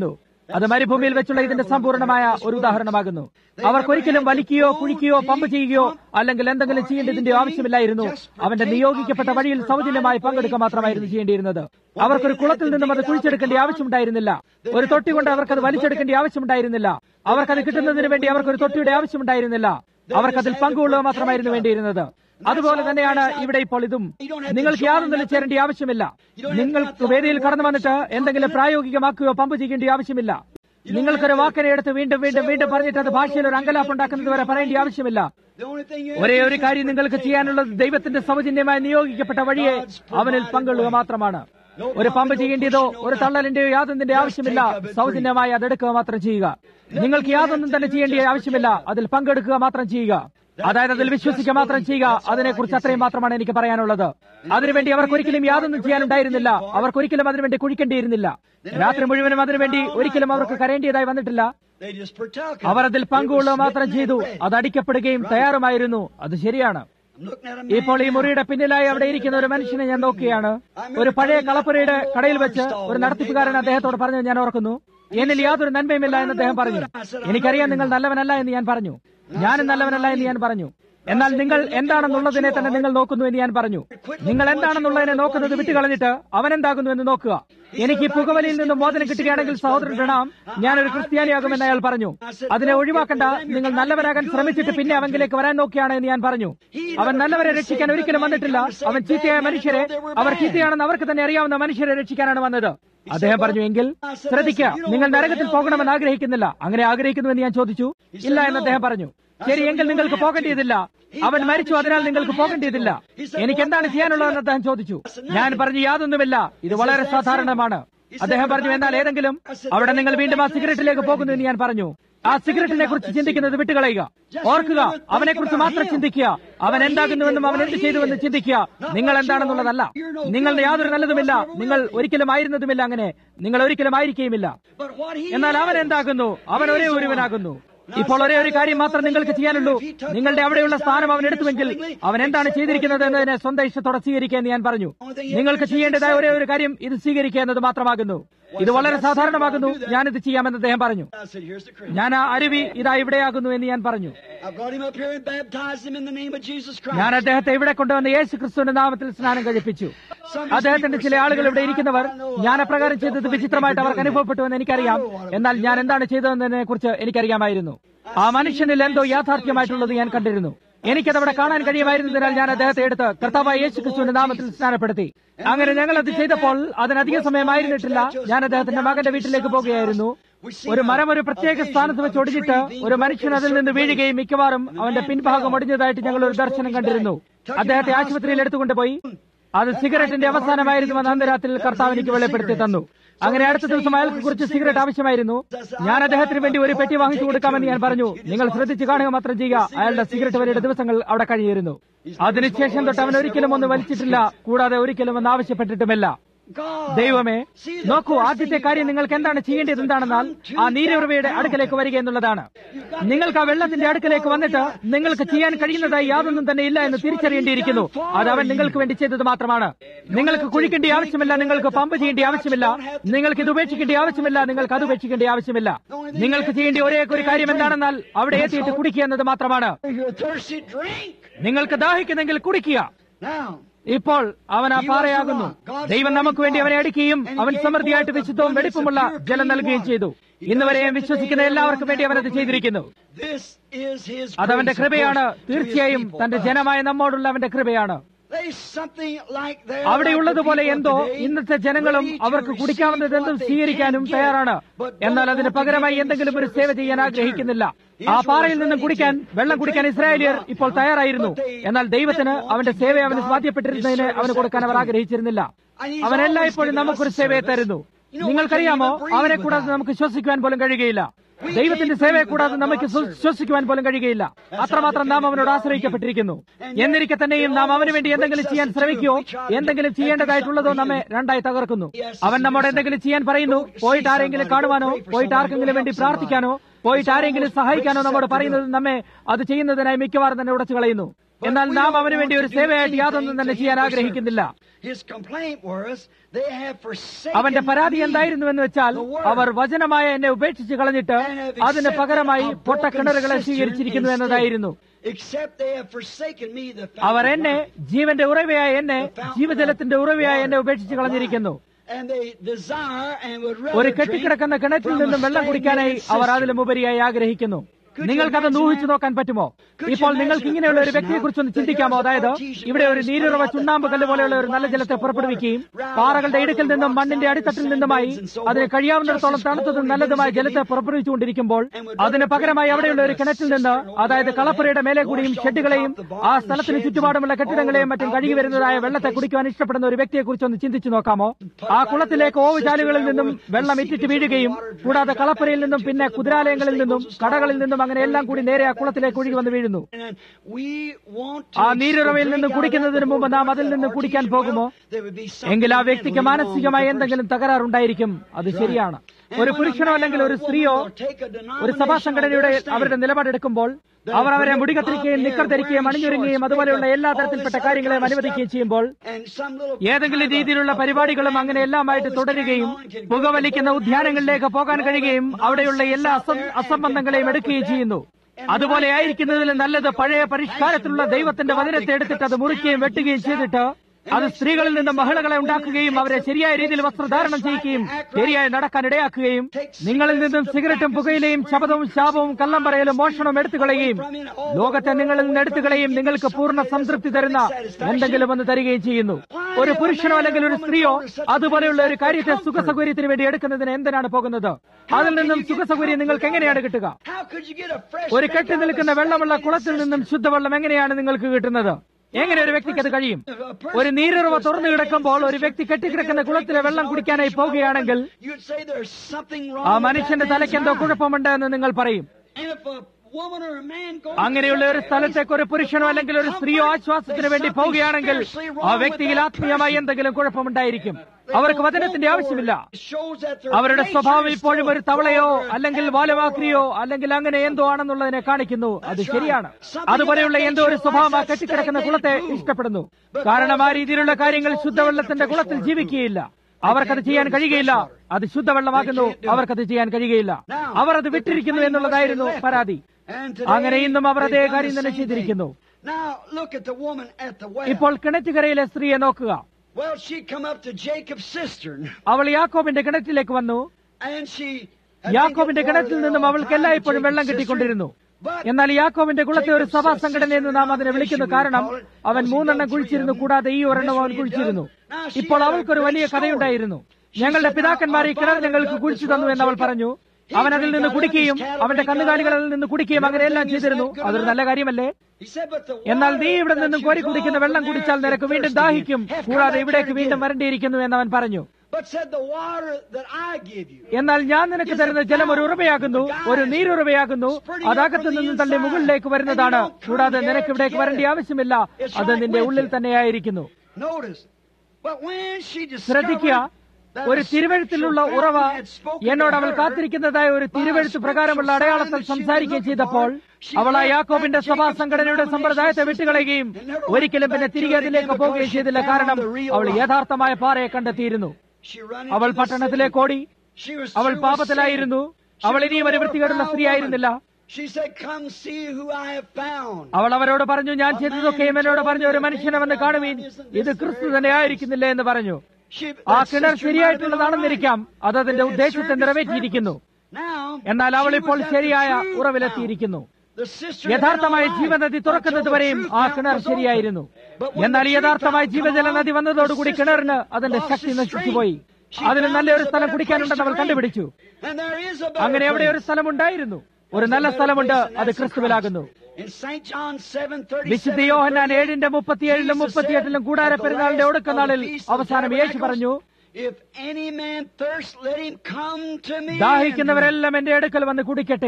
അത് മരുഭൂമിയിൽ വെച്ചുള്ള ഇതിന്റെ സമ്പൂർണ്ണമായ ഒരു ഉദാഹരണമാകുന്നു അവർക്കൊരിക്കലും വലിക്കുകയോ കുഴിക്കുകയോ പമ്പ് ചെയ്യുകയോ അല്ലെങ്കിൽ എന്തെങ്കിലും ചെയ്യേണ്ടതിന്റെ ആവശ്യമില്ലായിരുന്നു അവന്റെ നിയോഗിക്കപ്പെട്ട വഴിയിൽ സൗജന്യമായി പങ്കെടുക്കുക മാത്രമായിരുന്നു ചെയ്യേണ്ടിയിരുന്നത് അവർക്കൊരു കുളത്തിൽ നിന്നും അത് കുഴിച്ചെടുക്കേണ്ട ആവശ്യമുണ്ടായിരുന്നില്ല ഒരു തൊട്ടി കൊണ്ട് അവർക്കത് വലിച്ചെടുക്കേണ്ട ആവശ്യമുണ്ടായിരുന്നില്ല അവർക്കത് കിട്ടുന്നതിന് വേണ്ടി അവർക്കൊരു തൊട്ടിയുടെ ആവശ്യമുണ്ടായിരുന്നില്ല അവർക്കതിൽ പങ്കുകൊള്ളുക മാത്രമായിരുന്നു വേണ്ടിയിരുന്നത് അതുപോലെ തന്നെയാണ് ഇവിടെ ഇപ്പോൾ ഇതും നിങ്ങൾക്ക് യാതൊന്നിലും ചേരേണ്ട ആവശ്യമില്ല നിങ്ങൾക്ക് വേദിയിൽ കടന്നു വന്നിട്ട് എന്തെങ്കിലും പ്രായോഗികമാക്കുകയോ പമ്പ് ചെയ്യേണ്ട ആവശ്യമില്ല നിങ്ങൾക്കൊരു വാക്കിനെ എടുത്ത് വീണ്ടും വീണ്ടും വീണ്ടും പറഞ്ഞിട്ട് അത് ഭാഷയിൽ ഒരു അങ്കലാപ്പ് ഉണ്ടാക്കുന്നത് വരെ പറയേണ്ട ആവശ്യമില്ല The only thing you ഒരേ ഒരു കാര്യം നിങ്ങൾക്ക് ചെയ്യാനുള്ളത് ദൈവത്തിന്റെ സൗജന്യമായി നിയോഗിക്കപ്പെട്ട വഴിയെ അവനിൽ പങ്കുകൊള്ളുക മാത്രമാണ് ഒരു പമ്പ് ചെയ്യേണ്ടതോ ഒരു തള്ളലിന്റെയോ യാതൊന്നിന്റെ ആവശ്യമില്ല സൗജന്യമായി അതെടുക്കുക മാത്രം ചെയ്യുക നിങ്ങൾക്ക് യാതൊന്നും തന്നെ ചെയ്യേണ്ട ആവശ്യമില്ല അതിൽ പങ്കെടുക്കുക മാത്രം ചെയ്യുക അതായത് അതിൽ വിശ്വസിക്കുക മാത്രം ചെയ്യുക അതിനെക്കുറിച്ച് അത്രയും മാത്രമാണ് എനിക്ക് പറയാനുള്ളത് അതിനുവേണ്ടി അവർക്കൊരിക്കലും യാതൊന്നും ചെയ്യാനുണ്ടായിരുന്നില്ല അവർക്കൊരിക്കലും അതിനുവേണ്ടി കുഴിക്കേണ്ടിയിരുന്നില്ല രാത്രി മുഴുവനും അതിനുവേണ്ടി ഒരിക്കലും അവർക്ക് കരയേണ്ടതായി വന്നിട്ടില്ല they just partook. of our it. അതിൽ It was പങ്കുകൊള്ളുക മാത്രം smitten ചെയ്തു and bread. അത് അടിക്കപ്പെടുകയും തയ്യാറുമായിരുന്നു അത് ശരിയാണ് I'm looking at a man ഇപ്പോൾ ഈ now. മുറിയുടെ പിന്നിലായി അവിടെ ഇരിക്കുന്ന ഒരു മനുഷ്യനെ ഞാൻ നോക്കുകയാണ് ഒരു പഴയ കളപ്പുരയുടെ കടയിൽ വെച്ച് ഒരു നടത്തിപ്പുകാരൻ അദ്ദേഹത്തോട് പറഞ്ഞു ഞാൻ ഓർക്കുന്നു എന്നിൽ യാതൊരു നന്മയുമില്ല എന്ന് അദ്ദേഹം പറഞ്ഞു എനിക്കറിയാം നിങ്ങൾ നല്ലവനല്ല എന്ന് ഞാൻ പറഞ്ഞു ഞാനും നല്ലവനല്ല എന്ന് ഞാൻ പറഞ്ഞു എന്നാൽ നിങ്ങൾ എന്താണെന്നുള്ളതിനെ തന്നെ നിങ്ങൾ നോക്കുന്നു എന്ന് ഞാൻ പറഞ്ഞു നിങ്ങൾ എന്താണെന്നുള്ളതിനെ നോക്കുന്നത് വിട്ടുകളഞ്ഞിട്ട് അവൻ എന്താകുന്നു എന്ന് നോക്കുക എനിക്ക് ഈ പുകവലിയിൽ നിന്നും മോചനം കിട്ടുകയാണെങ്കിൽ സഹോദരൻ പ്രണാം ഞാനൊരു ക്രിസ്ത്യാനിയാകുമെന്ന് അയാൾ പറഞ്ഞു അതിനെ ഒഴിവാക്കണ്ട നിങ്ങൾ നല്ലവരാകാൻ ശ്രമിച്ചിട്ട് പിന്നെ അവങ്കിലേക്ക് വരാൻ നോക്കിയാണ് എന്ന് ഞാൻ പറഞ്ഞു അവൻ നല്ലവരെ രക്ഷിക്കാൻ ഒരിക്കലും വന്നിട്ടില്ല അവൻ ചീത്തയായ മനുഷ്യരെ അവർ ചീത്തയാണെന്ന് അവർക്ക് തന്നെ അറിയാവുന്ന മനുഷ്യരെ രക്ഷിക്കാനാണ് വന്നത് അദ്ദേഹം പറഞ്ഞു എങ്കിൽ ശ്രദ്ധിക്കുക നിങ്ങൾ നരകത്തിൽ പോകണമെന്ന് ആഗ്രഹിക്കുന്നില്ല അങ്ങനെ ആഗ്രഹിക്കുന്നുവെന്ന് ഞാൻ ചോദിച്ചു ഇല്ല എന്ന് അദ്ദേഹം പറഞ്ഞു ശരി എങ്കിൽ നിങ്ങൾക്ക് പോകേണ്ടതില്ല അവൻ മരിച്ചു അതിനാൽ നിങ്ങൾക്ക് പോകേണ്ടതില്ല എനിക്ക് എന്താണ് ചെയ്യാനുള്ളതെന്ന് അദ്ദേഹം ചോദിച്ചു ഞാൻ പറഞ്ഞു യാതൊന്നുമില്ല ഇത് വളരെ സാധാരണമാണ് അദ്ദേഹം പറഞ്ഞു എന്നാൽ ഏതെങ്കിലും അവിടെ നിങ്ങൾ വീണ്ടും ആ സിഗരറ്റിലേക്ക് പോകുന്നു എന്ന് ഞാൻ പറഞ്ഞു ആ സിഗരറ്റിനെ കുറിച്ച് ചിന്തിക്കുന്നത് വിട്ടുകളയുക ഓർക്കുക അവനെ കുറിച്ച് മാത്രം ചിന്തിക്കുക അവൻ എന്താകുന്നുവെന്നും അവൻ എന്ത് ചെയ്തുവെന്ന് ചിന്തിക്കുക നിങ്ങൾ എന്താണെന്നുള്ളതല്ല നിങ്ങളുടെ യാതൊരു നല്ലതുമില്ല നിങ്ങൾ ഒരിക്കലും ആയിരുന്നതുമില്ല അങ്ങനെ നിങ്ങൾ ഒരിക്കലും ആയിരിക്കുകയുമില്ല But what he എന്നാൽ അവൻ എന്താകുന്നു അവൻ ഒരേ ഒരുവനാകുന്നു ഇപ്പോൾ ഒരേ ഒരു കാര്യം മാത്രം നിങ്ങൾക്ക് ചെയ്യാനുള്ളൂ നിങ്ങളുടെ അവിടെയുള്ള സ്ഥാനം അവൻ എടുത്തുവെങ്കിൽ അവൻ എന്താണ് ചെയ്തിരിക്കുന്നത് എന്നതിനെ സ്വന്തം ഇഷ്ടത്തോടെ സ്വീകരിക്കുക എന്ന് ഞാൻ പറഞ്ഞു നിങ്ങൾക്ക് ചെയ്യേണ്ടതായ ഒരേ ഒരു കാര്യം ഇത് സ്വീകരിക്കുക എന്നത് മാത്രമാകുന്നു ഇത് വളരെ സാധാരണമാകുന്നു ഞാനിത് ചെയ്യാമെന്ന് അദ്ദേഹം പറഞ്ഞു I said, here's the cream. ഞാൻ ആ അരുവി ഇതാ ഇവിടെയാകുന്നു എന്ന് ഞാൻ പറഞ്ഞു I brought him up here and baptized him in the name of Jesus Christ. ഞാൻ അദ്ദേഹത്തെ ഇവിടെ കൊണ്ടുവന്ന് യേശു ക്രിസ്തുവിന്റെ നാമത്തിൽ സ്നാനം കഴിപ്പിച്ചു അദ്ദേഹത്തിന്റെ ചില ആളുകൾ ഇവിടെ ഇരിക്കുന്നവർ ഞാൻ അപ്രകാരം ചെയ്തത് വിചിത്രമായിട്ട് അവർക്ക് അനുഭവപ്പെട്ടുവെന്ന് എനിക്കറിയാം എന്നാൽ ഞാൻ എന്താണ് ചെയ്തതെന്നതിനെ കുറിച്ച് എനിക്കറിയാമായിരുന്നു ആ മനുഷ്യനിൽ എന്തോ യാഥാർത്ഥ്യമായിട്ടുള്ളത് ഞാൻ കണ്ടിരുന്നു എനിക്കത് അവിടെ കാണാൻ കഴിയുമായിരുന്നതിനാൽ ഞാൻ അദ്ദേഹത്തെ എടുത്ത് കർത്താവായ യേശു ക്രിസ്തുവിന്റെ നാമത്തിൽ സ്നാനപ്പെടുത്തി അങ്ങനെ ഞങ്ങൾ അത് ചെയ്തപ്പോൾ അതിനധിക സമയമായിരുന്നിട്ടില്ല ഞാൻ അദ്ദേഹത്തിന്റെ മകന്റെ വീട്ടിലേക്ക് പോകുകയായിരുന്നു ഒരു മരം ഒരു പ്രത്യേക സ്ഥാനത്ത് വെച്ച് ഒടിഞ്ഞിട്ട് ഒരു മനുഷ്യൻ അതിൽ നിന്ന് വീഴുകയും മിക്കവാറും അവന്റെ പിൻഭാഗം ഒടിഞ്ഞതായിട്ട് ഞങ്ങൾ ഒരു ദർശനം കണ്ടിരുന്നു അദ്ദേഹത്തെ ആശുപത്രിയിൽ എടുത്തുകൊണ്ടുപോയി അത് സിഗരറ്റിന്റെ അവസാനമായിരുന്നുവെന്ന് അന്ന് രാത്രിയിൽ കർത്താവ് എനിക്ക് വെളിപ്പെടുത്തി തന്നു അങ്ങനെ അടുത്ത ദിവസം അയാൾക്ക് കുറച്ച് സിഗരറ്റ് ആവശ്യമായിരുന്നു ഞാൻ അദ്ദേഹത്തിന് വേണ്ടി ഒരു പെട്ടി വാങ്ങിച്ചു കൊടുക്കാമെന്ന് ഞാൻ പറഞ്ഞു നിങ്ങൾ ശ്രദ്ധിച്ച് കാണുക മാത്രം ചെയ്യുക അയാളുടെ സിഗരറ്റ് വരെയുടെ ദിവസങ്ങൾ അവിടെ കഴിഞ്ഞിരുന്നു അതിനുശേഷം തൊട്ട് അവൻ ഒരിക്കലും ഒന്ന് വലിച്ചിട്ടില്ല കൂടാതെ ഒരിക്കലും ഒന്ന് ആവശ്യപ്പെട്ടിട്ടുമില്ല God. ദൈവമേ നോക്കൂ ആദ്യത്തെ കാര്യം നിങ്ങൾക്ക് എന്താണ് ചെയ്യേണ്ടത് എന്താണെന്നാൽ ആ നീരുറവയുടെ അടുക്കലേക്ക് വരിക എന്നുള്ളതാണ് നിങ്ങൾക്ക് ആ വെള്ളത്തിന്റെ അടുക്കലേക്ക് വന്നിട്ട് നിങ്ങൾക്ക് ചെയ്യാൻ കഴിയുന്നതായി യാതൊന്നും തന്നെ ഇല്ല എന്ന് തിരിച്ചറിയേണ്ടിയിരിക്കുന്നു അത് അവൻ നിങ്ങൾക്ക് വേണ്ടി ചെയ്തത് മാത്രമാണ് നിങ്ങൾക്ക് കുഴിക്കേണ്ട ആവശ്യമില്ല നിങ്ങൾക്ക് പമ്പ് ചെയ്യേണ്ട ആവശ്യമില്ല നിങ്ങൾക്ക് ഇത് ഉപേക്ഷിക്കേണ്ട ആവശ്യമില്ല നിങ്ങൾക്ക് അത് ഉപേക്ഷിക്കേണ്ട ആവശ്യമില്ല നിങ്ങൾക്ക് ചെയ്യേണ്ട ഒരേ ഒരു കാര്യം എന്താണെന്നാൽ അവിടെ എത്തിയിട്ട് കുടിക്കുക എന്നത് മാത്രമാണ് If you're thirsty, drink. നിങ്ങൾക്ക് ദാഹിക്കുന്നെങ്കിൽ കുടിക്കുക Now, ഇപ്പോൾ അവൻ ആ പാറയാകുന്നു ദൈവം നമുക്ക് വേണ്ടി അവനെ അടിക്കുകയും അവൻ സമൃദ്ധിയായിട്ട് വിശുദ്ധവും വെടിപ്പുമുള്ള ജലം നൽകുകയും ചെയ്തു ഇന്ന് വരെയും വിശ്വസിക്കുന്ന എല്ലാവർക്കും വേണ്ടി അവനത് ചെയ്തിരിക്കുന്നു this is his അതവന്റെ grace, of കൃപയാണ് course, to his തീർച്ചയായും people. തന്റെ ജനമായ നമ്മോടുള്ള അവന്റെ കൃപയാണ് There's something like there അവിടെയുള്ളതുപോലെ like the എന്തോ people today, ഇന്നത്തെ ജനങ്ങളും ready to അവർക്ക് receive കുടിക്കാവുന്നതെന്തും what they സ്വീകരിക്കാനും can get, തയ്യാറാണ് but don't എന്നാൽ അതിന് want to പകരമായി give any എന്തെങ്കിലും ഒരു service സേവ ചെയ്യാൻ in ആഗ്രഹിക്കുന്നില്ല return. ആ Israel പാറയിൽ was നിന്നും ready കുടിക്കാൻ to- വെള്ളം to കുടിക്കാൻ drink from the ഇസ്രായേലിയർ rock, ഇപ്പോൾ you know, തയ്യാറായിരുന്നു but they എന്നാൽ ദൈവത്തിന് didn't want അവന്റെ to സേവ give അവന് God സാധ്യപ്പെട്ടിരുന്നതിന് his അവന് service കൊടുക്കാൻ അവർ that was ആഗ്രഹിച്ചിരുന്നില്ല And he's അവൻ always എല്ലായ്പ്പോഴും given നമുക്കൊരു us a സേവയെ service. തരുന്നു You know, നിങ്ങൾക്കറിയാമോ we can't even അവനെ breathe കൂടാതെ without നമുക്ക് ശ്വസിക്കുവാൻ പോലും കഴിയുകയില്ല We ദൈവത്തിന്റെ can't സേവയെ breathe കൂടാതെ without നമുക്ക് God's ശ്വ- service. ശ്വസിക്കുവാൻ പോലും കഴിയുകയില്ല അത്രമാത്രം നാം അവനോട് ആശ്രയിക്കപ്പെട്ടിരിക്കുന്നു എന്നിരിക്കെ തന്നെയും നാം അവന് വേണ്ടി എന്തെങ്കിലും ചെയ്യാൻ ശ്രമിക്കുകയോ എന്തെങ്കിലും ചെയ്യേണ്ടതായിട്ടുള്ളതോ നമ്മെ രണ്ടായി തകർക്കുന്നു അവൻ നമ്മോട് എന്തെങ്കിലും ചെയ്യാൻ പറയുന്നു പോയിട്ട് ആരെങ്കിലും കാണുവാനോ പോയിട്ട് ആർക്കെങ്കിലും വേണ്ടി പ്രാർത്ഥിക്കാനോ പോയിട്ട് ആരെങ്കിലും സഹായിക്കാനോ നമ്മോട് പറയുന്നത് നമ്മെ അത് ചെയ്യുന്നതിനായി മിക്കവാറും തന്നെ ഉടച്ചു കളയുന്നു എന്നാൽ നാം അവന് വേണ്ടി ഒരു സേവയായിട്ട് യാതൊന്നും തന്നെ ചെയ്യാൻ ആഗ്രഹിക്കുന്നില്ല His complaint was they have forsaken അവന്റെ പരാതി me. എന്തായിരുന്നു എന്ന് വെച്ചാൽ അവർ വചനമായ എന്നെ ഉപേക്ഷിച്ച് കളഞ്ഞിട്ട് അതിന് പകരമായി പൊട്ടക്കിണറുകളെ സ്വീകരിച്ചിരിക്കുന്നു എന്നതായിരുന്നു Except they have forsaken me, the our fountain of എന്നെ life. ജീവന്റെ ഉറവയായ എന്നെ ജീവജലത്തിന്റെ ഉറവയായ എന്നെ ഉപേക്ഷിച്ച് കളഞ്ഞിരിക്കുന്നു And they desire and would ഒരു rather കെട്ടിക്കിടക്കുന്ന drink കിണറ്റിൽ from a നിന്നും വെള്ളം കുടിക്കാനായി stagnated അവർ cistern. അതിലും ഉപരിയായി ആഗ്രഹിക്കുന്നു നിങ്ങൾക്കത് ഊഹിച്ചു നോക്കാൻ പറ്റുമോ ഇപ്പോൾ നിങ്ങൾക്ക് ഇങ്ങനെയുള്ള ഒരു വ്യക്തിയെ കുറിച്ചൊന്ന് ചിന്തിക്കാമോ അതായത് ഇവിടെ ഒരു നീരുറവ ചുണ്ണാമ്പ് കല്ല് പോലെയുള്ള ഒരു നല്ല ജലത്തെ പുറപ്പെടുവിക്കുകയും പാറകളുടെ ഇടുക്കിൽ നിന്നും മണ്ണിന്റെ അടിത്തട്ടിൽ നിന്നുമായി അതിന് കഴിയാവുന്നിടത്തോളം തണുത്തതും നല്ലതുമായ ജലത്തെ പുറപ്പെടുവിച്ചുകൊണ്ടിരിക്കുമ്പോൾ അതിന് പകരമായി അവിടെയുള്ള ഒരു കിണറ്റിൽ നിന്ന് അതായത് കളപ്പുരയുടെ മേലെ കൂടിയും ഷെഡുകളെയും ആ സ്ഥലത്തിന് ചുറ്റുപാടുമുള്ള കെട്ടിടങ്ങളെയും മറ്റും കഴുകി വരുന്നതായ വെള്ളത്തെ കുടിക്കുവാൻ ഇഷ്ടപ്പെടുന്ന ഒരു വ്യക്തിയെ കുറിച്ചൊന്ന് ചിന്തിച്ചു നോക്കാമോ ആ കുളത്തിലേക്ക് ഓവുചാലുകളിൽ നിന്നും വെള്ളം ഇറ്റിറ്റ് വീഴുകയും കൂടാതെ കളപ്പുരയിൽ നിന്നും പിന്നെ കുതിരാലയങ്ങളിൽ നിന്നും കടകളിൽ നിന്നും അങ്ങനെ എല്ലാം കൂടി നേരെ ആ കുളത്തിലേക്ക് ഒഴുകി വന്ന് വീഴുന്നു And we want to ആ നീരുറവയിൽ നിന്ന് drink out of കുടിക്കുന്നതിന് that മുമ്പ് നാം water അതിൽ that നിന്ന് our കുടിക്കാൻ teachers പോകുമോ well, there would be something എങ്കിൽ ആ mentally വ്യക്തിക്ക് wrong with മാനസികമായ the എന്തെങ്കിലും person. തകരാറുണ്ടായിരിക്കും അത് ശരിയാണ് ഒരു പുരുഷനോ അല്ലെങ്കിൽ ഒരു സ്ത്രീയോ ഒരു സഭാ സംഘടനയുടെ അവരുടെ നിലപാടെടുക്കുമ്പോൾ അവർ അവരെ മുടി കത്തിരിക്കുകയും നിക്കർ ധരിക്കുകയും അണിഞ്ഞൊരുങ്ങുകയും അതുപോലെയുള്ള എല്ലാ തരത്തിൽപ്പെട്ട കാര്യങ്ങളെയും അനുവദിക്കുകയും ചെയ്യുമ്പോൾ ഏതെങ്കിലും രീതിയിലുള്ള പരിപാടികളും അങ്ങനെ എല്ലാമായിട്ട് തുടരുകയും പുകവലിക്കുന്ന ഉദ്യാനങ്ങളിലേക്ക് പോകാൻ കഴിയുകയും അവിടെയുള്ള എല്ലാ അസം- അസംബന്ധങ്ങളെയും എടുക്കുകയും ചെയ്യുന്നു അതുപോലെ ആയിരിക്കുന്നതിൽ നല്ലത് പഴയ പരിഷ്കാരത്തിലുള്ള ദൈവത്തിന്റെ വചനത്തെ എടുത്തിട്ട് അത് മുറിക്കുകയും വെട്ടുകയും ചെയ്തിട്ട് അത് സ്ത്രീകളിൽ നിന്ന് മഹിളകളെ ഉണ്ടാക്കുകയും അവരെ ശരിയായ രീതിയിൽ വസ്ത്രധാരണം ചെയ്യുകയും ശരിയായി നടക്കാൻ ഇടയാക്കുകയും നിങ്ങളിൽ നിന്നും സിഗരറ്റും പുകയിലെയും ശബദവും ശാപവും കള്ളം പറയലും മോഷണവും എടുത്തുകളയുകയും ലോകത്തെ നിങ്ങളിൽ നിന്ന് എടുത്തുകളയും നിങ്ങൾക്ക് പൂർണ്ണ സംതൃപ്തി തരുന്ന എന്തെങ്കിലും ഒന്ന് തരികയും ചെയ്യുന്നു ഒരു പുരുഷനോ അല്ലെങ്കിൽ ഒരു സ്ത്രീയോ അതുപോലെയുള്ള ഒരു കാര്യത്തെ സുഖസൗകര്യത്തിന് വേണ്ടി എടുക്കുന്നതിന് എന്തിനാണ് പോകുന്നത് അതിൽ നിന്നും സുഖസൗകര്യം നിങ്ങൾക്ക് എങ്ങനെയാണ് കിട്ടുക ഒരു കെട്ടി നിൽക്കുന്ന വെള്ളമുള്ള കുളത്തിൽ നിന്നും ശുദ്ധവെള്ളം എങ്ങനെയാണ് നിങ്ങൾക്ക് കിട്ടുന്നത് എങ്ങനെ ഒരു വ്യക്തിക്ക് അത് കഴിയും ഒരു നീരുറവ തുറന്നു കിടക്കുമ്പോൾ ഒരു വ്യക്തി കെട്ടിക്കിടക്കുന്ന കുളത്തിലെ വെള്ളം കുടിക്കാനായി പോവുകയാണെങ്കിൽ ആ മനുഷ്യന്റെ തലയ്ക്ക് എന്തോ കുഴപ്പമുണ്ട് എന്ന് നിങ്ങൾ പറയും അങ്ങനെയുള്ള ഒരു സ്ഥലത്തേക്ക് ഒരു പുരുഷനോ അല്ലെങ്കിൽ ഒരു സ്ത്രീയോ ആശ്വാസത്തിന് വേണ്ടി പോവുകയാണെങ്കിൽ ആ വ്യക്തിയിൽ ആത്മീയമായി എന്തെങ്കിലും കുഴപ്പമുണ്ടായിരിക്കും അവർക്ക് വചനത്തിന്റെ ആവശ്യമില്ല അവരുടെ സ്വഭാവം ഇപ്പോഴും ഒരു തവളയോ അല്ലെങ്കിൽ വാലവാക്രിയോ അല്ലെങ്കിൽ അങ്ങനെ എന്തോ ആണെന്നുള്ളതിനെ കാണിക്കുന്നു അത് ശരിയാണ് അതുപോലെയുള്ള എന്തോ ഒരു സ്വഭാവം ആ കെട്ടിക്കിടക്കുന്ന കുളത്തെ ഇഷ്ടപ്പെടുന്നു കാരണം ആ രീതിയിലുള്ള കാര്യങ്ങൾ ശുദ്ധവെള്ളത്തിന്റെ കുളത്തിൽ ജീവിക്കുകയില്ല അവർക്കത് ചെയ്യാൻ കഴിയുകയില്ല അത് ശുദ്ധവെള്ളമാകുന്നു അവർക്കത് ചെയ്യാൻ കഴിയുകയില്ല അവർ അത് വിട്ടിരിക്കുന്നു എന്നുള്ളതായിരുന്നു പരാതി അങ്ങനെ ഇന്നും അവർ അതേ കാര്യം തന്നെ ചെയ്തിരിക്കുന്നു ഇപ്പോൾ കിണറ്റുകരയിലെ സ്ത്രീയെ നോക്കുക Well, she come up to Jacob's cistern, അവൾ യാക്കോബിന്റെ കിണറ്റിലേക്ക് വന്നു and she. യാക്കോബിന്റെ കിണറ്റിൽ നിന്നും അവൾക്ക് എല്ലായ്പ്പോഴും വെള്ളം കിട്ടിക്കൊണ്ടിരുന്നു എന്നാൽ യാക്കോബിന്റെ കുളത്തെ ഒരു സഭാ സംഘടന എന്ന് നാം അതിനെ വിളിക്കുന്നു കാരണം അവൻ മൂന്നെണ്ണം കുഴിച്ചിരുന്നു കൂടാതെ ഈ ഒരെണ്ണം അവൻ കുഴിച്ചിരുന്നു ഇപ്പോൾ അവൾക്കൊരു വലിയ കഥയുണ്ടായിരുന്നു ഞങ്ങളുടെ പിതാക്കന്മാർ ഈ കിണർ ഞങ്ങൾക്ക് കുഴിച്ചു തന്നു എന്ന് അവൾ പറഞ്ഞു അവൻ അതിൽ നിന്ന് കുടിക്കുകയും അവന്റെ കന്നുകാലികളിൽ നിന്ന് കുടിക്കുകയും അങ്ങനെയെല്ലാം ചെയ്തിരുന്നു അതൊരു നല്ല കാര്യമല്ലേ He said, but the എന്നാൽ നീ water ഇവിടെ that നിന്നും you കോരി draw കുടിക്കുന്ന വെള്ളം from കുടിച്ചാൽ there നിനക്ക് is വീണ്ടും thirsty, ദാഹിക്കും have come കൂടാതെ back ഇവിടേക്ക് here വീണ്ടും again. വരേണ്ടിയിരിക്കുന്നു എന്ന് അവൻ പറഞ്ഞു But said the water that I give you. എന്നാൽ ഞാൻ നിനക്ക് തരുന്ന ജലം ഒരു ഉറവയാകുന്നു ഒരു നീരുറവയാകുന്നു അതകത്ത് നിന്നും തള്ളി മുകളിലേക്ക് വരുന്നതാണ് കൂടാതെ നിനക്ക് ഇവിടേക്ക് വരേണ്ട ആവശ്യമില്ല അത് നിന്റെ ഉള്ളിൽ തന്നെയായിരിക്കുന്നു Notice. But when she ശ്രദ്ധിക്കുക discovered that ഒരു a തിരുവഴുത്തിലുള്ള scripture ഉറവ fountain had spoken എന്നോട് to അവൾ her, കാത്തിരിക്കുന്നതായ ഒരു തിരുവഴുത്ത് പ്രകാരമുള്ള അടയാളത്തിൽ സംസാരിക്കുകയും ചെയ്തപ്പോൾ അവൾ ആ യാക്കോബിന്റെ സഭാ സംഘടനയുടെ സമ്പ്രദായത്തെ വിട്ടുകളയുകയും ഒരിക്കലും പിന്നെ തിരികെ അതിലേക്ക് പോവുകയും ചെയ്തില്ല കാരണം അവൾ യഥാർത്ഥമായ പാറയെ കണ്ടെത്തിയിരുന്നു she run അവൾ into the പട്ടണത്തിലേക്ക് ഓടി city. She was അവൾ through with പാപത്തിലായിരുന്നു sin. She അവൾ was ഇനിയും ഒരു a വൃത്തികേടുള്ള foul സ്ത്രീ ആയിരുന്നില്ല woman. She said, Come see who I have found. അവൾ അവരോട് പറഞ്ഞു ഞാൻ ചെയ്തതൊക്കെയും എന്നോട് പറഞ്ഞു ഒരു മനുഷ്യനെ വന്ന് കാണുവീൻ ഇത് ക്രിസ്തു തന്നെ ആയിരിക്കുന്നില്ല എന്ന് പറഞ്ഞു She, ആ that കിണർ sister might have been ശരിയായിട്ടുള്ളതാണെന്നിരിക്കാം all right. അത് അതിന്റെ It had ഉദ്ദേശത്തെ served its നിറവേറ്റിയിരിക്കുന്നു purpose. Now, എന്നാൽ അവൾ she ഇപ്പോൾ was at the ശരിയായ true ഉറവിലെത്തിയിരിക്കുന്നു fountain. The sister had been യഥാർത്ഥമായ all right ജീവനദി until തുറക്കുന്നത് the വരെയും true ആ fountain കിണർ was open. ശരിയായിരുന്നു But when എന്നാൽ the true യഥാർത്ഥമായ fountain ജീവജല come നദി along, വന്നതോടുകൂടി the sister കിണറിന് അതിന്റെ lost Shakti its നശിച്ചുപോയി strength. She അതിന് found നല്ലൊരു a സ്ഥലം better കുടിക്കാനുണ്ടെന്ന് അവൾ place to കണ്ടുപിടിച്ചു drink. And there is a better അങ്ങനെ അവിടെ place. ഒരു സ്ഥലമുണ്ടായിരുന്നു ഒരു നല്ല സ്ഥലമുണ്ട് അത് ക്രിസ്തുവിലാകുന്നു In St. John 7:37, വിശുദ്ധ യോഹന്നാൻ ഏഴിന്റെ മുപ്പത്തിയേഴിലും മുപ്പത്തിയെട്ടിലും കൂടാര പെരുന്നാളിന്റെ ഒടുക്കനാളിൽ അവസാനം യേശു പറഞ്ഞു If any man thirst, let him come to me. ദാഹിക്കുന്നവരെല്ലാം എന്റെ അടുക്കൽ വന്ന് കുടിക്കട്ടെ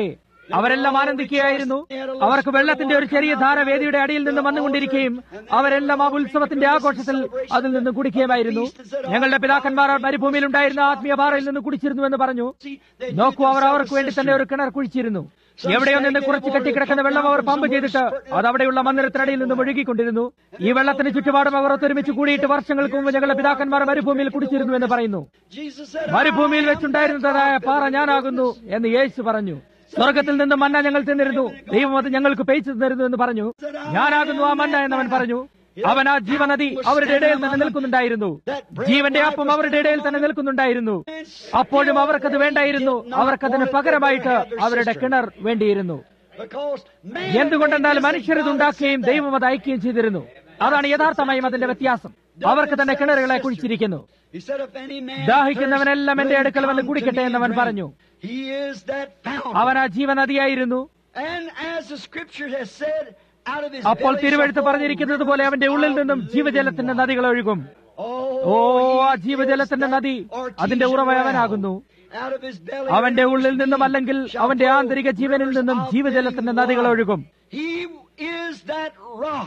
അവരെല്ലാം ആനന്ദിക്കുകയായിരുന്നു അവർക്ക് വെള്ളത്തിന്റെ ഒരു ചെറിയ ധാര വേദിയുടെ അടിയിൽ നിന്ന് വന്നുകൊണ്ടിരിക്കുകയും അവരെല്ലാം ആ ഉത്സവത്തിന്റെ ആഘോഷത്തിൽ അതിൽ നിന്ന് കുടിക്കുകയുമായിരുന്നു ഞങ്ങളുടെ പിതാക്കന്മാർ മരുഭൂമിയിൽ ഉണ്ടായിരുന്ന ആത്മീയ പാറയിൽ നിന്ന് കുടിച്ചിരുന്നുവെന്ന് പറഞ്ഞു നോക്കൂ അവർ അവർക്ക് വേണ്ടി തന്നെ ഒരു കിണർ കുഴിച്ചിരുന്നു എവിടെയോ നിന്ന് കുറച്ച് കെട്ടിക്കിടക്കുന്ന വെള്ളം അവർ പമ്പ് ചെയ്തിട്ട് അത് അവിടെയുള്ള മന്ദിരത്തിനടിയിൽ നിന്നും ഒഴുകിക്കൊണ്ടിരുന്നു ഈ വെള്ളത്തിന് ചുറ്റുപാടും അവർ ഒത്തൊരുമിച്ച് കൂടിയിട്ട് വർഷങ്ങൾക്ക് മുമ്പ് ഞങ്ങളുടെ പിതാക്കന്മാർ മരുഭൂമിയിൽ കുടിച്ചിരുന്നു എന്ന് പറയുന്നു Jesus said, മരുഭൂമിയിൽ വെച്ചുണ്ടായിരുന്നതായ പാറ ഞാനാകുന്നു എന്ന് യേശു പറഞ്ഞു സ്വർഗത്തിൽ നിന്ന് മന്ന ഞങ്ങൾ തിന്നിരുന്നു ദൈവം അത് ഞങ്ങൾക്ക് പേച്ചു തന്നിരുന്നു എന്ന് പറഞ്ഞു ഞാനാകുന്നു ആ മന്ന എന്നവൻ പറഞ്ഞു അവൻ ആ ജീവനദി അവരുടെ ഇടയിൽ തന്നെ നിൽക്കുന്നുണ്ടായിരുന്നു ജീവന്റെ അപ്പം അവരുടെ ഇടയിൽ തന്നെ നിൽക്കുന്നുണ്ടായിരുന്നു അപ്പോഴും അവർക്കത് വേണ്ടായിരുന്നു അവർക്കതിന് പകരമായിട്ട് അവരുടെ കിണർ വേണ്ടിയിരുന്നു because man എന്തുകൊണ്ടെന്നാൽ മനുഷ്യർ ഇത് ഉണ്ടാക്കുകയും ദൈവം അത് അയക്കുകയും ചെയ്തിരുന്നു അതാണ് യഥാർത്ഥമായും അതിന്റെ വ്യത്യാസം അവർക്ക് തന്നെ കിണറുകളെ കുഴിച്ചിരിക്കുന്നു He said, if any man ദാഹിക്കുന്നവനെല്ലാം thirst, എന്റെ let him അടുക്കൽ വന്ന് come to കുടിക്കട്ടെ me and എന്നവൻ drink. പറഞ്ഞു He is that fountain. അവൻ ആ ജീവനദിയായിരുന്നു And as the scripture has said, out of his അപ്പോൾ belly തിരുവെഴുത്ത് shall flow പറഞ്ഞിരിക്കുന്നത് പോലെ അവന്റെ ഉള്ളിൽ നിന്നും rivers of ജീവജലത്തിന്റെ living നദികൾ ഒഴുകും water. ഓ Oh, ആ he ജീവജലത്തിന്റെ is that നദി artesian അതിന്റെ ഉറവ well. അവനാകുന്നു Out of his belly അവന്റെ rivers ഉള്ളിൽ of നിന്നും living അല്ലെങ്കിൽ shall അവന്റെ flow ആന്തരിക ജീവനിൽ rivers നിന്നും of ജീവജലത്തിന്റെ living നദികൾ water. ഒഴുകും He is that rock.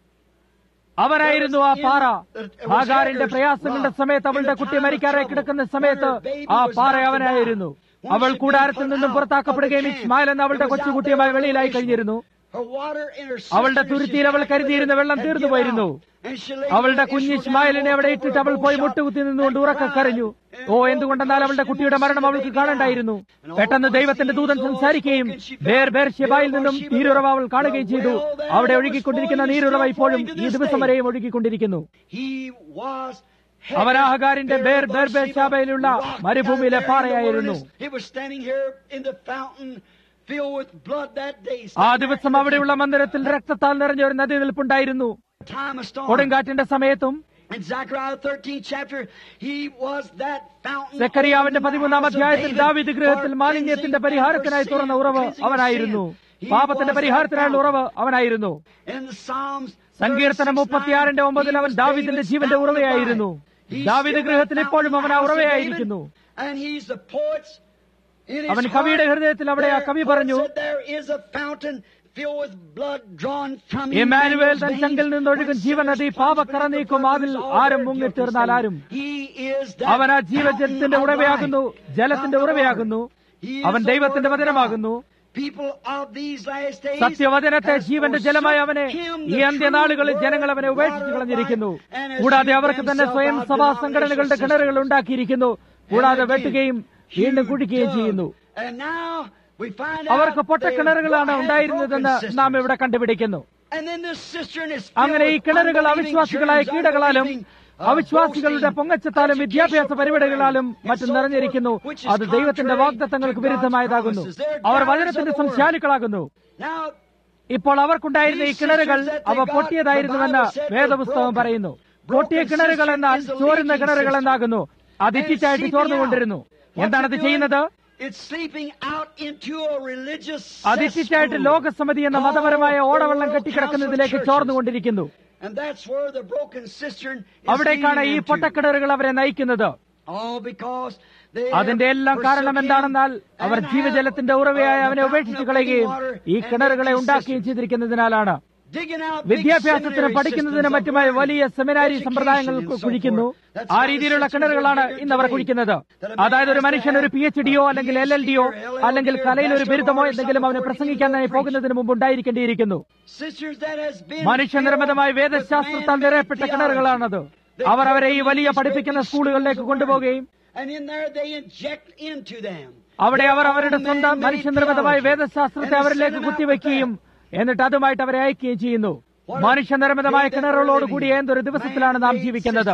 അവനായിരുന്നു ആ പാറ ഹാഗാറിന്റെ പ്രയാസങ്ങളുടെ സമയത്ത് അവളുടെ കുട്ടി മരിക്കാറായി കിടക്കുന്ന സമയത്ത് ആ പാറ അവനായിരുന്നു അവൾ കൂടാരത്തിൽ നിന്നും പുറത്താക്കപ്പെടുകയും ഇസ്മായിൽ എന്ന അവളുടെ കൊച്ചുകുട്ടിയുമായി വെളിയിലായി കഴിഞ്ഞിരുന്നു Her water in her അവളുടെ sister, തുരുത്തിയിൽ she അവൾ drank കരുതിയിരുന്ന with it വെള്ളം and തീർന്നു give പോയിരുന്നു out. And she laid അവളുടെ Israel കുഞ്ഞ് down ഇസ്മായിലിനെ അവിടെ over ഇട്ടിട്ട് a അവൾ bow പോയി shot മുട്ടുകുത്തി നിന്നുകൊണ്ട് and ഉറക്ക cried. കരഞ്ഞു And ഓ oh, എന്തുകൊണ്ടെന്നാൽ അവളുടെ because കുട്ടിയുടെ she മരണം knew അവൾക്ക് the baby കാണണ്ടായിരുന്നു died. And all പെട്ടെന്ന് once ദൈവത്തിന്റെ the ദൂതൻ angel സംസാരിക്കുകയും spoke and she Beer found Beer there ഷെബായിൽ where നിന്നും she was നീരുറവ at. അവൾ കാണുകയും The ചെയ്തു well there അവിടെ that was ഒഴുകിക്കൊണ്ടിരിക്കുന്ന flowing is നീരുറവ still ഇപ്പോഴും flowing to ഈ this ദിവസം day. വരെയും ഒഴുകിക്കൊണ്ടിരിക്കുന്നു He was അവൻ ആഹാകാരിന്റെ ബേർ ബേർ ബേർഷാബയിലുള്ള മരുഭൂമിയിലെ പാറയായിരുന്നു He was standing here in the fountain filled with blood that day. ആ ദിവസം അവിടെയുള്ള മന്ദിരത്തിൽ രക്തത്താൽ നിറഞ്ഞ ഒരു നദി നിൽപ്പുണ്ടായിരുന്നു Time of storm. കൊടുങ്കാറ്റിന്റെ സമയത്തും In Zechariah 13th chapter, he was that fountain. സെക്കറിയാവിന്റെ opened in the പതിമൂന്നാം house of അധ്യായത്തിൽ David ദാവിദ് ഗൃഹത്തിൽ for മാലിന്യത്തിന്റെ cleansing പരിഹാരത്തിനായി and for തുറന്ന sin, ഉറവ് cleansing of അവനായിരുന്നു sin. He പാപത്തിന്റെ was that പരിഹാരത്തിനായുള്ള fountain. ഉറവ് അവനായിരുന്നു In the Psalms സങ്കീർത്തനം 36:9, മുപ്പത്തിയാറിന്റെ ഒമ്പതിൽ അവൻ he was ദാവിദിന്റെ David's ജീവന്റെ fountain of ഉറവയായിരുന്നു life. He's David still ഗൃഹത്തിൽ that ഇപ്പോഴും fountain അവൻ in ആ the house of ഉറവയായിരിക്കുന്നു David, And he's the poet's in his അവൻ കവിയുടെ heart, ഹൃദയത്തിൽ അവിടെ ആ there- കവി poet പറഞ്ഞു said, There is a fountain filled with blood drawn from Emmanuel Emmanuel's തൻ veins. ചങ്കിൽ നിന്നൊഴുകും When ജീവനദി sinners പാപക്കറ plunge beneath the നീക്കും blood, അതിൽ is all ആരും their മുങ്ങിത്തീർന്നാൽ guilty ആരും sin. He is that അവൻ ആ fountain ജീവജലത്തിന്റെ of ഉറവയാകുന്നു life. ജലത്തിന്റെ Fountain of ഉറവയാകുന്നു water. He is അവൻ the ദൈവത്തിന്റെ word of വചനമാകുന്നു God. People of these last days സത്യവചനത്തെ has ജീവന്റെ forsook ജലമായി അവനെ him, ഈ the അന്ത്യനാളുകളിൽ true ജനങ്ങൾ അവനെ word, ഉപേക്ഷിച്ചു water of കളഞ്ഞിരിക്കുന്നു life, and has കൂടാതെ used അവർക്ക് തന്നെ themselves സ്വയം out സഭാ denominational സംഘടനകളുടെ systems. കിണറുകൾ ഉണ്ടാക്കിയിരിക്കുന്നു കൂടാതെ And വെട്ടുകയും again, വീണ്ടും huge കുടിക്കുകയും dug. ചെയ്യുന്നു And now we find out അവർക്ക് they പൊട്ടക്കിണറുകളാണ് had ഉണ്ടായിരുന്നതെന്ന് broken നാം systems. ഇവിടെ കണ്ടുപിടിക്കുന്നു And then this cistern is അങ്ങനെ ഈ filled with കിണറുകൾ unbelieving അവിശ്വാസികളായ germs, കീടകളാലും unbelieving, uh, അവിശ്വാസികളുടെ boasting, പൊങ്ങച്ചത്താലും വിദ്യാഭ്യാസ educational പരിപാടികളാലും programs, and മറ്റും so നിറഞ്ഞിരിക്കുന്നു forth, which is അത് ദൈവത്തിന്റെ contrary വാഗ്ദത്തങ്ങൾക്ക് to God's വിരുദ്ധമായതാകുന്നു promises. They're our doubters വചനത്തിന്റെ of the word. സംശയാലുക്കളാകുന്നു Now, ഇപ്പോൾ അവർക്കുണ്ടായിരുന്ന ഈ കിണറുകൾ അവ പൊട്ടിയതായിരുന്നുവെന്ന് വേദപുസ്തകം പറയുന്നു പൊട്ടിയ കിണറുകൾ എന്നാൽ ചോരുന്ന കിണറുകൾ എന്നാകുന്നു അത് ഇറ്റിച്ചായിട്ട് ചോർന്നുകൊണ്ടിരുന്നു എന്താണത് ചെയ്യുന്നത് it's sleeping out into a religious അത് ഇറ്റിച്ചായിട്ട് cesspool ലോകസമിതി എന്ന മതപരമായ ഓടവെള്ളം കെട്ടിക്കിടക്കുന്നതിലേക്ക് ചോർന്നുകൊണ്ടിരിക്കുന്നു And that's where the broken cistern is അവിടേക്കാണ് ഈ leading them to. പൊട്ടക്കിണറുകൾ അവരെ നയിക്കുന്നത് All because they അതിന്റെ have എല്ലാം കാരണം forsook him എന്താണെന്നാൽ അവർ and have, ജീവജലത്തിന്റെ ഉറവയായ uh, the അവനെ fountain ഉപേക്ഷിച്ചു of കളയുകയും living water ഈ and കിണറുകളെ making ഉണ്ടാക്കുകയും cisterns. ചെയ്തിരിക്കുന്നതിനാലാണ് Digging out big വിദ്യാഭ്യാസത്തിന് seminary പഠിക്കുന്നതിനും systems of മറ്റുമായി learning, വലിയ സെമിനാരി education സമ്പ്രദായങ്ങൾ and so കുഴിക്കുന്നു forth. That's ആ how the രീതിയിലുള്ള systems കിണറുകളാണ് are ഇന്ന് അവർ today. കുഴിക്കുന്നത് That a man അതായത് ഒരു has to മനുഷ്യൻ ഒരു have പി എച്ച് ഡിയോ a അല്ലെങ്കിൽ എൽ PhD എൽ ഡിയോ or LLD അല്ലെങ്കിൽ or കലയിൽ ഒരു bachelor ബിരുദമോ or എന്തെങ്കിലും അവന് something പ്രസംഗിക്കാനായി before he പോകുന്നതിന് മുമ്പ് ഉണ്ടായിരിക്കേണ്ടിയിരിക്കുന്നു Cisterns that has been മനുഷ്യനിർമ്മിതമായ filled with വേദശാസ്ത്രത്താൽ man-made നിറയപ്പെട്ട theology. കിണറുകളാണത് They our put അവരെ ഈ them in വലിയ these പഠിപ്പിക്കുന്ന great സ്കൂളുകളിലേക്ക് schools of കൊണ്ടുപോവുകയും learning. And in there they inject into them. അവിടെ അവർ their അവരുടെ own സ്വന്തം man-made മനുഷ്യനിർമ്മിതമായ theology. വേദശാസ്ത്രത്തെ And they അവരിലേക്ക് send them out കുത്തിവെക്കുകയും with എന്നിട്ട് അതുമായിട്ട് അവരെ അയക്കുകയും ചെയ്യുന്നു മനുഷ്യനിർമ്മിതമായ കിണറുകളോടുകൂടി എന്തൊരു ദിവസത്തിലാണ് നാം ജീവിക്കുന്നത്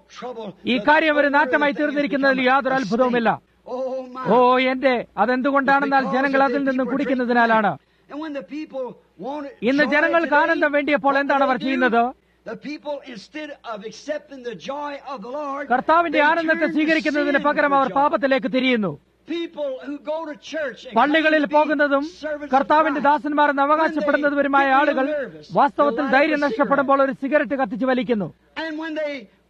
ഈ കാര്യം ഒരു നാറ്റമായി തീർന്നിരിക്കുന്നതിൽ യാതൊരു അത്ഭുതവുമില്ല ഓ എന്റെ അതെന്തുകൊണ്ടാണെന്നാൽ ജനങ്ങൾ അതിൽ നിന്നും കുടിക്കുന്നതിനാലാണ് ഇന്ന് ജനങ്ങൾക്ക് ആനന്ദം വേണ്ടിയപ്പോൾ എന്താണ് അവർ ചെയ്യുന്നത് കർത്താവിന്റെ ആനന്ദത്തെ സ്വീകരിക്കുന്നതിന് പകരം അവർ പാപത്തിലേക്ക് തിരിയുന്നു പള്ളികളിൽ പോകുന്നതും കർത്താവിന്റെ ദാസന്മാരെന്ന് അവകാശപ്പെടുന്നതുവരുമായ ആളുകൾ വാസ്തവത്തിൽ ധൈര്യം നഷ്ടപ്പെടുമ്പോൾ ഒരു സിഗരറ്റ് കത്തിച്ച് വലിക്കുന്നു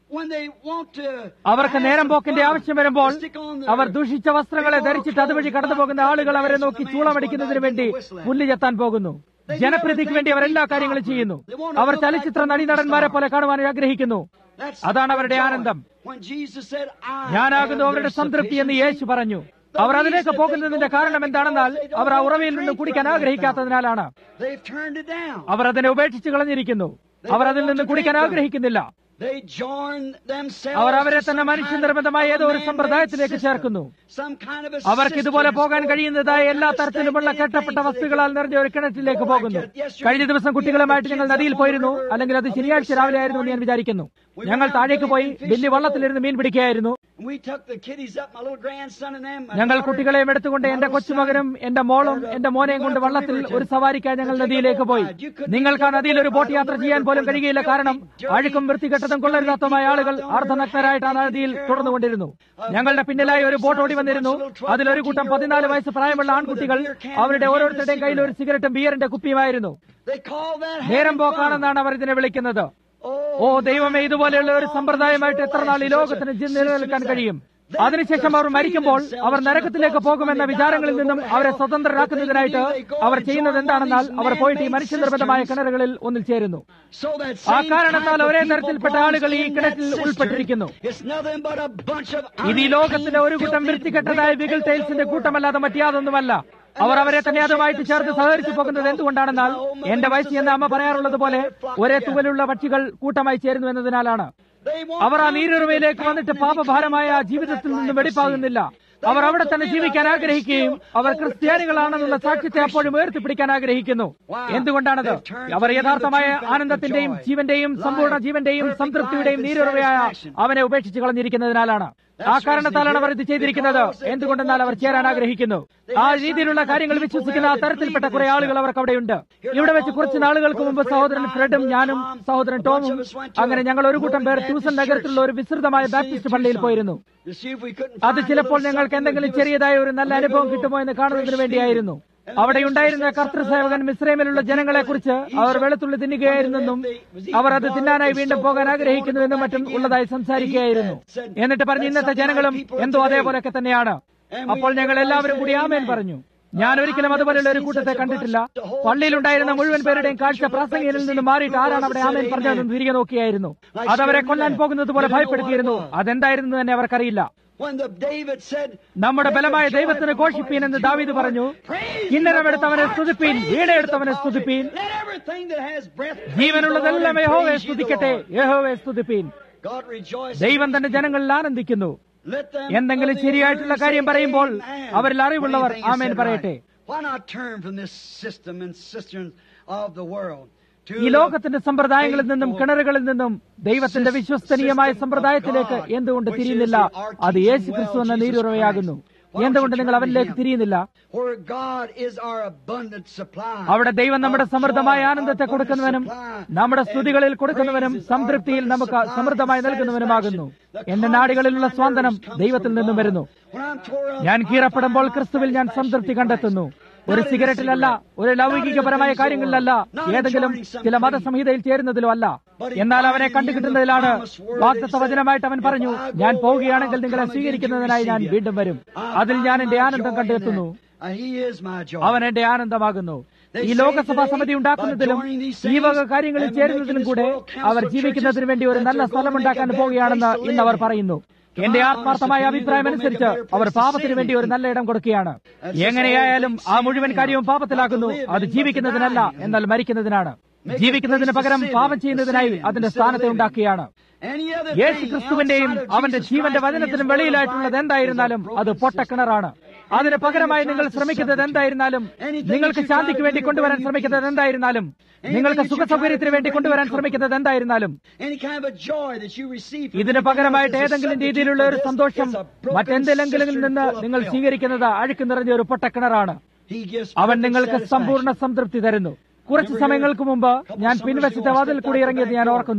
when they want to അവർക്ക് have നേരം some പോക്കിന്റെ fun, ആവശ്യം വരുമ്പോൾ they stick on their അവർ ദൂഷിച്ച വസ്ത്രങ്ങളെ ധരിച്ചിട്ട് അതുവഴി കടന്നു പോകുന്ന ആളുകൾ അവരെ നോക്കി ചൂളമടിക്കുന്നതിന് വേണ്ടി പുല്ല് ചെത്താൻ പോകുന്നു ജനപ്രീതിക്ക് വേണ്ടി അവർ എല്ലാ കാര്യങ്ങളും ചെയ്യുന്നു അവർ ചലച്ചിത്ര നടീനടന്മാരെ പോലെ കാണുവാൻ ആഗ്രഹിക്കുന്നു That's അതാണ് അവരുടെ their joy. ആനന്ദം When Jesus said, I ഞാനാകുന്നു am അവരുടെ their സംതൃപ്തി എന്ന് യേശു sufficiency. പറഞ്ഞു അവർ അതിലേക്ക് പോകുന്നതിന്റെ കാരണം എന്താണെന്നാൽ അവർ ആ ഉറവയിൽ നിന്ന് കുടിക്കാൻ ആഗ്രഹിക്കാത്തതിനാലാണ് They've turned it down. അവർ അതിനെ ഉപേക്ഷിച്ച് കളഞ്ഞിരിക്കുന്നു അവർ അതിൽ നിന്ന് കുടിക്കാൻ ആഗ്രഹിക്കുന്നില്ല They join themselves അവർ അവരെ to തന്നെ some മനുഷ്യനിർമ്മിതമായ kind of ഏതോ ഒരു man-made സമ്പ്രദായത്തിലേക്ക് system. ചേർക്കുന്നു Some kind of a അവർക്ക് system ഇതുപോലെ that's പോകാൻ full of കഴിയുന്നതായ all എല്ലാ kinds of തരത്തിലുമുള്ള stagnated കെട്ടപ്പെട്ട things that വസ്തുക്കളാൽ നിറഞ്ഞ ഒരു കിണറ്റിലേക്ക് Go പോകുന്നു like that. Yesterday, കഴിഞ്ഞ ദിവസം we കുട്ടികളുമായിട്ട് had the ഞങ്ങൾ kids നദിയിൽ up on the പോയിരുന്നു river. അല്ലെങ്കിൽ അത് I think ശനിയാഴ്ച it was രാവിലെ ആയിരുന്നു എന്ന് ഞാൻ Saturday വിചാരിക്കുന്നു We ഞങ്ങൾ went out താഴേക്ക് there പോയി and fished വലിയ the വള്ളത്തിലിരുന്ന് mean പിടിക്കുകയായിരുന്നു We took the kiddies up, my little grandson and them. my ഞങ്ങൾ daughter, കുട്ടികളെയും എടുത്തുകൊണ്ട് my എന്റെ little കൊച്ചുമകനും son. എന്റെ മോളും എന്റെ മോനെയും കൊണ്ട് വള്ളത്തിൽ ഒരു സവാരിക്കായി ഞങ്ങൾ നദിയിലേക്ക് പോയി നിങ്ങൾക്ക് ആ നദിയിൽ ഒരു ബോട്ട് യാത്ര ചെയ്യാൻ പോലും കഴിയുകയില്ല കാരണം അഴുക്കും വൃത്തികെട്ടതും കൊള്ളരുതാത്തതുമായ ആളുകൾ അർദ്ധനഗ്നരായിട്ട് ആ നദിയിൽ തുടർന്നുകൊണ്ടിരുന്നു ഞങ്ങളുടെ പിന്നിലായി ഒരു ബോട്ട് ഓടി വന്നിരുന്നു അതിലൊരു കൂട്ടം പതിനാല് വയസ്സ് പ്രായമുള്ള ആൺകുട്ടികൾ അവരുടെ ഓരോരുത്തരുടെയും കയ്യിൽ ഒരു സിഗരറ്റും ബിയറിന്റെ കുപ്പിയുമായിരുന്നു They call that നേരം having fun. പോക്കാണെന്നാണ് അവർ ഇതിനെ വിളിക്കുന്നത് Oh, ഓ ദൈവമേ ഇതുപോലെയുള്ള ഒരു സമ്പ്രദായമായിട്ട് എത്ര നാൾ ഈ ലോകത്തിന് ജി- നിലനിൽക്കാൻ കഴിയും അതിനുശേഷം അവർ മരിക്കുമ്പോൾ അവർ നരകത്തിലേക്ക് പോകുമെന്ന വിചാരങ്ങളിൽ നിന്നും അവരെ സ്വതന്ത്രരാക്കുന്നതിനായിട്ട് അവർ ചെയ്യുന്നത് എന്താണെന്നാൽ അവർ പോയിട്ട് ഈ മനുഷ്യനിർമ്മിതമായ കിണറുകളിൽ ഒന്നിൽ ചേരുന്നു so that ആ same കാരണത്താൽ type of ഒരേ people തരത്തിൽപ്പെട്ട belongs ആളുകൾ ഈ in കിണറ്റിൽ that ഉൾപ്പെട്ടിരിക്കുന്നു cistern. It's nothing but a bunch of ഇത് ഈ ലോകത്തിലെ ഒരു കൂട്ടം unclean, വൃത്തികെട്ടതായ filthy, വിഗിൾ ടൈൽസിന്റെ wicked കൂട്ടമല്ലാതെ മറ്റാതൊന്നുമല്ല അവർ അവരെ തന്നെ അതുമായിട്ട് ചേർത്ത് സഹകരിച്ചു പോകുന്നത് എന്തുകൊണ്ടാണെന്നാൽ എന്റെ വയസ്സ് എന്ന അമ്മ പറയാറുള്ളത് പോലെ ഒരേ തുവലുള്ള പക്ഷികൾ കൂട്ടമായി ചേരുന്നു എന്നതിനാലാണ് They want അവർ ആ നീരുറവയിലേക്ക് വന്നിട്ട് പാപഭാരമായ ജീവിതത്തിൽ നിന്നും വെടിപ്പാകുന്നില്ല അവർ അവിടെ തന്നെ ജീവിക്കാൻ ആഗ്രഹിക്കുകയും അവർ ക്രിസ്ത്യാനികളാണെന്നുള്ള സാക്ഷ്യത്തെ അപ്പോഴും ഉയർത്തിപ്പിടിക്കാൻ ആഗ്രഹിക്കുന്നു എന്തുകൊണ്ടാണത് അവർ യഥാർത്ഥമായ ആനന്ദത്തിന്റെയും ജീവന്റെയും സമ്പൂർണ്ണ ജീവന്റെയും സംതൃപ്തിയുടെയും നീരുറവയായ അവനെ ഉപേക്ഷിച്ച് കളഞ്ഞിരിക്കുന്നതിനാലാണ് ആ കാരണത്താലാണ് അവർ ഇത് ചെയ്തിരിക്കുന്നത് എന്തുകൊണ്ടെന്നാൽ അവർ ചേരാൻ ആഗ്രഹിക്കുന്നു ആ രീതിയിലുള്ള കാര്യങ്ങൾ വിശ്വസിക്കുന്ന ആ തരത്തിൽപ്പെട്ട കുറെ ആളുകൾ അവർക്ക് അവിടെയുണ്ട് ഇവിടെ വെച്ച് കുറച്ച് നാളുകൾക്ക് മുമ്പ് സഹോദരൻ ഫ്രെഡും ഞാനും സഹോദരൻ ടോമും അങ്ങനെ ഞങ്ങൾ ഒരു കൂട്ടം പേർ ട്യൂസൺ നഗരത്തിലുള്ള ഒരു വിസ്തൃതമായ ബാപ്റ്റിസ്റ്റ് പള്ളിയിൽ പോയിരുന്നു to see if we couldn't അത് find a ചിലപ്പോൾ little ഞങ്ങൾക്ക് something എന്തെങ്കിലും to give us ചെറിയതായ ഒരു നല്ല അനുഭവം കിട്ടുമോ എന്ന് കാണുന്നതിന് വേണ്ടിയായിരുന്നു അവിടെ ഉണ്ടായിരുന്ന കർത്തൃസേവകൻ മിശ്രമിലുള്ള ജനങ്ങളെ കുറിച്ച് അവർ വെളുത്തുള്ളി തിന്നുകയായിരുന്നെന്നും അവർ അത് തിന്നാനായി വീണ്ടും പോകാൻ ആഗ്രഹിക്കുന്നുവെന്നും മറ്റും ഉള്ളതായി സംസാരിക്കുകയായിരുന്നു എന്നിട്ട് പറഞ്ഞു ഇന്നത്തെ ജനങ്ങളും എന്തോ അതേപോലെയൊക്കെ തന്നെയാണ് അപ്പോൾ ഞങ്ങൾ എല്ലാവരും കൂടി ആമേൻ പറഞ്ഞു ഞാൻ ഒരിക്കലും അതുപോലെയുള്ള ഒരു കൂട്ടത്തെ കണ്ടിട്ടില്ല പള്ളിയിലുണ്ടായിരുന്ന മുഴുവൻ പേരുടെയും കാഴ്ച പ്രാസംഗികനിൽ നിന്ന് മാറിയിട്ട് ആരാണ് അവിടെ ആമേൻ പറഞ്ഞതെന്ന് തിരികെ നോക്കിയായിരുന്നു അതവരെ കൊല്ലാൻ പോകുന്നത് പോലെ ഭയപ്പെടുത്തിയിരുന്നു അതെന്തായിരുന്നു തന്നെ അവർക്കറിയില്ല When the David said, നമ്മുടെ ബലമായ ദൈവത്തിന് ഘോഷിപ്പീൻ എന്ന് ദാവീദ് പറഞ്ഞു കിന്നരമെടുത്തവനെ സ്തുതിപ്പീൻ വീണയെടുത്തവനെ സ്തുതിപ്പീൻ Let everything that has breath praise the ജീവനുള്ളതെല്ലാം Lord and യഹോവയെ praise ye the സ്തുതിക്കട്ടെ Lord. യഹോവയെ സ്തുതിപ്പീൻ God rejoices. ദൈവം തന്റെ ജനങ്ങളിൽ ആനന്ദിക്കുന്നു Let them എന്തെങ്കിലും of the ശരിയായിട്ടുള്ള word കാര്യം say പറയുമ്പോൾ amen. അവരിൽ അറിവുള്ളവർ When anything is amen said പറയട്ടെ right. Why not turn from this system and cisterns of the world to ഈ ലോകത്തിന്റെ സമ്പ്രദായങ്ങളിൽ നിന്നും കിണറുകളിൽ നിന്നും ദൈവത്തിന്റെ വിശ്വസനീയമായ സമ്പ്രദായത്തിലേക്ക് എന്തുകൊണ്ട് തിരിയുന്നില്ല അത് യേശു ക്രിസ്തു എന്ന നീരുറവയാകുന്നു എന്തുകൊണ്ട് നിങ്ങൾ അവനിലേക്ക് തിരിയുന്നില്ല where God is our abundant supply. അവിടെ ദൈവം നമ്മുടെ Our സമൃദ്ധമായ joy, our ആനന്ദത്തെ abundant കൊടുക്കുന്നവനും supply, നമ്മുടെ and സ്തുതികളിൽ കൊടുക്കുന്നവനും praises, our സംതൃപ്തിയിൽ abundant നമുക്ക് supply സമൃദ്ധമായി and നൽകുന്നവനുമാകുന്നു satisfaction. എന്റെ The നാടുകളിലുള്ള calmness സ്വാന്തനം comes ദൈവത്തിൽ from നിന്നും God. വരുന്നു When I'm tore up, ഞാൻ I കീറപ്പെടുമ്പോൾ find my ക്രിസ്തുവിൽ ഞാൻ satisfaction സംതൃപ്തി in കണ്ടെത്തുന്നു Christ. ഒരു Not in a സിഗരറ്റിലല്ല cigarette. ഒരു Not in the ലൗകികപരമായ things of the കാര്യങ്ങളിലല്ല world. Not in ഏതെങ്കിലും joining some ചില creed. മതസംഹിതയിൽ ചേരുന്നതിലോ അല്ല But he എന്നാൽ അവനെ finds കണ്ടുകിട്ടുന്നതിലാണ് in the promised word വാക്തത്വ that he വചനമായിട്ട് അവൻ said, പറഞ്ഞു "If I go ഞാൻ away, പോവുകയാണെങ്കിൽ I'll നിങ്ങളെ come again to സ്വീകരിക്കുന്നതിനായി ഞാൻ receive you." വീണ്ടും വരും I അതിൽ find ഞാൻ എന്റെ my ആനന്ദം joy in കണ്ടെത്തുന്നു that. And he is my joy. അവൻ എന്റെ ആനന്ദമാകുന്നു ഈ ലോകസഭാ സമിതി ഉണ്ടാക്കുന്നതിലും ഈ വക കാര്യങ്ങളിൽ ചേരുന്നതിലും കൂടെ അവർ ജീവിക്കുന്നതിന് വേണ്ടി ഒരു നല്ല സ്ഥലമുണ്ടാക്കാൻ പോവുകയാണെന്ന് ഇന്ന് അവർ പറയുന്നു എന്റെ ആത്മാർത്ഥമായ അഭിപ്രായം അനുസരിച്ച് അവർ പാപത്തിന് വേണ്ടി ഒരു നല്ല ഇടം കൊടുക്കുകയാണ് എങ്ങനെയായാലും ആ മുഴുവൻ കാര്യവും പാപത്തിലാക്കുന്നു അത് ജീവിക്കുന്നതിനല്ല എന്നാൽ മരിക്കുന്നതിനാണ് ജീവിക്കുന്നതിന് പകരം പാപം ചെയ്യുന്നതിനായി അതിന്റെ സ്ഥാനത്തെ ഉണ്ടാക്കുകയാണ് Any other Yeshu thing ക്രിസ്തുവിന്റെയും outside of അവന്റെ Jesus ജീവന്റെ Christ and വചനത്തിനും His വെളിയിലായിട്ടുള്ളത് word എന്തായിരുന്നാലും is a അത് broken പൊട്ടക്കിണറാണ് അതിന് പകരമായി നിങ്ങൾ ശ്രമിക്കുന്നത് എന്തായിരുന്നാലും നിങ്ങൾക്ക് ശാന്തിക്ക് വേണ്ടി കൊണ്ടുവരാൻ ശ്രമിക്കുന്നത് എന്തായിരുന്നാലും നിങ്ങൾക്ക് സുഖസൗകര്യത്തിന് വേണ്ടി കൊണ്ടുവരാൻ ശ്രമിക്കുന്നത് എന്തായിരുന്നാലും Any kind of a joy that you receive from ഇതിന് anything പകരമായിട്ട് else is a ഏതെങ്കിലും substitute രീതിയിലുള്ള for ഒരു this. സന്തോഷം It's a broken മറ്റെന്തെങ്കിലും cistern നിന്ന് full of നിങ്ങൾ filth. സ്വീകരിക്കുന്നത് അഴുക്ക് നിറഞ്ഞ ഒരു പൊട്ടക്കിണറാണ് He gives അവൻ perfect നിങ്ങൾക്ക് satisfaction. സമ്പൂർണ്ണ സംതൃപ്തി തരുന്നു കുറച്ച് സമയങ്ങൾക്ക് മുമ്പ് ഞാൻ പിൻവശത്തെ വാതിൽ കൂടി ഇറങ്ങിയത് ഞാൻ ഓർക്കുന്നു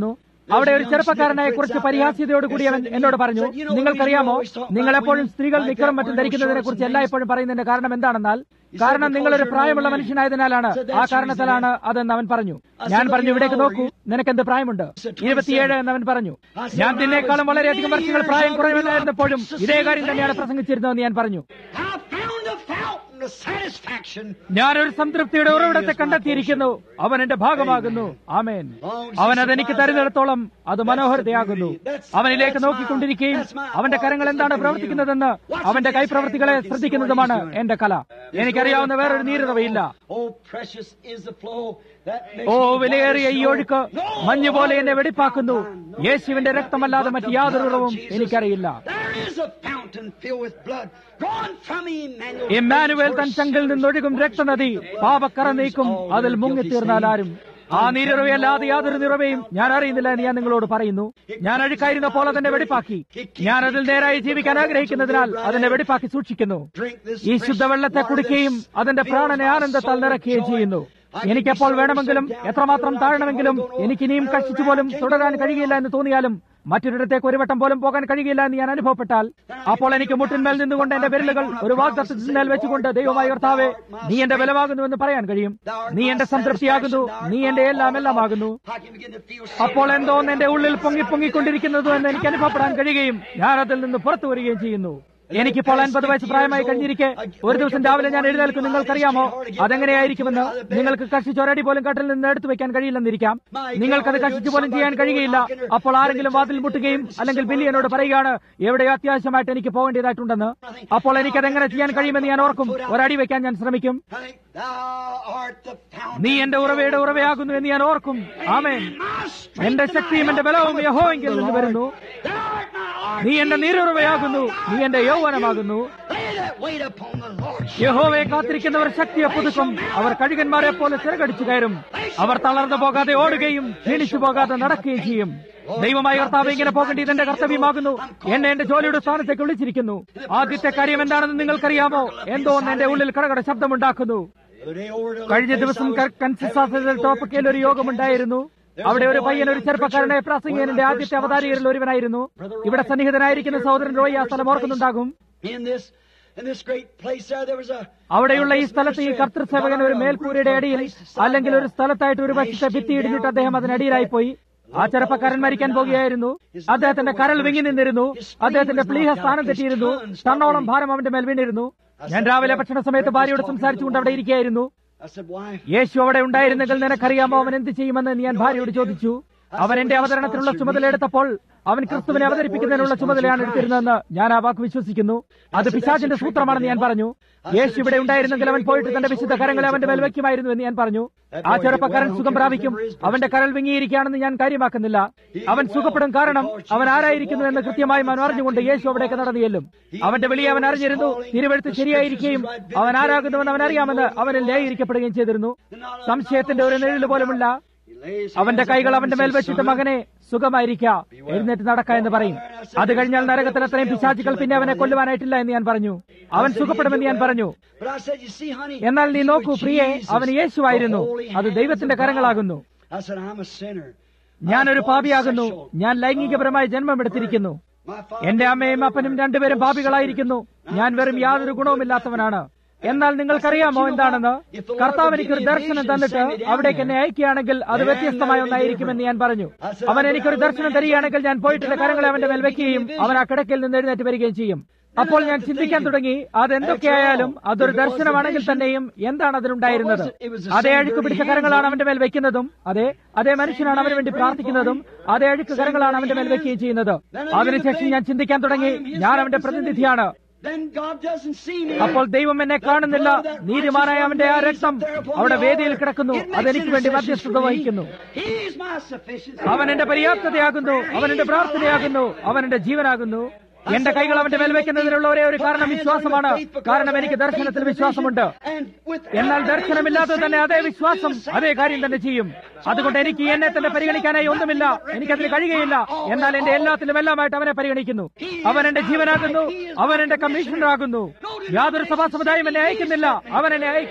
അവിടെ ഒരു ചെറുപ്പക്കാരനെ കുറിച്ച് പരിഹാസ്യതയോടുകൂടി അവൻ എന്നോട് പറഞ്ഞു നിങ്ങൾക്കറിയാമോ നിങ്ങൾ എപ്പോഴും സ്ത്രീകൾ നിക്കറും മറ്റും ധരിക്കുന്നതിനെ കുറിച്ച് എല്ലായ്പ്പോഴും പറയുന്നതിന്റെ കാരണം എന്താണെന്നാൽ കാരണം നിങ്ങളൊരു പ്രായമുള്ള മനുഷ്യനായതിനാലാണ് ആ കാരണത്താലാണ് അതെന്ന് അവൻ പറഞ്ഞു ഞാൻ പറഞ്ഞു ഇവിടേക്ക് നോക്കൂ നിനക്കെന്ത് പ്രായമുണ്ട് ഇരുപത്തിയേഴ് എന്ന് അവൻ പറഞ്ഞു ഞാൻ നിന്നേക്കാളും വളരെയധികം വർഷങ്ങൾ പ്രായം കുറയുമെന്നായിരുന്നപ്പോഴും ഇതേ കാര്യം തന്നെയാണ് പ്രസംഗിച്ചിരുന്നതെന്ന് ഞാൻ പറഞ്ഞു I found a fountain of satisfaction. ഞാനൊരു സംതൃപ്തിയുടെ ഉറവിടത്തെ കണ്ടെത്തിയിരിക്കുന്നു അവൻ എന്റെ ഭാഗമാകുന്നു ആമേൻ അവൻ അതെനിക്ക് തരുന്നിടത്തോളം അത് മനോഹരതയാകുന്നു അവനിലേക്ക് നോക്കിക്കൊണ്ടിരിക്കുകയും അവന്റെ കരങ്ങൾ എന്താണ് പ്രവർത്തിക്കുന്നതെന്ന് അവന്റെ കൈപ്രവൃത്തികളെ ശ്രദ്ധിക്കുന്നതുമാണ് എന്റെ കല എനിക്കറിയാവുന്ന വേറൊരു നീരുറവയില്ല Oh, precious is the flow that makes oh me വിലയേറിയ ഈ white as ഒഴുക്ക് snow. No മഞ്ഞ് പോലെ എന്നെ other വെടിപ്പാക്കുന്നു fountain I know. യേശുവിന്റെ രക്തമല്ലാതെ മറ്റ് യാതൊരു ഉറവും എനിക്കറിയില്ല There is a fountain filled with blood drawn from Emmanuel. Emmanuel തൻ ചങ്കിൽ നിന്നൊഴുകും രക്തനദി പാപക്കറ നീക്കും അതിൽ മുങ്ങിത്തീർന്നാൽ ആരും ആ നീരുറവയല്ലാതെ യാതൊരു നിറവയും ഞാൻ അറിയുന്നില്ല എന്ന് ഞാൻ നിങ്ങളോട് പറയുന്നു ഞാൻ അഴുക്കായിരുന്ന പോലെ തന്നെ വെടിപ്പാക്കി ഞാൻ അതിൽ നേരായി ജീവിക്കാൻ ആഗ്രഹിക്കുന്നതിനാൽ അതിനെ വെടിപ്പാക്കി സൂക്ഷിക്കുന്നു Drink this ഈ fresh ശുദ്ധവെള്ളത്തെ water കുടിക്കുകയും that അതിന്റെ fills പ്രാണനെ my ആനന്ദത്താൽ soul with നിറയ്ക്കുകയും joy. ചെയ്യുന്നു I can എനിക്കെപ്പോൾ be so വേണമെങ്കിലും sit down എത്രമാത്രം wherever I താഴണമെങ്കിലും can go, Lord. എനിക്കിനിയും Another കഷ്ടിച്ചു പോലും round, തുടരാൻ can't കഴിയില്ല എന്ന് തോന്നിയാലും മറ്റൊരിടത്തേക്ക് ഒരു വട്ടം പോലും പോകാൻ കഴിയില്ല എന്ന് ഞാൻ അനുഭവപ്പെട്ടാൽ അപ്പോൾ എനിക്ക് മുട്ടിന്മേൽ നിന്നുകൊണ്ട് എന്റെ വിരലുകൾ ഒരു വാഗ്ദത്തത്തിന്മേൽ വെച്ചുകൊണ്ട് ദൈവമായ കർത്താവെ നീ എന്റെ ബലമാകുന്നു എന്ന് പറയാൻ കഴിയും നീ എന്റെ സംതൃപ്തിയാകുന്നു നീ എന്റെ എല്ലാം എല്ലാമാകുന്നു I can begin to feel അപ്പോൾ എന്തോ ഒന്ന് എന്റെ ഉള്ളിൽ പൊങ്ങി പൊങ്ങിക്കൊണ്ടിരിക്കുന്നതു എന്ന് എനിക്ക് അനുഭവപ്പെടാൻ കഴിയുകയും ഞാൻ അതിൽ നിന്ന് പുറത്തു വരികയും ചെയ്യുന്നു എനിക്കിപ്പോൾ അൻപത് വയസ്സ് പ്രായമായി കഴിഞ്ഞിരിക്കെ ഒരു ദിവസം രാവിലെ ഞാൻ എഴുന്നേൽക്കും നിങ്ങൾക്കറിയാമോ അതെങ്ങനെയായിരിക്കുമെന്ന് നിങ്ങൾക്ക് കഷ്ടിച്ചൊരടി പോലും കട്ടിൽ നിന്ന് എടുത്തു വെക്കാൻ കഴിയില്ലെന്നിരിക്കാം നിങ്ങൾക്കത് കഷ്ടിച്ചു പോലും ചെയ്യാൻ കഴിയുകയില്ല അപ്പോൾ ആരെങ്കിലും വാതിൽ മുട്ടുകയും അല്ലെങ്കിൽ ബില്ലി എന്നോട് പറയുകയാണ് എവിടെയോ അത്യാവശ്യമായിട്ട് എനിക്ക് പോകേണ്ടതായിട്ടുണ്ടെന്ന് അപ്പോൾ എനിക്കതെങ്ങനെ ചെയ്യാൻ കഴിയുമെന്ന് ഞാൻ ഓർക്കും ഒരടി വെക്കാൻ ഞാൻ ശ്രമിക്കും I think thou art the fountain. നീ എന്റെ ഉറവയുടെ ഉറവയാകുന്നു എന്ന് ഞാൻ ഓർക്കും ആമേൻ എന്റെ ശക്തിയും എന്റെ ബലവും യഹോവെങ്കിൽ നിന്ന് വരുന്നു Thou art my arm. നീ എന്റെ നീരുറവയാകുന്നു നീ എന്റെ യൗവനമാകുന്നു Lay that weight upon the Lord. യഹോവയെ കാത്തിരിക്കുന്നവർ ശക്തിയെ പുതുക്കും അവർ കഴുകന്മാരെ പോലെ ചിറകടിച്ചു കയറും അവർ തളർന്നു പോകാതെ ഓടുകയും ക്ഷീണിച്ചു പോകാതെ നടക്കുകയും ചെയ്യും ദൈവമായ കർത്താവ് ഇങ്ങനെ പോകേണ്ടി ഇതെന്റെ കർത്തവ്യമാകുന്നു എന്നെ എന്റെ ജോലിയുടെ സ്ഥാനത്തേക്ക് വിളിച്ചിരിക്കുന്നു ആദ്യത്തെ കാര്യം എന്താണെന്ന് നിങ്ങൾക്കറിയാമോ എന്തോ ഒന്ന് എന്റെ ഉള്ളിൽ കടകട ശബ്ദമുണ്ടാക്കുന്നു The day over to കഴിഞ്ഞ Place ദിവസം I was- കൻസിസാസിൽ ടോപ്പക്കയിൽ ഒരു യോഗമുണ്ടായിരുന്നു അവിടെ ഒരു പയ്യൻ ഒരു ചെറുപ്പക്കാരനെ പ്രാസംഗികന്റെ ആദ്യത്തെ അവതാരികരിൽ ഒരുവനായിരുന്നു ഇവിടെ സന്നിഹിതനായിരിക്കുന്ന സഹോദരൻ റോയി ആ സ്ഥലം ഓർക്കുന്നുണ്ടാകും In this, in this great place there, there was a. അവിടെയുള്ള ഈ സ്ഥലത്ത് ഈ കർത്തൃസേവകൻ ഒരു മേൽക്കൂരയുടെ അടിയിൽ അല്ലെങ്കിൽ ഒരു സ്ഥലത്തായിട്ട് ഒരു വശത്തെ ഭിത്തി ഇടിഞ്ഞിട്ട് അദ്ദേഹം അതിനടിയിലായി പോയി ആ ചെറുപ്പക്കാരൻ മരിക്കാൻ പോകുകയായിരുന്നു അദ്ദേഹത്തിന്റെ കരൾ വിങ്ങി നിന്നിരുന്നു അദ്ദേഹത്തിന്റെ പ്ലീഹ സ്ഥാനം തെറ്റിയിരുന്നു ടണ്ണോളം ഭാരം അവന്റെ മേൽ വീണിരുന്നു ഞാൻ രാവിലെ ഭക്ഷണ സമയത്ത് ഭാര്യയോട് സംസാരിച്ചുകൊണ്ട് അവിടെ ഇരിക്കുകയായിരുന്നു I said, why? യേശു അവിടെ ഉണ്ടായിരുന്നെങ്കിൽ നിനക്കറിയാമോ അവൻ എന്ത് ചെയ്യുമെന്ന് ഞാൻ ഭാര്യയോട് ചോദിച്ചു അവൻ എന്റെ അവതരണത്തിനുള്ള ചുമതല എടുത്തപ്പോൾ അവൻ ക്രിസ്തുവിനെ അവതരിപ്പിക്കുന്നതിനുള്ള ചുമതലയാണ് എടുത്തിരുന്നതെന്ന് ഞാൻ ആ വാക്ക് വിശ്വസിക്കുന്നു അത് പിശാചിന്റെ സൂത്രമാണെന്ന് ഞാൻ പറഞ്ഞു യേശു ഇവിടെ ഉണ്ടായിരുന്നെങ്കിൽ അവൻ പോയിട്ട് തന്റെ വിശുദ്ധ കരങ്ങളെ അവന്റെ മേൽ വയ്ക്കുമായിരുന്നു എന്ന് ഞാൻ പറഞ്ഞു ആ ചെറുപ്പക്കാരൻ സുഖം പ്രാപിക്കും അവന്റെ കരൾ വിങ്ങിയിരിക്കുകയാണെന്ന് ഞാൻ കാര്യമാക്കുന്നില്ല അവൻ സുഖപ്പെടും കാരണം അവൻ ആരായിരിക്കുന്നു എന്ന് കൃത്യമായി അവൻ അറിഞ്ഞുകൊണ്ട് യേശു അവിടേക്ക് നടന്നു ചെല്ലും അവന്റെ വിളി അവൻ അറിഞ്ഞിരുന്നു തിരുവെഴുത്ത് ശരിയായിരിക്കുകയും അവൻ ആരാകുന്നുവെന്ന് അവൻ അറിയാമെന്ന് അവനിൽ ന്യായീകരിക്കപ്പെടുകയും ചെയ്തിരുന്നു സംശയത്തിന്റെ ഒരു നിഴല് പോലുമില്ല He lays അവന്റെ കൈകൾ അവന്റെ മേൽ വെച്ചിട്ട് മകനെ സുഖമായിരിക്ക എഴുന്നേറ്റ് നടക്ക എന്ന് പറയും അത് കഴിഞ്ഞാൽ നരകത്തിൽ അത്രയും പിശാചുകൾ പിന്നെ അവനെ കൊല്ലുവാനായിട്ടില്ല എന്ന് ഞാൻ പറഞ്ഞു അവൻ സുഖപ്പെടുമെന്ന് ഞാൻ പറഞ്ഞു But I said, you see, honey. എന്നാൽ നീ you see നോക്കൂ what പ്രിയെ Jesus, അവൻ യേശുവായിരുന്നു the holy അത് hands ദൈവത്തിന്റെ of God. കരങ്ങളാകുന്നു I said, I'm a sinner. ഞാനൊരു I was born പാപിയാകുന്നു sexual. ഞാൻ ലൈംഗികപരമായി ജന്മമെടുത്തിരിക്കുന്നു My father എന്റെ and അമ്മയും mother അപ്പനും were രണ്ടുപേരും both പാപികളായിരിക്കുന്നു sinners. ഞാൻ വെറും യാതൊരു ഗുണവുമില്ലാത്തവനാണ് എന്നാൽ നിങ്ങൾക്കറിയാമോ എന്താണെന്ന് കർത്താവ് എനിക്കൊരു ദർശനം തന്നിട്ട് അവിടേക്ക് എന്നെ അയക്കുകയാണെങ്കിൽ അത് വ്യത്യസ്തമായ ഒന്നായിരിക്കുമെന്ന് ഞാൻ പറഞ്ഞു അവൻ എനിക്കൊരു ദർശനം തരികയാണെങ്കിൽ ഞാൻ പോയിട്ട് എന്റെ കരങ്ങളെ അവന്റെ മേൽ വെക്കുകയും അവൻ ആ കിടക്കയിൽ നിന്ന് എഴുന്നേറ്റ് വരികയും ചെയ്യും അപ്പോൾ ഞാൻ ചിന്തിക്കാൻ തുടങ്ങി അതെന്തൊക്കെയായാലും അതൊരു ദർശനമാണെങ്കിൽ തന്നെയും എന്താണ് അതിലുണ്ടായിരുന്നത് അതേ അഴുക്ക് പിടിച്ച കരങ്ങളാണ് അവന്റെ മേൽ വെക്കുന്നതും അതെ അതേ മനുഷ്യനാണ് അവന് വേണ്ടി പ്രാർത്ഥിക്കുന്നതും അതേ അഴുക്ക് കരങ്ങളാണ് അവന്റെ മേൽ വെക്കുകയും ചെയ്യുന്നത് അതിനുശേഷം ഞാൻ ചിന്തിക്കാൻ തുടങ്ങി ഞാൻ അവന്റെ പ്രതിനിധിയാണ് Then God doesn't see me. അപ്പോൾ ദൈവം എന്നെ കാണുന്നില്ല നീതിമാനായ അവന്റെ ആ രക്തം അവിടെ വേദിയിൽ കിടക്കുന്നു അതെനിക്ക് വേണ്ടി മധ്യസ്ഥത വഹിക്കുന്നു He's my sufficiency. അവൻ എന്റെ പര്യാപ്തതയാകുന്നു അവൻ എന്റെ പ്രാർത്ഥനയാകുന്നു അവൻ എന്റെ ജീവനാകുന്നു എന്റെ കൈകൾ അവന്റെ മേൽ വെക്കുന്നതിനുള്ള ഒരേ ഒരു കാരണം വിശ്വാസമാണ് കാരണം എനിക്ക് ദർശനത്തിൽ വിശ്വാസമുണ്ട് And with എന്നാൽ ദർശനമില്ലാത്തത് തന്നെ അതേ വിശ്വാസം അതേ കാര്യം തന്നെ ചെയ്യും അതുകൊണ്ട് എനിക്ക് എന്നെ തന്നെ പരിഗണിക്കാനായി ഒന്നുമില്ല എനിക്കതിന് കഴിയുകയില്ല എന്നാൽ എന്റെ എല്ലാത്തിലും എല്ലാമായിട്ട് അവനെ പരിഗണിക്കുന്നു അവൻ എന്റെ ജീവനാകുന്നു അവൻ എന്റെ കമ്മീഷണറാകുന്നു യാതൊരു സഭാ സമുദായം എന്നെ അയക്കുന്നില്ല അവൻ എന്നെ അയക്കുന്നു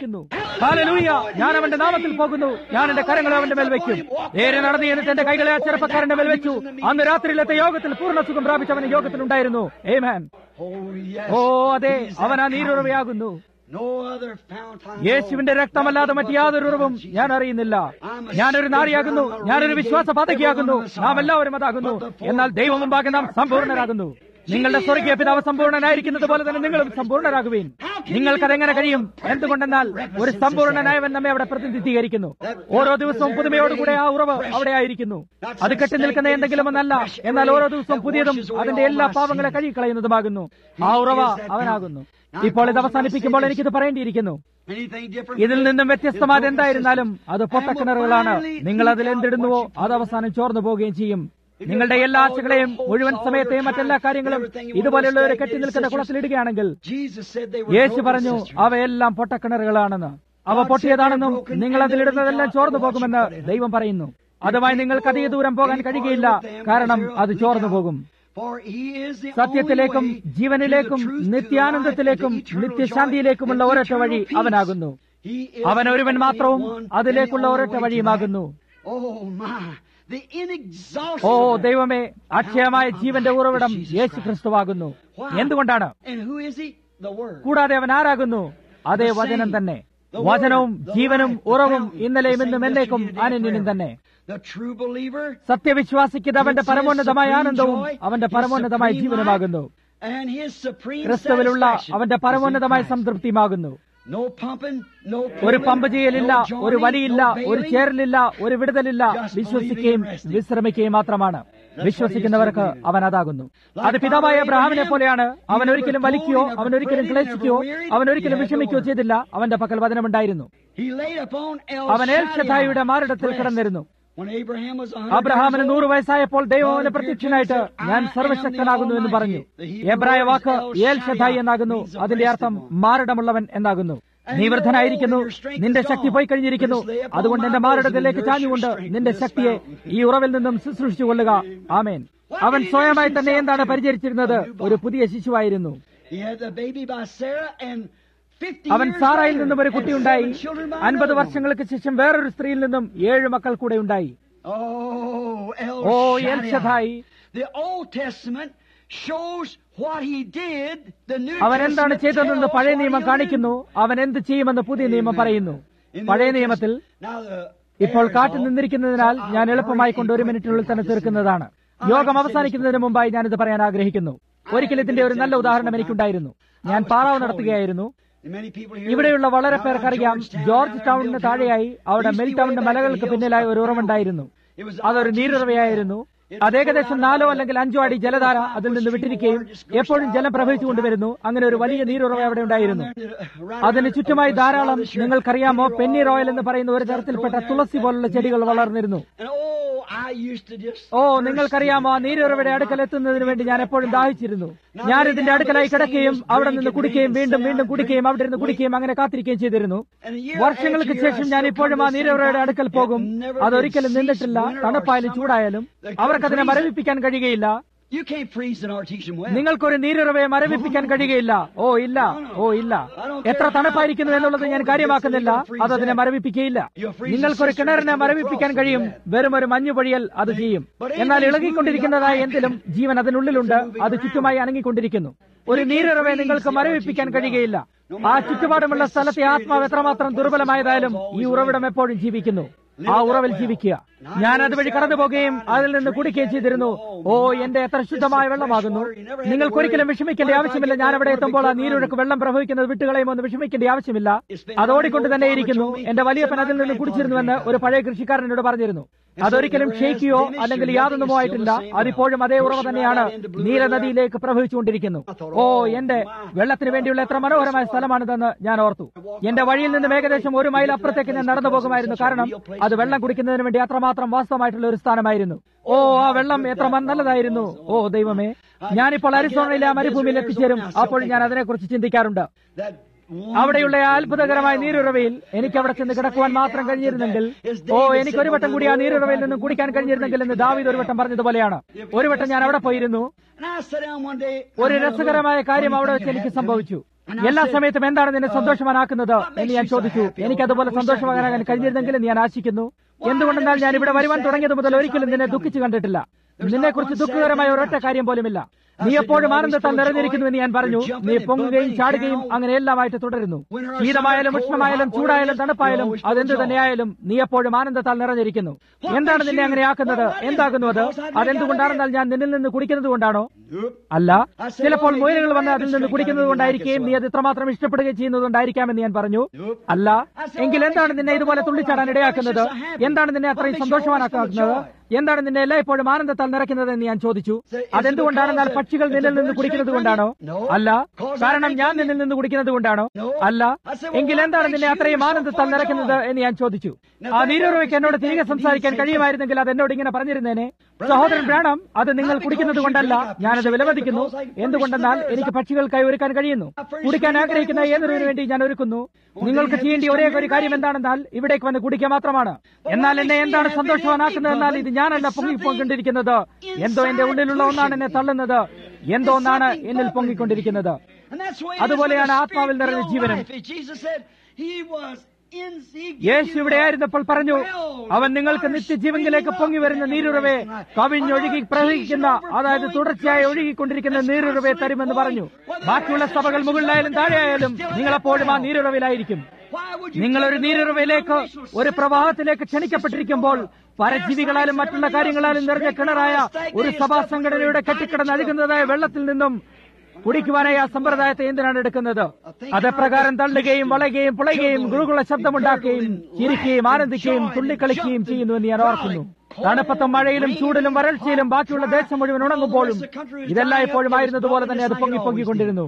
ഹാലലൂയ ഞാൻ അവന്റെ നാമത്തിൽ പോകുന്നു ഞാൻ എന്റെ കരങ്ങളെ അവന്റെ മേൽ വെക്കും നേരെ നടന്നു എന്നിട്ട് എന്റെ കൈകളെ ആ ചെറുപ്പക്കാരന്റെ മേൽ വെച്ചു അന്ന് രാത്രിയിലത്തെ യോഗത്തിൽ പൂർണ്ണ സുഖം പ്രാപിച്ചവന് യോഗത്തിലുണ്ടായിരുന്നു ഏമാൻ Oh, yes. ഓ അതെ അവൻ ആ നീരുറവയാകുന്നു No other fount I know. യേശുവിന്റെ രക്തമല്ലാതെ മറ്റ് യാതൊരു ഉറവും ഞാൻ അറിയുന്നില്ല ഞാനൊരു നാരിയാകുന്നു ഞാനൊരു വിശ്വാസ പാതകിയാകുന്നു നാം എല്ലാവരും അതാകുന്നു എന്നാൽ ദൈവം മുമ്പാകെ നാം സമ്പൂർണ്ണരാകുന്നു നിങ്ങളുടെ സ്വർഗീയ പിതാവ് സമ്പൂർണ്ണനായിരിക്കുന്നത് പോലെ തന്നെ നിങ്ങളും സമ്പൂർണ്ണരാകുവീൻ നിങ്ങൾക്കതെങ്ങനെ കഴിയും എന്തുകൊണ്ടെന്നാൽ ഒരു സമ്പൂർണ്ണനായവൻ നമ്മെ അവിടെ പ്രതിനിധീകരിക്കുന്നു ഓരോ ദിവസവും പുതുമയോടുകൂടെ ആ ഉറവ് അവിടെ ആയിരിക്കുന്നു അത് കെട്ടി നിൽക്കുന്ന എന്തെങ്കിലും ഒന്നല്ല എന്നാൽ ഓരോ ദിവസവും പുതിയതും അതിന്റെ എല്ലാ പാവങ്ങളെ കഴുകിക്കളയുന്നതുമാകുന്നു ആ ഉറവ അവനാകുന്നു ഇപ്പോൾ ഇത് അവസാനിപ്പിക്കുമ്പോൾ എനിക്കിത് പറയേണ്ടിയിരിക്കുന്നു Anything different? ഇതിൽ നിന്നും വ്യത്യസ്തമായത് എന്തായിരുന്നാലും അത് പൊട്ടക്കിണറുകളാണ് നിങ്ങൾ അതിൽ എന്തിടുന്നുവോ അത് അവസാനം ചോർന്നു പോവുകയും ചെയ്യും നിങ്ങളുടെ എല്ലാ ആശകളെയും മുഴുവൻ സമയത്തെയും മറ്റെല്ലാ കാര്യങ്ങളും ഇതുപോലെയുള്ള ഒരു കെട്ടി നിൽക്കുന്ന കുളത്തിലിടുകയാണെങ്കിൽ Jesus said they were Yeshu broken പറഞ്ഞു cisterns. അവയെല്ലാം പൊട്ടക്കിണറുകളാണെന്ന് അവ പൊട്ടിയതാണെന്നും നിങ്ങൾ അതിലിടുന്നതെല്ലാം ചോർന്നു പോകുമെന്ന് ദൈവം പറയുന്നു അതുമായി നിങ്ങൾക്ക് അധിക ദൂരം പോകാൻ കഴിയുകയില്ല കാരണം അത് ചോർന്നു പോകും For he is the സത്യത്തിലേക്കും only way ജീവനിലേക്കും to the truth, to the നിത്യാനന്ദത്തിലേക്കും life, to eternal നിത്യശാന്തിയിലേക്കുമുള്ള joy, ഒരൊറ്റ eternal വഴി peace. അവനാകുന്നു He is അവൻ the ഒരുവൻ only മാത്രവും one അതിലേക്കുള്ള and the ഒരൊറ്റ only way to വഴിയുമാകുന്നു that. Oh my, the oh inexhaustible. ദൈവമേ അക്ഷയമായ ജീവന്റെ ഉറവിടം യേശു ക്രിസ്തുവാകുന്നു എന്തുകൊണ്ടാണ് And who is he? The Word. കൂടാതെ അവൻ ആരാകുന്നു അതേ വചനം തന്നെ വചനവും ജീവനും ഉറവും ഇന്നലെയും ഇന്നും എന്നേക്കും അനന്യനും തന്നെ The true believer. സത്യവിശ്വാസിക്ക് ഇത് അവന്റെ പരമോന്നതമായ ആനന്ദവും അവന്റെ പരമോന്നതമായ ജീവനുമാകുന്നു And his supreme ക്രിസ്തുവിലുള്ള satisfaction അവന്റെ is in പരമോന്നതമായ Christ. സംതൃപ്തിയുമാകുന്നു No pumping, no ഒരു pulling, പമ്പ് ചെയ്യലില്ല no joining, ഒരു വലിയില്ല no ഒരു bailing. ചേരലില്ല ഒരു വിടുതലില്ല വിശ്വസിക്കുകയും വിശ്രമിക്കുകയും മാത്രമാണ് വിശ്വസിക്കുന്നവർക്ക് അവൻ അതാകുന്നു അത് പിതാവായ അബ്രഹാമിനെ പോലെയാണ് അവൻ ഒരിക്കലും വലിക്കുകയോ അവൻ ഒരിക്കലും ക്ലേശിക്കുകയോ അവൻ ഒരിക്കലും വിഷമിക്കുകയോ ചെയ്തില്ല അവന്റെ പക്കൽ വചനമുണ്ടായിരുന്നു He laid upon El അവൻ Shaddai ഏൽഷദായിയുടെ മാറിടത്തിൽ breast. കിടന്നിരുന്നു When Abraham was 100 അബ്രഹാമിന് years നൂറ് old, വയസ്സായപ്പോൾ ദൈവം അവന് പ്രത്യക്ഷനായിട്ട് ഞാൻ സർവശക്തനാകുന്നു എന്ന് പറഞ്ഞു എബ്രായ വാക്ക് ഏൽ ഷദായി എന്നാകുന്നു അതിന്റെ അർത്ഥം മാറിടമുള്ളവൻ എന്നാകുന്നു നീ വൃദ്ധനായിരിക്കുന്നു നിന്റെ ശക്തി പോയി കഴിഞ്ഞിരിക്കുന്നു അതുകൊണ്ട് എന്റെ മാറിടത്തിലേക്ക് ചാഞ്ഞുകൊണ്ട് നിന്റെ ശക്തിയെ ഈ ഉറവിൽ നിന്നും ശുശ്രൂഷിച്ചു കൊള്ളുക ആമേൻ അവൻ സ്വയമായി തന്നെ എന്താണ് പരിചരിച്ചിരുന്നത് ഒരു പുതിയ ശിശുവായിരുന്നു he had the baby by Sarah and 50 അവൻ years സാറായിൽ later, നിന്നും ഒരു had കുട്ടിയുണ്ടായി seven children by അൻപത് another വർഷങ്ങൾക്ക് ശേഷം വേറൊരു സ്ത്രീയിൽ നിന്നും ഏഴ് മക്കൾ കൂടെ ഉണ്ടായി woman. Oh, El ഓ Shaddai. El Shaddai The Old Testament shows what he did. The New അവൻ എന്താണ് Testament ചെയ്തതെന്ന് tells പഴയ what നിയമം he'll do. കാണിക്കുന്നു അവൻ എന്ത് ചെയ്യുമെന്ന് പുതിയ നിയമം പറയുന്നു In the പഴയ Old നിയമത്തിൽ Testament- Now the ഇപ്പോൾ air is കാത്തു off, നിന്നിരിക്കുന്നതിനാൽ so ഞാൻ I'll എളുപ്പമായി hurry കൊണ്ട് ഒരു and മിനിറ്റിനുള്ളിൽ തന്നെ quickly തീർക്കുന്നതാണ് യോഗം അവസാനിക്കുന്നതിന് മുമ്പായി ഞാനിത് പറയാൻ ആഗ്രഹിക്കുന്നു ഒരിക്കൽ ഇതിന്റെ ഒരു നല്ല ഉദാഹരണം എനിക്കുണ്ടായിരുന്നു ഞാൻ പാറാവ് നടത്തുകയായിരുന്നു Many people here- ഇവിടെയുള്ള വളരെ Now പേർക്കറിയാം Georgetown, ജോർജ് now ടൗണിന് Milltown. താഴെയായി അവിടെ Used to മെൽ be ടൗണിന്റെ way back മലകൾക്ക് in the പിന്നിലായി ഒരു hills ഉറവുണ്ടായിരുന്നു It was അതൊരു our നീരുറവയായിരുന്നു It അത് ഏകദേശം poured out നാലോ of അല്ലെങ്കിൽ the- അഞ്ചോ അടി ജലധാര അതിൽ നിന്ന് വിട്ടിരിക്കുകയും എപ്പോഴും ജലം പ്രവഹിച്ചുകൊണ്ടുവരുന്നു അങ്ങനെ ഒരു വലിയ നീരുറവ അവിടെ ഉണ്ടായിരുന്നു അതിന് ചുറ്റുമായി ധാരാളം നിങ്ങൾക്കറിയാമോ പെന്നി റോയൽ എന്ന് പറയുന്ന ഒരു തരത്തിൽപ്പെട്ട തുളസി പോലുള്ള ചെടികൾ വളർന്നിരുന്നു And oh, I used to just ഓ നിങ്ങൾക്കറിയാമോ ആ നീരുറവയുടെ അടുക്കൽ എത്തുന്നതിന് വേണ്ടി ഞാൻ എപ്പോഴും ദാഹിച്ചിരുന്നു ഞാൻ ഇതിന്റെ അടുക്കലായി കിടക്കുകയും അവിടെ നിന്ന് കുടിക്കുകയും വീണ്ടും വീണ്ടും കുടിക്കുകയും അവിടെ നിന്ന് കുടിക്കുകയും അങ്ങനെ കാത്തിരിക്കുകയും ചെയ്തിരുന്നു വർഷങ്ങൾക്ക് ശേഷം ഞാൻ ഇപ്പോഴും ആ നീരുറവയുടെ അടുക്കൽ പോകും അതൊരിക്കലും നിന്നിട്ടില്ല തണുപ്പായാലും ചൂടായാലും അവർക്കതിനെ മരവിപ്പിക്കാൻ കഴിയുകയില്ല You can't freeze an artesian well. നിങ്ങൾക്കൊരു നീരുറവയെ മരവിപ്പിക്കാൻ കഴിയുകയില്ല ഓ ഇല്ല ഓ ഇല്ല എത്ര തണുപ്പായിരിക്കുന്നു എന്നുള്ളത് ഞാൻ കാര്യമാക്കുന്നില്ല അത് അതിനെ മരവിപ്പിക്കുകയില്ല നിങ്ങൾക്കൊരു കിണറിനെ മരവിപ്പിക്കാൻ കഴിയും വെറും ഒരു മഞ്ഞുപൊഴിയൽ അത് ചെയ്യും എന്നാൽ ഇളകിക്കൊണ്ടിരിക്കുന്നതായ എന്തിലും ജീവൻ അതിനുള്ളിലുണ്ട് അത് ചുറ്റുമായി അണങ്ങിക്കൊണ്ടിരിക്കുന്നു ഒരു നീരുറവയെ നിങ്ങൾക്ക് മരവിപ്പിക്കാൻ കഴിയുകയില്ല ആ ചുറ്റുപാടുമുള്ള സ്ഥലത്തെ ആത്മാവ് എത്രമാത്രം ദുർബലമായതായാലും ഈ ഉറവിടം എപ്പോഴും ജീവിക്കുന്നു ആ ഉറവിൽ ജീവിക്കുക ഞാൻ അതുവഴി കടന്നു പോകുകയും അതിൽ നിന്ന് കുടിക്കുകയും ചെയ്തിരുന്നു ഓ എന്റെ എത്ര ശുദ്ധമായ വെള്ളമാകുന്നു നിങ്ങൾക്കൊരിക്കലും വിഷമിക്കേണ്ട ആവശ്യമില്ല ഞാൻ അവിടെ എത്തുമ്പോൾ ആ നീരൊഴുക്ക് വെള്ളം പ്രവഹിക്കുന്നത് വിട്ടുകളയുമോ എന്ന് വിഷമിക്കേണ്ട ആവശ്യമില്ല അത് ഓടിക്കൊണ്ട് തന്നെ ഇരിക്കുന്നു എന്റെ വലിയപ്പൻ അതിൽ നിന്ന് കുടിച്ചിരുന്നുവെന്ന് ഒരു പഴയ കൃഷിക്കാരൻ എന്നോട് പറഞ്ഞിരുന്നു അതൊരിക്കലും ക്ഷയിക്കുകയോ അല്ലെങ്കിൽ യാതൊന്നുമോ ആയിട്ടില്ല അതിപ്പോഴും അതേ ഉറവ തന്നെയാണ് നീലനദിയിലേക്ക് പ്രവഹിച്ചുകൊണ്ടിരിക്കുന്നു ഓ എന്റെ വെള്ളത്തിന് വേണ്ടിയുള്ള എത്ര മനോഹരമായ സ്ഥലമാണിതെന്ന് ഞാൻ ഓർത്തു എന്റെ വഴിയിൽ നിന്നും ഏകദേശം ഒരു മൈൽ അപ്പുറത്തേക്ക് ഞാൻ നടന്നു പോകുമായിരുന്നു കാരണം അത് വെള്ളം കുടിക്കുന്നതിന് വേണ്ടി അത്രമാത്രം വാസ്തവമായിട്ടുള്ള ഒരു സ്ഥാനമായിരുന്നു ഓ ആ വെള്ളം എത്ര മ- നല്ലതായിരുന്നു ഓ ദൈവമേ ഞാനിപ്പോൾ അരിസോണയിലെ ആ മരുഭൂമിയിൽ എത്തിച്ചേരും അപ്പോൾ ഞാൻ അതിനെക്കുറിച്ച് ചിന്തിക്കാറുണ്ട് That അവിടെയുള്ള ആ അത്ഭുതകരമായ നീരുറവയിൽ എനിക്ക് അവിടെ ചെന്ന് കിടക്കുവാൻ മാത്രം കഴിഞ്ഞിരുന്നെങ്കിൽ ഓ എനിക്ക് ഒരു വട്ടം കൂടി ആ നീരുറവയിൽ നിന്നും കുടിക്കാൻ കഴിഞ്ഞിരുന്നെങ്കിൽ എന്ന് ദാവീദ് ഒരു വട്ടം പറഞ്ഞതുപോലെയാണ് ഒരു വട്ടം ഞാൻ അവിടെ പോയിരുന്നു And I sat down one day. ഒരു രസകരമായ കാര്യം അവിടെ വെച്ച് എനിക്ക് സംഭവിച്ചു എല്ലാ സമയത്തും എന്താണ് നിന്നെ സന്തോഷവാനാക്കുന്നത് എന്ന് ഞാൻ ചോദിച്ചു എനിക്ക് അതുപോലെ സന്തോഷവാനാകാൻ കഴിഞ്ഞിരുന്നെങ്കിൽ ഞാൻ ആശിക്കുന്നു എന്തുകൊണ്ടെന്നാൽ ഞാൻ ഇവിടെ വരുവാൻ തുടങ്ങിയത് മുതൽ ഒരിക്കലും നിന്നെ ദുഃഖിച്ചു കണ്ടിട്ടില്ല നിന്നെക്കുറിച്ച് ദുഃഖകരമായ ഒരൊറ്റ കാര്യം പോലുമില്ല നീ എപ്പോഴും ആനന്ദത്താൽ നിറഞ്ഞിരിക്കുന്നു എന്ന് ഞാൻ പറഞ്ഞു നീ പൊങ്ങുകയും ചാടുകയും അങ്ങനെ എല്ലാമായിട്ട് തുടരുന്നു ശീതമായാലും ഉഷ്ണമായാലും ചൂടായാലും തണുപ്പായാലും അതെന്ത് തന്നെയായാലും നീ എപ്പോഴും ആനന്ദത്താൽ നിറഞ്ഞിരിക്കുന്നു എന്താണ് നിന്നെ അങ്ങനെ ആക്കുന്നത് എന്താകുന്നു അത് അതെന്തുകൊണ്ടാണെന്നാൽ ഞാൻ നിന്നിൽ നിന്ന് കുടിക്കുന്നത് കൊണ്ടാണോ അല്ല ചിലപ്പോൾ മുയലുകൾ വന്ന് അതിൽ നിന്ന് കുടിക്കുന്നത് കൊണ്ടായിരിക്കുകയും നീ അത് ഇത്രമാത്രം ഇഷ്ടപ്പെടുകയും ചെയ്യുന്നത് കൊണ്ടായിരിക്കാമെന്ന് ഞാൻ പറഞ്ഞു അല്ല എങ്കിൽ എന്താണ് നിന്നെ ഇതുപോലെ തുള്ളിച്ചാടാൻ ഇടയാക്കുന്നത് എന്താണ് നിന്നെ അത്രയും സന്തോഷവാനാക്കുന്നത് എന്താണ് നിന്നെ എല്ലായ്പ്പോഴും ആനന്ദത്താൽ നിറയ്ക്കുന്നത് എന്ന് ഞാൻ ചോദിച്ചു അതെന്തുകൊണ്ടാണെന്നാൽ പക്ഷികൾ നിന്നിൽ നിന്ന് കുടിക്കുന്നത് കൊണ്ടാണോ അല്ല കാരണം ഞാൻ നിന്നിൽ നിന്ന് കുടിക്കുന്നത് കൊണ്ടാണോ അല്ല എങ്കിൽ എന്താണ് നിന്നെ അത്രയും ആനന്ദത്താൽ നിറയ്ക്കുന്നത് എന്ന് ഞാൻ ചോദിച്ചു ആ നീരുറവയ്ക്ക് എന്നോട് തിരികെ സംസാരിക്കാൻ കഴിയുമായിരുന്നെങ്കിൽ അത് എന്നോട് ഇങ്ങനെ പറഞ്ഞിരുന്നേനെ സഹോദരൻ പ്രാണം അത് നിങ്ങൾ കുടിക്കുന്നത് കൊണ്ടല്ല ഞാനത് വിലമതിക്കുന്നു എന്തുകൊണ്ടെന്നാൽ എനിക്ക് പക്ഷികൾക്കായി ഒരുക്കാൻ കഴിയുന്നു കുടിക്കാൻ ആഗ്രഹിക്കുന്ന ഏതൊരു വേണ്ടി ഞാൻ ഒരുക്കുന്നു നിങ്ങൾക്ക് ചെയ്യേണ്ട ഒരേ ഒരു കാര്യം എന്താണെന്നാൽ ഇവിടേക്ക് വന്ന് കുടിക്കുക മാത്രമാണ് എന്നാൽ എന്നെ എന്താണ് സന്തോഷവാനാക്കുന്നത് എന്നാൽ ഇത് ഞാനല്ല പൊങ്ങിക്കൊണ്ടിരിക്കുന്നത് എന്തോ എന്റെ ഉള്ളിലുള്ള ഒന്നാണ് എന്നെ തള്ളുന്നത് എന്തോ ഒന്നാണ് എന്നിൽ പൊങ്ങിക്കൊണ്ടിരിക്കുന്നത് അതുപോലെയാണ് ആത്മാവിൽ നിറഞ്ഞ ജീവനും യേശു ഇവിടെ ആയിരുന്നപ്പോൾ പറഞ്ഞു അവൻ നിങ്ങൾക്ക് നിത്യജീവനിലേക്ക് പൊങ്ങി വരുന്ന നീരുറവെ കവിഞ്ഞൊഴുകി പ്രവഹിക്കുന്ന അതായത് തുടർച്ചയായി ഒഴുകിക്കൊണ്ടിരിക്കുന്ന നീരുറവെ തരുമെന്ന് പറഞ്ഞു ബാക്കിയുള്ള സഭകൾ മുകളിലായാലും താഴെയായാലും നിങ്ങളെപ്പോഴും ആ നീരുറവിലായിരിക്കും നിങ്ങൾ ഒരു നീരുറവയിലേക്ക് ഒരു പ്രവാഹത്തിലേക്ക് ക്ഷണിക്കപ്പെട്ടിരിക്കുമ്പോൾ പരജീവികളാലും മറ്റുള്ള കാര്യങ്ങളാലും നിറഞ്ഞ കിണറായ ഒരു സഭാ സംഘടനയുടെ കെട്ടിക്കിടന്ന് അഴുകുന്നതായ വെള്ളത്തിൽ നിന്നും കുടിക്കുവാനായി ആ സമ്പ്രദായത്തെ എന്തിനാണ് എടുക്കുന്നത് അതപ്രകാരം തള്ളുകയും വളയുകയും പുളയുകയും ഗുരുകുള ശബ്ദമുണ്ടാക്കുകയും ചിരിക്കുകയും ആനന്ദിക്കുകയും തുള്ളിക്കളിക്കുകയും ചെയ്യുന്നുവെന്ന് ഞാൻ ഓർക്കുന്നു തണുപ്പത്തും മഴയിലും ചൂടിലും വരൾച്ചയിലും ബാക്കിയുള്ള ദേശം മുഴുവൻ ഉണങ്ങുമ്പോഴും ഇതെല്ലാം എപ്പോഴും ആയിരുന്നതുപോലെ തന്നെ അത് പൊങ്ങി പൊങ്ങിക്കൊണ്ടിരുന്നു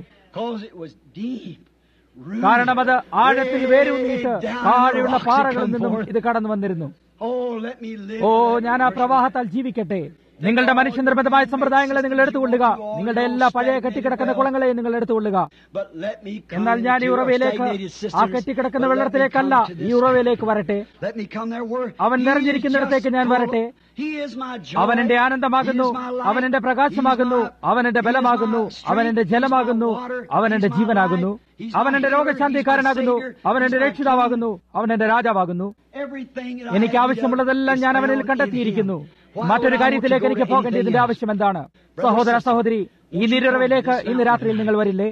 കാരണം അത് ആഴത്തിൽ വേരൂന്നിയിട്ട് താഴെയുള്ള പാറകളിൽ നിന്നും ഇത് കടന്നു വന്നിരുന്നു ഓ ഞാൻ ആ പ്രവാഹത്താൽ ജീവിക്കട്ടെ നിങ്ങളുടെ മനുഷ്യ നിർബന്ധമായ സമ്പ്രദായങ്ങളെ നിങ്ങൾ എടുത്തുകൊള്ളുക നിങ്ങളുടെ എല്ലാ പഴയ കെട്ടിക്കിടക്കുന്ന കുളങ്ങളെയും നിങ്ങൾ എടുത്തുകൊള്ളുക എന്നാൽ ഞാൻ ഈ ഉറവയിലേക്ക് ആ കെട്ടിക്കിടക്കുന്ന വെള്ളത്തിലേക്കല്ല ഈ ഉറവയിലേക്ക് വരട്ടെ അവൻ നിറഞ്ഞിരിക്കുന്നിടത്തേക്ക് ഞാൻ വരട്ടെ അവൻ എന്റെ ആനന്ദമാകുന്നു അവൻ എന്റെ പ്രകാശമാകുന്നു അവൻ എന്റെ ബലമാകുന്നു അവൻ എന്റെ ജലമാകുന്നു അവൻ എന്റെ ജീവനാകുന്നു അവൻ എന്റെ രോഗശാന്തിക്കാരനാകുന്നു അവൻ എന്റെ രക്ഷിതാവാകുന്നു അവൻ എന്റെ രാജാവാകുന്നു എനിക്ക് ആവശ്യമുള്ളതെല്ലാം ഞാൻ അവനിൽ കണ്ടെത്തിയിരിക്കുന്നു മറ്റൊരു കാര്യത്തിലേക്ക് എനിക്ക് പോകേണ്ടതിന്റെ ആവശ്യം എന്താണ് സഹോദര സഹോദരി ഈ നീരുറവിലേക്ക് ഇന്ന് രാത്രിയിൽ നിങ്ങൾ വരില്ലേ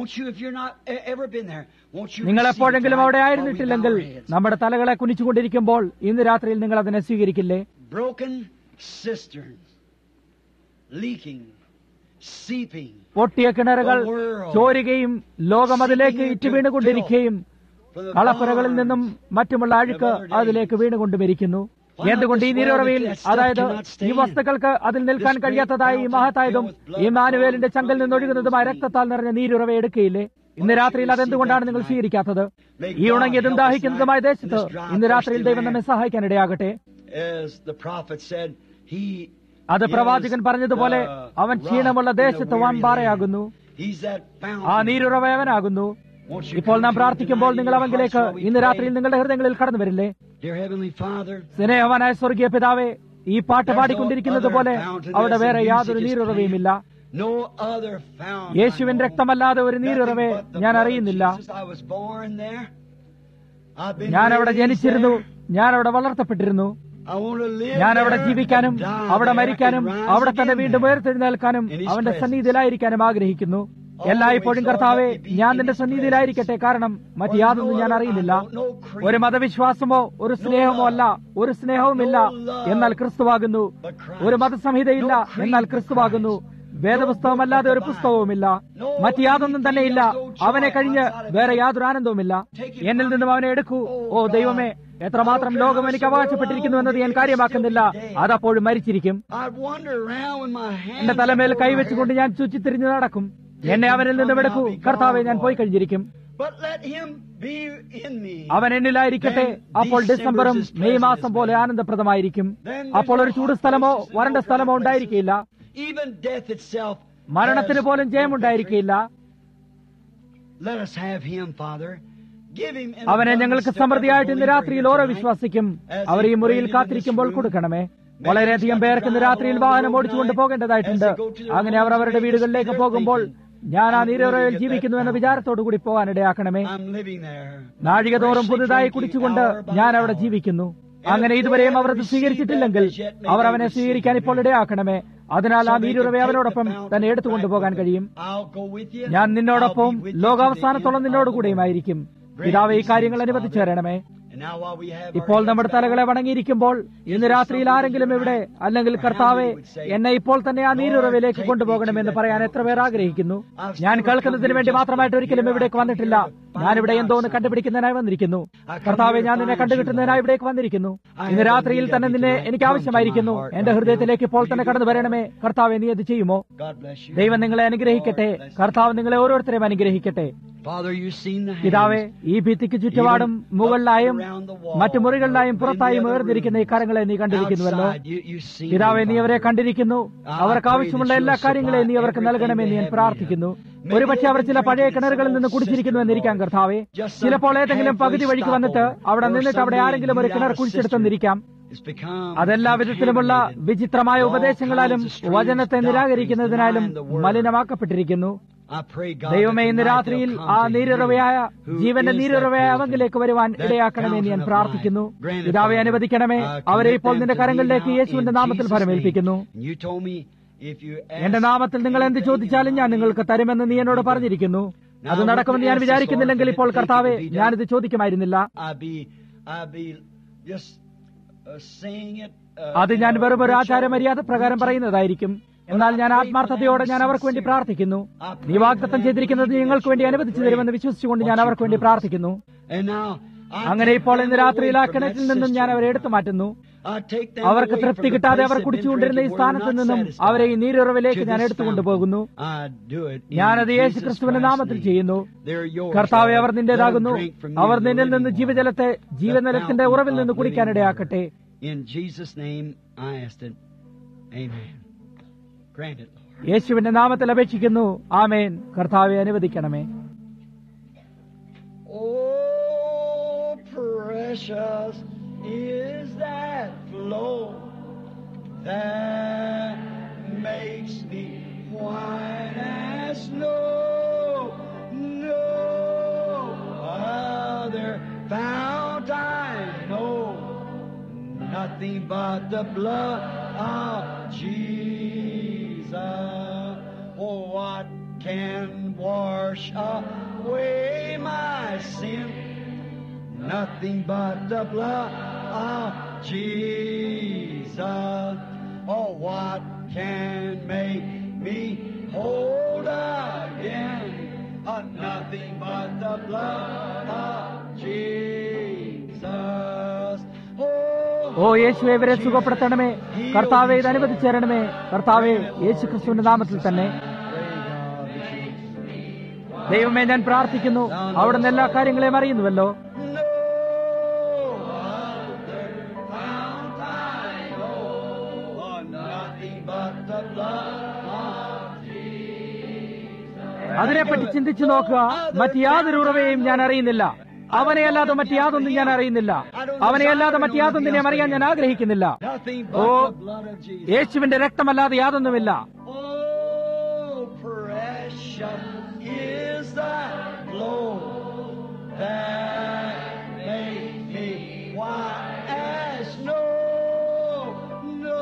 നിങ്ങൾ എപ്പോഴെങ്കിലും അവിടെ ആയിരുന്നിട്ടില്ലെങ്കിൽ നമ്മുടെ തലകളെ കുനിച്ചുകൊണ്ടിരിക്കുമ്പോൾ ഇന്ന് രാത്രിയിൽ നിങ്ങൾ അതിനെ സ്വീകരിക്കില്ലേ പൊട്ടിയ കിണറുകൾ ചോരുകയും ലോകം അതിലേക്ക് ഇറ്റു വീണുകൊണ്ടിരിക്കുകയും കളപ്പുരകളിൽ നിന്നും മറ്റുമുള്ള അഴുക്ക് അതിലേക്ക് വീണുകൊണ്ടുമിരിക്കുന്നു എന്തുകൊണ്ട് ഈ നീരുറവയിൽ അതായത് ഈ വസ്തുക്കൾക്ക് അതിൽ നിൽക്കാൻ കഴിയാത്തതായി ഈ മഹത്തായതും ഈ മാനുവേലിന്റെ ചങ്കൽ നിന്നൊഴുകുന്നതുമായ രക്തത്താൽ നിറഞ്ഞ നീരുറവ എടുക്കുകയില്ലേ ഇന്ന് രാത്രിയിൽ അതെന്തുകൊണ്ടാണ് നിങ്ങൾ സ്വീകരിക്കാത്തത് ഈ ഉണങ്ങിയതും ദാഹിക്കുന്നതുമായ ദേശത്ത് ഇന്ന് രാത്രിയിൽ ദൈവം നമ്മെ സഹായിക്കാൻ ഇടയാകട്ടെ അത് പ്രവാചകൻ പറഞ്ഞതുപോലെ അവൻ ക്ഷീണമുള്ള ദേശത്ത് വൻപാറയാകുന്നു ആ നീരുറവയവനാകുന്നു ഇപ്പോൾ നാം പ്രാർത്ഥിക്കുമ്പോൾ നിങ്ങൾ അവങ്കിലേക്ക് ഇന്ന് രാത്രിയിൽ നിങ്ങളുടെ ഹൃദയങ്ങളിൽ കടന്നു വരില്ലേ സ്നേഹവാനായ സ്വർഗീയ പിതാവേ ഈ പാട്ട് പാടിക്കൊണ്ടിരിക്കുന്നത് പോലെ അവിടെ വേറെ യാതൊരു നീരുറവയുമില്ല യേശുവിൻ രക്തമല്ലാതെ ഒരു നീരുറവെ ഞാൻ അറിയുന്നില്ല ഞാൻ അവിടെ ജനിച്ചിരുന്നു ഞാൻ അവിടെ വളർത്തപ്പെട്ടിരുന്നു ഞാൻ അവിടെ ജീവിക്കാനും അവിടെ മരിക്കാനും അവിടെ തന്നെ വീണ്ടും ഉയർത്തെഴുന്നേൽക്കാനും അവന്റെ സന്നിധിയിലായിരിക്കാനും ആഗ്രഹിക്കുന്നു എല്ലായ്പ്പോഴും കർത്താവെ ഞാൻ നിന്റെ സന്നിധിയിലായിരിക്കട്ടെ കാരണം മറ്റ് യാതൊന്നും ഞാൻ അറിയുന്നില്ല ഒരു മതവിശ്വാസമോ ഒരു സ്നേഹമോ അല്ല ഒരു സ്നേഹവുമില്ല എന്നാൽ ക്രിസ്തുവാകുന്നു ഒരു മതസംഹിതയില്ല എന്നാൽ ക്രിസ്തുവാകുന്നു വേദപുസ്തകമല്ലാതെ ഒരു പുസ്തകവുമില്ല മറ്റ് യാതൊന്നും തന്നെയില്ല അവനെ കഴിഞ്ഞ് വേറെ യാതൊരു ആനന്ദവുമില്ല എന്നിൽ നിന്നും അവനെ എടുക്കൂ ഓ ദൈവമേ എത്രമാത്രം ലോകം എനിക്ക് അവകാശപ്പെട്ടിരിക്കുന്നു എന്നത് ഞാൻ കാര്യമാക്കുന്നില്ല അതപ്പോഴും മരിച്ചിരിക്കും എന്റെ തലമേൽ കൈവച്ചുകൊണ്ട് ഞാൻ ചുറ്റിത്തിരിഞ്ഞ് നടക്കും എന്നെ അവനിൽ നിന്നും എടുക്കൂ കർത്താവെ ഞാൻ പോയി കഴിഞ്ഞിരിക്കും അവൻ എന്നിലായിരിക്കട്ടെ അപ്പോൾ ഡിസംബറും മെയ് മാസം പോലെ ആനന്ദപ്രദമായിരിക്കും അപ്പോൾ ഒരു ചൂട് സ്ഥലമോ വരണ്ട സ്ഥലമോ ഉണ്ടായിരിക്കില്ല മരണത്തിന് പോലും ജയമുണ്ടായിരിക്കില്ല അവനെ ഞങ്ങൾക്ക് സമൃദ്ധിയായിട്ട് ഇന്ന് രാത്രിയിൽ ഓരോ വിശ്വാസിക്കും അവർ ഈ മുറിയിൽ കാത്തിരിക്കുമ്പോൾ കൊടുക്കണമേ വളരെയധികം പേർക്ക് ഇന്ന് രാത്രിയിൽ വാഹനം ഓടിച്ചുകൊണ്ട് പോകേണ്ടതായിട്ടുണ്ട് അങ്ങനെ അവർ അവരുടെ വീടുകളിലേക്ക് പോകുമ്പോൾ ഞാൻ ആ നീരുറവിൽ ജീവിക്കുന്നു എന്ന വിചാരത്തോടു കൂടി പോകാനിടയാക്കണമേ I'm living there. നാഴികതോറും പുതുതായി കുടിച്ചുകൊണ്ട് ഞാൻ അവിടെ ജീവിക്കുന്നു അങ്ങനെ ഇതുവരെയും അവർ അത് സ്വീകരിച്ചിട്ടില്ലെങ്കിൽ അവർ അവനെ സ്വീകരിക്കാൻ ഇപ്പോൾ ഇടയാക്കണമേ അതിനാൽ ആ നീരുറവെ അവനോടൊപ്പം തന്നെ എടുത്തുകൊണ്ടുപോകാൻ കഴിയും I'll go with you. ഞാൻ നിന്നോടൊപ്പം I'll be with you ലോകാവസാനത്തോളം till the നിന്നോട് end of the കൂടെയുമായിരിക്കും പിതാവ് ഈ കാര്യങ്ങൾ അനുവദിച്ചു തരണമേ world. And now while we have ഇപ്പോൾ our നമ്മുടെ heads തലകളെ വണങ്ങിയിരിക്കുമ്പോൾ ഇന്ന് രാത്രിയിൽ ആരെങ്കിലും ഇവിടെ അല്ലെങ്കിൽ കർത്താവെ എന്നെ ഇപ്പോൾ തന്നെ ആ നീരുറവിലേക്ക് കൊണ്ടുപോകണമെന്ന് പറയാൻ എത്ര പേർ ആഗ്രഹിക്കുന്നു ഞാൻ കേൾക്കുന്നതിന് വേണ്ടി മാത്രമായിട്ട് ഒരിക്കലും ഇവിടേക്ക് വന്നിട്ടില്ല ഞാൻ ഇവിടെ എന്തോ ഒന്ന് കണ്ടുപിടിക്കുന്നതിനായി വന്നിരിക്കുന്നു കർത്താവെ ഞാൻ നിന്നെ കണ്ടുകിട്ടുന്നതിനായി ഇവിടേക്ക് വന്നിരിക്കുന്നു ഇന്ന് രാത്രിയിൽ തന്നെ നിന്നെ എനിക്ക് ആവശ്യമായിരിക്കുന്നു എന്റെ ഹൃദയത്തിലേക്ക് ഇപ്പോൾ തന്നെ കടന്നു വരണമേ കർത്താവെ നീ അത് ചെയ്യുമോ God bless you. ദൈവം നിങ്ങളെ അനുഗ്രഹിക്കട്ടെ കർത്താവ് നിങ്ങളെ ഓരോരുത്തരെയും അനുഗ്രഹിക്കട്ടെ Father, you've seen the പിതാവെ hands. ഈ ഭിത്തിക്ക് ചുറ്റുപാടും മുകളിലായും മറ്റു മുറികളിലായും പുറത്തായും ഉയർന്നിരിക്കുന്ന ഈ കരങ്ങളെ നീ കണ്ടിരിക്കുന്നുവല്ലോ Outside, you, you've seen പിതാവെ them, നീ അവരെ Father. കണ്ടിരിക്കുന്നു അവർക്ക് ആവശ്യമുള്ള എല്ലാ കാര്യങ്ങളെയും നീ അവർക്ക് നൽകണമെന്ന് ഞാൻ പ്രാർത്ഥിക്കുന്നു ഒരുപക്ഷെ അവർ ചില പഴയ കിണറുകളിൽ നിന്ന് കുടിച്ചിരിക്കുന്നു എന്നിരിക്കാം കർത്താവെ ചിലപ്പോൾ ഏതെങ്കിലും പകുതി വഴിക്ക് വന്നിട്ട് അവിടെ നിന്നിട്ട് അവിടെ ആരെങ്കിലും ഒരു കിണർ കുഴിച്ചെടുത്തെന്നിരിക്കാം It's become അതെല്ലാ വിധത്തിലുമുള്ള വിചിത്രമായ ഉപദേശങ്ങളാലും വചനത്തെ നിരാകരിക്കുന്നതിനാലും മലിനമാക്കപ്പെട്ടിരിക്കുന്നു I pray, God, ദൈവമേ that ഇന്ന് tonight രാത്രിയിൽ they'll come ആ to നീരുറവയായ Who ജീവന്റെ is that നീരുറവയായ fountain? അവങ്കിലേക്ക് വരുവാൻ That ഇടയാക്കണമെന്ന് ഞാൻ fountain of പ്രാർത്ഥിക്കുന്നു life. Grant it, പിതാവെ Father. അനുവദിക്കണമേ Uh, അവരെ commit ഇപ്പോൾ them നിന്റെ to thee കരങ്ങളിലേക്ക് now യേശുവിന്റെ in നാമത്തിൽ Jesus' ഫലമേൽപ്പിക്കുന്നു name. And you told me if you ask എന്റെ നാമത്തിൽ നിങ്ങൾ എന്ത് anything ചോദിച്ചാലും ഞാൻ in my നിങ്ങൾക്ക് name, തരുമെന്ന് നീ എന്നോട് പറഞ്ഞിരിക്കുന്നു അത് നടക്കുമെന്ന് ഞാൻ വിചാരിക്കുന്നില്ലെങ്കിൽ ഇപ്പോൾ കർത്താവെ ഞാനിത് ചോദിക്കുമായിരുന്നില്ല I be, I be just uh, saying it. Uh, അത് ഞാൻ in a വെറും ഒരു ritual ആചാരമര്യാദ പ്രകാരം routine. പറയുന്നതായിരിക്കും എന്നാൽ ഞാൻ ആത്മാർത്ഥതയോടെ ഞാൻ അവർക്ക് വേണ്ടി പ്രാർത്ഥിക്കുന്നു നീ വാഗ്ദത്തം ചെയ്തിരിക്കുന്നത് ഞങ്ങൾക്ക് വേണ്ടി അനുവദിച്ചു തരുമെന്ന് വിശ്വസിച്ചുകൊണ്ട് ഞാൻ അവർക്ക് വേണ്ടി പ്രാർത്ഥിക്കുന്നു And now, I അങ്ങനെ take ഇപ്പോൾ them ഇന്ന് away രാത്രിയിൽ ആ from കിണറ്റിൽ that നിന്നും ഞാൻ cistern. അവരെ എടുത്തു മാറ്റുന്നു I take them അവർക്ക് away തൃപ്തി from the കിട്ടാതെ place അവർ they've been കുടിച്ചുകൊണ്ടിരുന്ന ഈ drinking where they're സ്ഥാനത്ത് not നിന്നും satisfied. അവരെ ഈ നീരുറവിലേക്ക് To ഞാൻ this എടുത്തുകൊണ്ടു fountain. പോകുന്നു I do it in ഞാനത് യേശു Jesus ക്രിസ്തുവിന്റെ Christ's നാമത്തിൽ name. ചെയ്യുന്നു They're yours, കർത്താവെ Lord. Our Let them നിന്റേതാകുന്നു drink from you our the നിന്നിൽ നിന്ന് living ജീവജലത്തെ water. ജീവജലത്തിന്റെ The ഉറവിൽ നിന്ന് fountain of കുടിക്കാൻ living ഇടയാക്കട്ടെ water. In Jesus' name I asked it. Amen. Grant it, Lord. യേശുവിന്റെ നാമത്തിൽ അപേക്ഷിക്കുന്നു ആമേൻ കർത്താവെ അനുവദിക്കണമേ Oh, precious is that flow that makes me white as snow. No other fount I know, nothing but the blood of Jesus. Oh, what can wash away my sin? Nothing but the blood of Jesus. Oh, what can make me whole again? Oh, nothing but the blood of Jesus. ഓ യേശുവെ ഇവരെ സുഖപ്പെടുത്തണമേ കർത്താവെ ഇത് അനുവദിച്ചു തരണമേ കർത്താവെ യേശു ക്രിസ്തുവിന്റെ നാമത്തിൽ തന്നെ ദൈവമേ ഞാൻ പ്രാർത്ഥിക്കുന്നു അവിടുന്ന് എല്ലാ കാര്യങ്ങളെയും അറിയുന്നുവല്ലോ അതിനെപ്പറ്റി ചിന്തിച്ചു നോക്കുക മറ്റ് യാതൊരു ഉറവയും ഞാൻ അറിയുന്നില്ല അവനെയല്ലാതെ മറ്റ് യാതൊന്നും ഞാൻ അറിയുന്നില്ല അവനെയല്ലാതെ മറ്റ് യാതൊന്നിനെയും അറിയാൻ ഞാൻ ആഗ്രഹിക്കുന്നില്ല ഓ യേശുവിന്റെ രക്തമല്ലാതെ യാതൊന്നുമില്ല Oh, precious is thy flow that makes me white as snow. No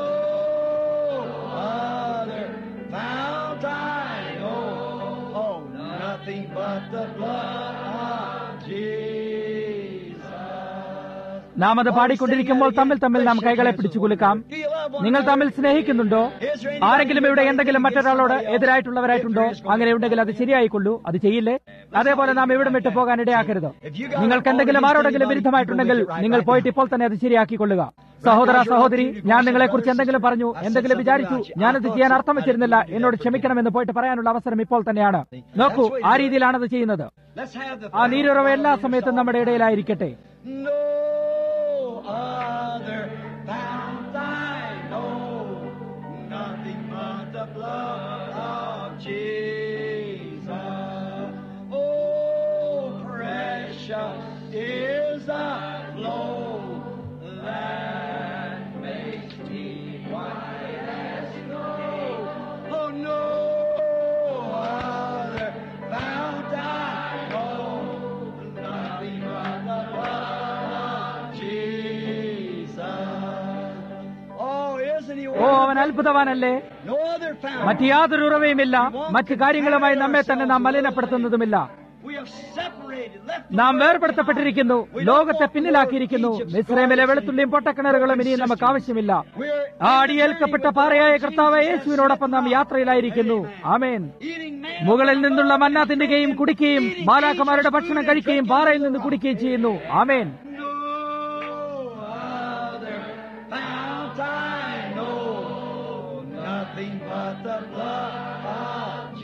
other fount I know. Oh, nothing but the blood of Jesus. നാം അത് പാടിക്കൊണ്ടിരിക്കുമ്പോൾ തമ്മിൽ തമ്മിൽ നാം കൈകളെ പിടിച്ചു കുലുക്കാം നിങ്ങൾ തമ്മിൽ സ്നേഹിക്കുന്നുണ്ടോ ആരെങ്കിലും ഇവിടെ എന്തെങ്കിലും മറ്റൊരാളോട് എതിരായിട്ടുള്ളവരായിട്ടുണ്ടോ അങ്ങനെ ഉണ്ടെങ്കിൽ അത് ശരിയായിക്കൊള്ളൂ അത് ചെയ്യില്ലേ അതേപോലെ നാം ഇവിടെ വിട്ടു പോകാൻ ഇടയാക്കരുത് നിങ്ങൾക്ക് എന്തെങ്കിലും ആരോടെങ്കിലും വിരുദ്ധമായിട്ടുണ്ടെങ്കിൽ നിങ്ങൾ പോയിട്ട് ഇപ്പോൾ തന്നെ അത് ശരിയാക്കിക്കൊള്ളുക സഹോദര സഹോദരി ഞാൻ നിങ്ങളെക്കുറിച്ച് എന്തെങ്കിലും പറഞ്ഞു എന്തെങ്കിലും വിചാരിച്ചു ഞാനത് ചെയ്യാൻ അർത്ഥം വെച്ചിരുന്നില്ല എന്നോട് ക്ഷമിക്കണമെന്ന് പോയിട്ട് പറയാനുള്ള അവസരം ഇപ്പോൾ തന്നെയാണ് നോക്കൂ ആ രീതിയിലാണ് അത് ചെയ്യുന്നത് Let's have the ആ നീരുറവ് എല്ലാ സമയത്തും നമ്മുടെ ഇടയിലായിരിക്കട്ടെ No other fount I know, nothing but the blood of Jesus. Oh, precious is the flow that makes me white as snow. Oh, no any ഓ അവൻ അത്ഭുതവാനല്ലേ no other fountain. മറ്റ് യാതൊരു ഉറവയുമില്ല മറ്റ് കാര്യങ്ങളുമായി നമ്മെ തന്നെ നാം മലിനപ്പെടുത്തുന്നതുമില്ല We have separated, left the നാം word വേർപെടുത്തപ്പെട്ടിരിക്കുന്നു ലോകത്തെ പിന്നിലാക്കിയിരിക്കുന്നു മിശ്രമിലെ വെളുത്തുള്ളിയും പൊട്ടക്കിണറുകളും ഇനിയും നമുക്ക് ആവശ്യമില്ല We're ആ അടിയേൽക്കപ്പെട്ട പാറയായ കർത്താവ് യേശുവിനോടൊപ്പം നാം യാത്രയിലായിരിക്കുന്നു ആമേൻ eating man. മുകളിൽ നിന്നുള്ള മന്ന തിന്നുകയും കുടിക്കുകയും മാലാക്കമാരുടെ ഭക്ഷണം കഴിക്കുകയും പാറയിൽ നിന്ന് കുടിക്കുകയും ചെയ്യുന്നു ആമേൻ No other fount I know, nothing but the blood of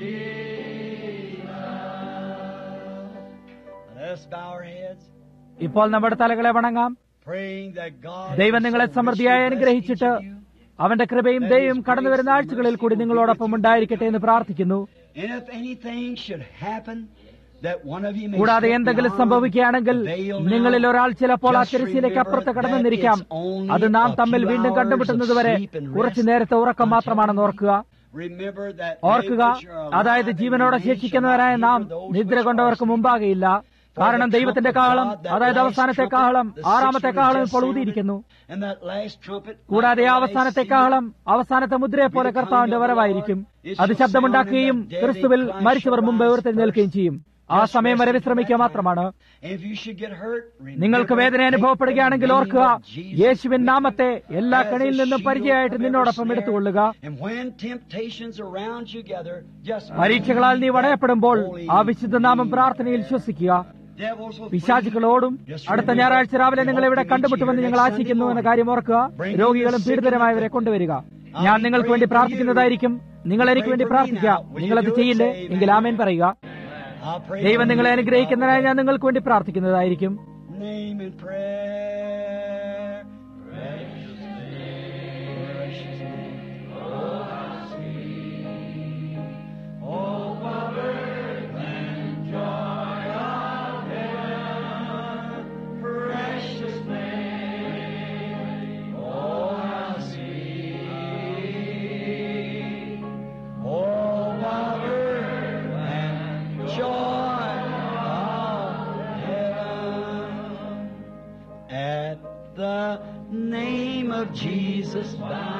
Jesus. Let's bow our heads, ഇപ്പോൾ നമ്മുടെ തലകളെ വണങ്ങാം praying that God ദൈവം നിങ്ങളെ so സമൃദ്ധിയായി richly bless അനുഗ്രഹിച്ചിട്ട് each of you. അവന്റെ കൃപയും ദയയും കടന്നു വരുന്ന ആഴ്ചകളിൽ കൂടി നിങ്ങളോടൊപ്പം ഉണ്ടായിരിക്കട്ടെ എന്ന് പ്രാർത്ഥിക്കുന്നു And if anything should happen, that one of you may കൂടാതെ slip എന്തെങ്കിലും beyond സംഭവിക്കുകയാണെങ്കിൽ the veil now, നിങ്ങളിൽ ഒരാൾ ചിലപ്പോൾ ആ just തിരശ്ശീലയ്ക്ക് അപ്പുറത്ത് remember കടന്നിരിക്കാം that it's only അത് നാം a തമ്മിൽ few വീണ്ടും hours കണ്ടുമുട്ടുന്നതുവരെ of sleep and കുറച്ചു rest നേരത്തെ ഉറക്കം until മാത്രമാണെന്ന് you ഓർക്കുക Remember that ഓർക്കുക they which are alive അതായത് and ജീവനോടെ remain shall ശേഷിക്കുന്നവരായ not നാം hear those നിദ്ര which കൊണ്ടവർക്ക് are asleep. മുമ്പാകെയില്ല കാരണം ദൈവത്തിന്റെ കാഹളം അതായത് അവസാനത്തെ കാഹളം ആറാമത്തെ കാഹളം ഇപ്പോൾ ഊതിയിരിക്കുന്നു And that last trumpet, കൂടാതെ like ആ the അവസാനത്തെ last കാഹളം അവസാനത്തെ മുദ്രയെ പോലെ കർത്താവിന്റെ വരവായിരിക്കും അത് ശബ്ദമുണ്ടാക്കുകയും ക്രിസ്തുവിൽ മരിച്ചവർ മുമ്പ് ഉയർത്തെഴുന്നേൽക്കുകയും ചെയ്യും ആ സമയം വരെ വിശ്രമിക്കുക മാത്രമാണ് And if you should get hurt, remember നിങ്ങൾക്ക് വേദന take അനുഭവപ്പെടുകയാണെങ്കിൽ the name ഓർക്കുക of Jesus യേശുവിൻ നാമത്തെ എല്ലാ as a കണിയിൽ നിന്നും shield പരിചയമായിട്ട് from നിന്നോടൊപ്പം every എടുത്തുകൊള്ളുക snare. And when temptations around you gather, just പരീക്ഷകളാൽ നീ വടയപ്പെടുമ്പോൾ Holy ആ വിശുദ്ധ നാമം പ്രാർത്ഥനയിൽ ശ്വസിക്കുക devils will പിശാചുക്കളോടും അടുത്ത ഞായറാഴ്ച രാവിലെ നിങ്ങൾ ഇവിടെ കണ്ടുമുട്ടുമെന്ന് ഞങ്ങൾ ആശിക്കുന്നു എന്ന കാര്യം ഓർക്കുക രോഗികളും പീഡിതരമായവരെ കൊണ്ടുവരിക ഞാൻ നിങ്ങൾക്ക് വേണ്ടി പ്രാർത്ഥിക്കുന്നതായിരിക്കും നിങ്ങൾ എനിക്ക് വേണ്ടി പ്രാർത്ഥിക്കുക നിങ്ങളത് ചെയ്യില്ലേ എങ്കിൽ ആമേൻ പറയുക I'll pray ദൈവം for നിങ്ങളെ you. അനുഗ്രഹിക്കുന്നതിനായി ഞാൻ നിങ്ങൾക്ക് വേണ്ടി പ്രാർത്ഥിക്കുന്നതായിരിക്കും name in prayer. Precious name, precious name. Oh, how sweet. Oh, what earth and joy of heaven. Precious name. Oh, how sweet. Oh, what earth and joy of heaven. At the name of Jesus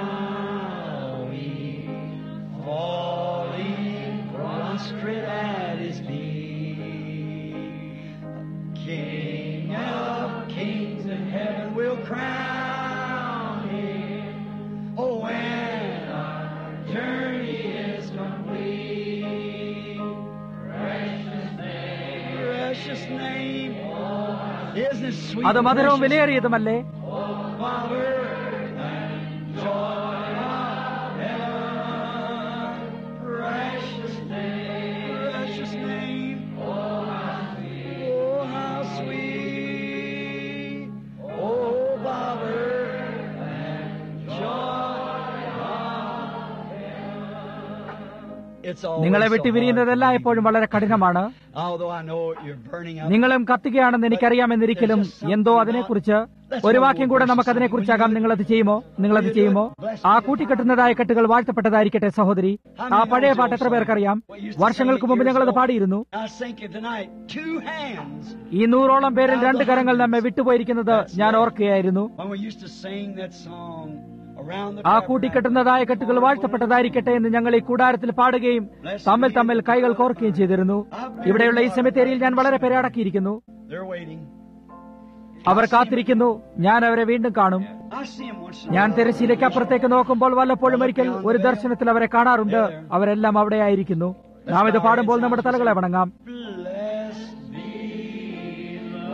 bowing, falling prostrate at his feet. King of kings in heaven will crown him. Oh, when our journey is complete, precious name, precious name, isn't it sweet? അത് മധുരവും precious വിലയേറിയതുമല്ലേ Father and joy of heaven, precious name, precious name, oh how sweet, oh Father and joy of heaven. It's always നിങ്ങളെ so വിട്ടു hard പിരിയുന്നതെല്ലാം to എപ്പോഴും വളരെ കഠിനമാണ് leave. Although I know you're burning up. നിങ്ങളും കത്തുകയാണെന്ന് എനിക്കറിയാമെന്നിരിക്കലും എന്തോ അതിനെക്കുറിച്ച് ഒരു വാക്യം കൂടെ നമുക്ക് അതിനെക്കുറിച്ചാകാം നിങ്ങളത് ചെയ്യുമോ നിങ്ങളത് ചെയ്യുമോ ആ കൂട്ടിക്കെട്ടുന്നതായ കെട്ടുകൾ വാഴ്ത്തപ്പെട്ടതായിരിക്കട്ടെ സഹോദരി ആ പഴയ പാട്ട് എത്ര പേർക്കറിയാം വർഷങ്ങൾക്ക് മുമ്പ് ഞങ്ങളത് പാടിയിരുന്നു I think of tonight, two hands. ഈ നൂറോളം പേരിൽ രണ്ട് കരങ്ങൾ നമ്മെ വിട്ടുപോയിരിക്കുന്നത് ഞാൻ ഓർക്കുകയായിരുന്നു When we used to sing that song around the ആ tabernacle. കൂട്ടിക്കെട്ടുന്നതായ കെട്ടുകൾ വാഴ്ത്തപ്പെട്ടതായിരിക്കട്ടെ എന്ന് ഞങ്ങൾ ഈ കൂടാരത്തിൽ പാടുകയും തമ്മിൽ തമ്മിൽ കൈകൾ കോർക്കുകയും ചെയ്തിരുന്നു ഇവിടെയുള്ള ഈ സെമിത്തേരിയിൽ ഞാൻ വളരെ പേരെ അടക്കിയിരിക്കുന്നു They're waiting. അവർ കാത്തിരിക്കുന്നു ഞാൻ അവരെ വീണ്ടും കാണും I see them once in a ഞാൻ while. തിരശ്ശീലയ്ക്ക് അപ്പുറത്തേക്ക് നോക്കുമ്പോൾ വല്ലപ്പോഴും ഒരിക്കൽ ഒരു ദർശനത്തിൽ അവരെ കാണാറുണ്ട് അവരെല്ലാം അവിടെയായിരിക്കുന്നു നാം ഇത് പാടുമ്പോൾ നമ്മുടെ തലകളെ വണങ്ങാം Blessed be the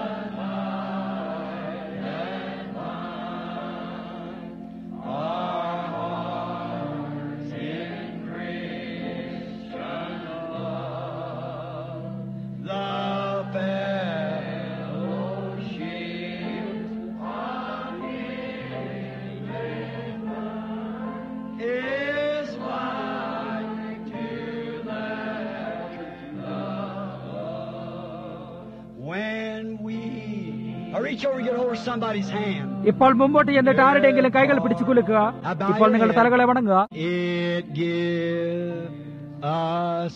our hearts in Christian love, the fellowship of is like to that love. When we I reach over and get over somebody's hand. ഇപ്പോൾ മുമ്പോട്ട് ചെന്നിട്ട് ആരുടെയെങ്കിലും കൈകൾ പിടിച്ചു കുലുക്കുക ഇപ്പോൾ നിങ്ങളുടെ തലകളെ വണങ്ങുക It give us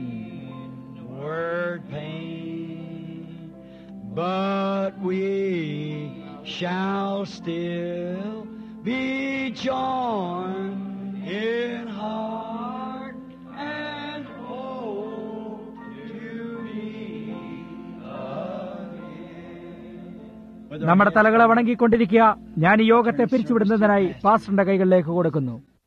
inward pain, but we shall still be joined in heart and hope to be again. നമ്മുടെ തലകളെ വണങ്ങിക്കൊണ്ടിരിക്കുക ഞാൻ ഈ യോഗത്തെ പിരിച്ചുവിടുന്നതിനായി പാസ്റ്ററിന്റെ കൈകളിലേക്ക് കൊടുക്കുന്നു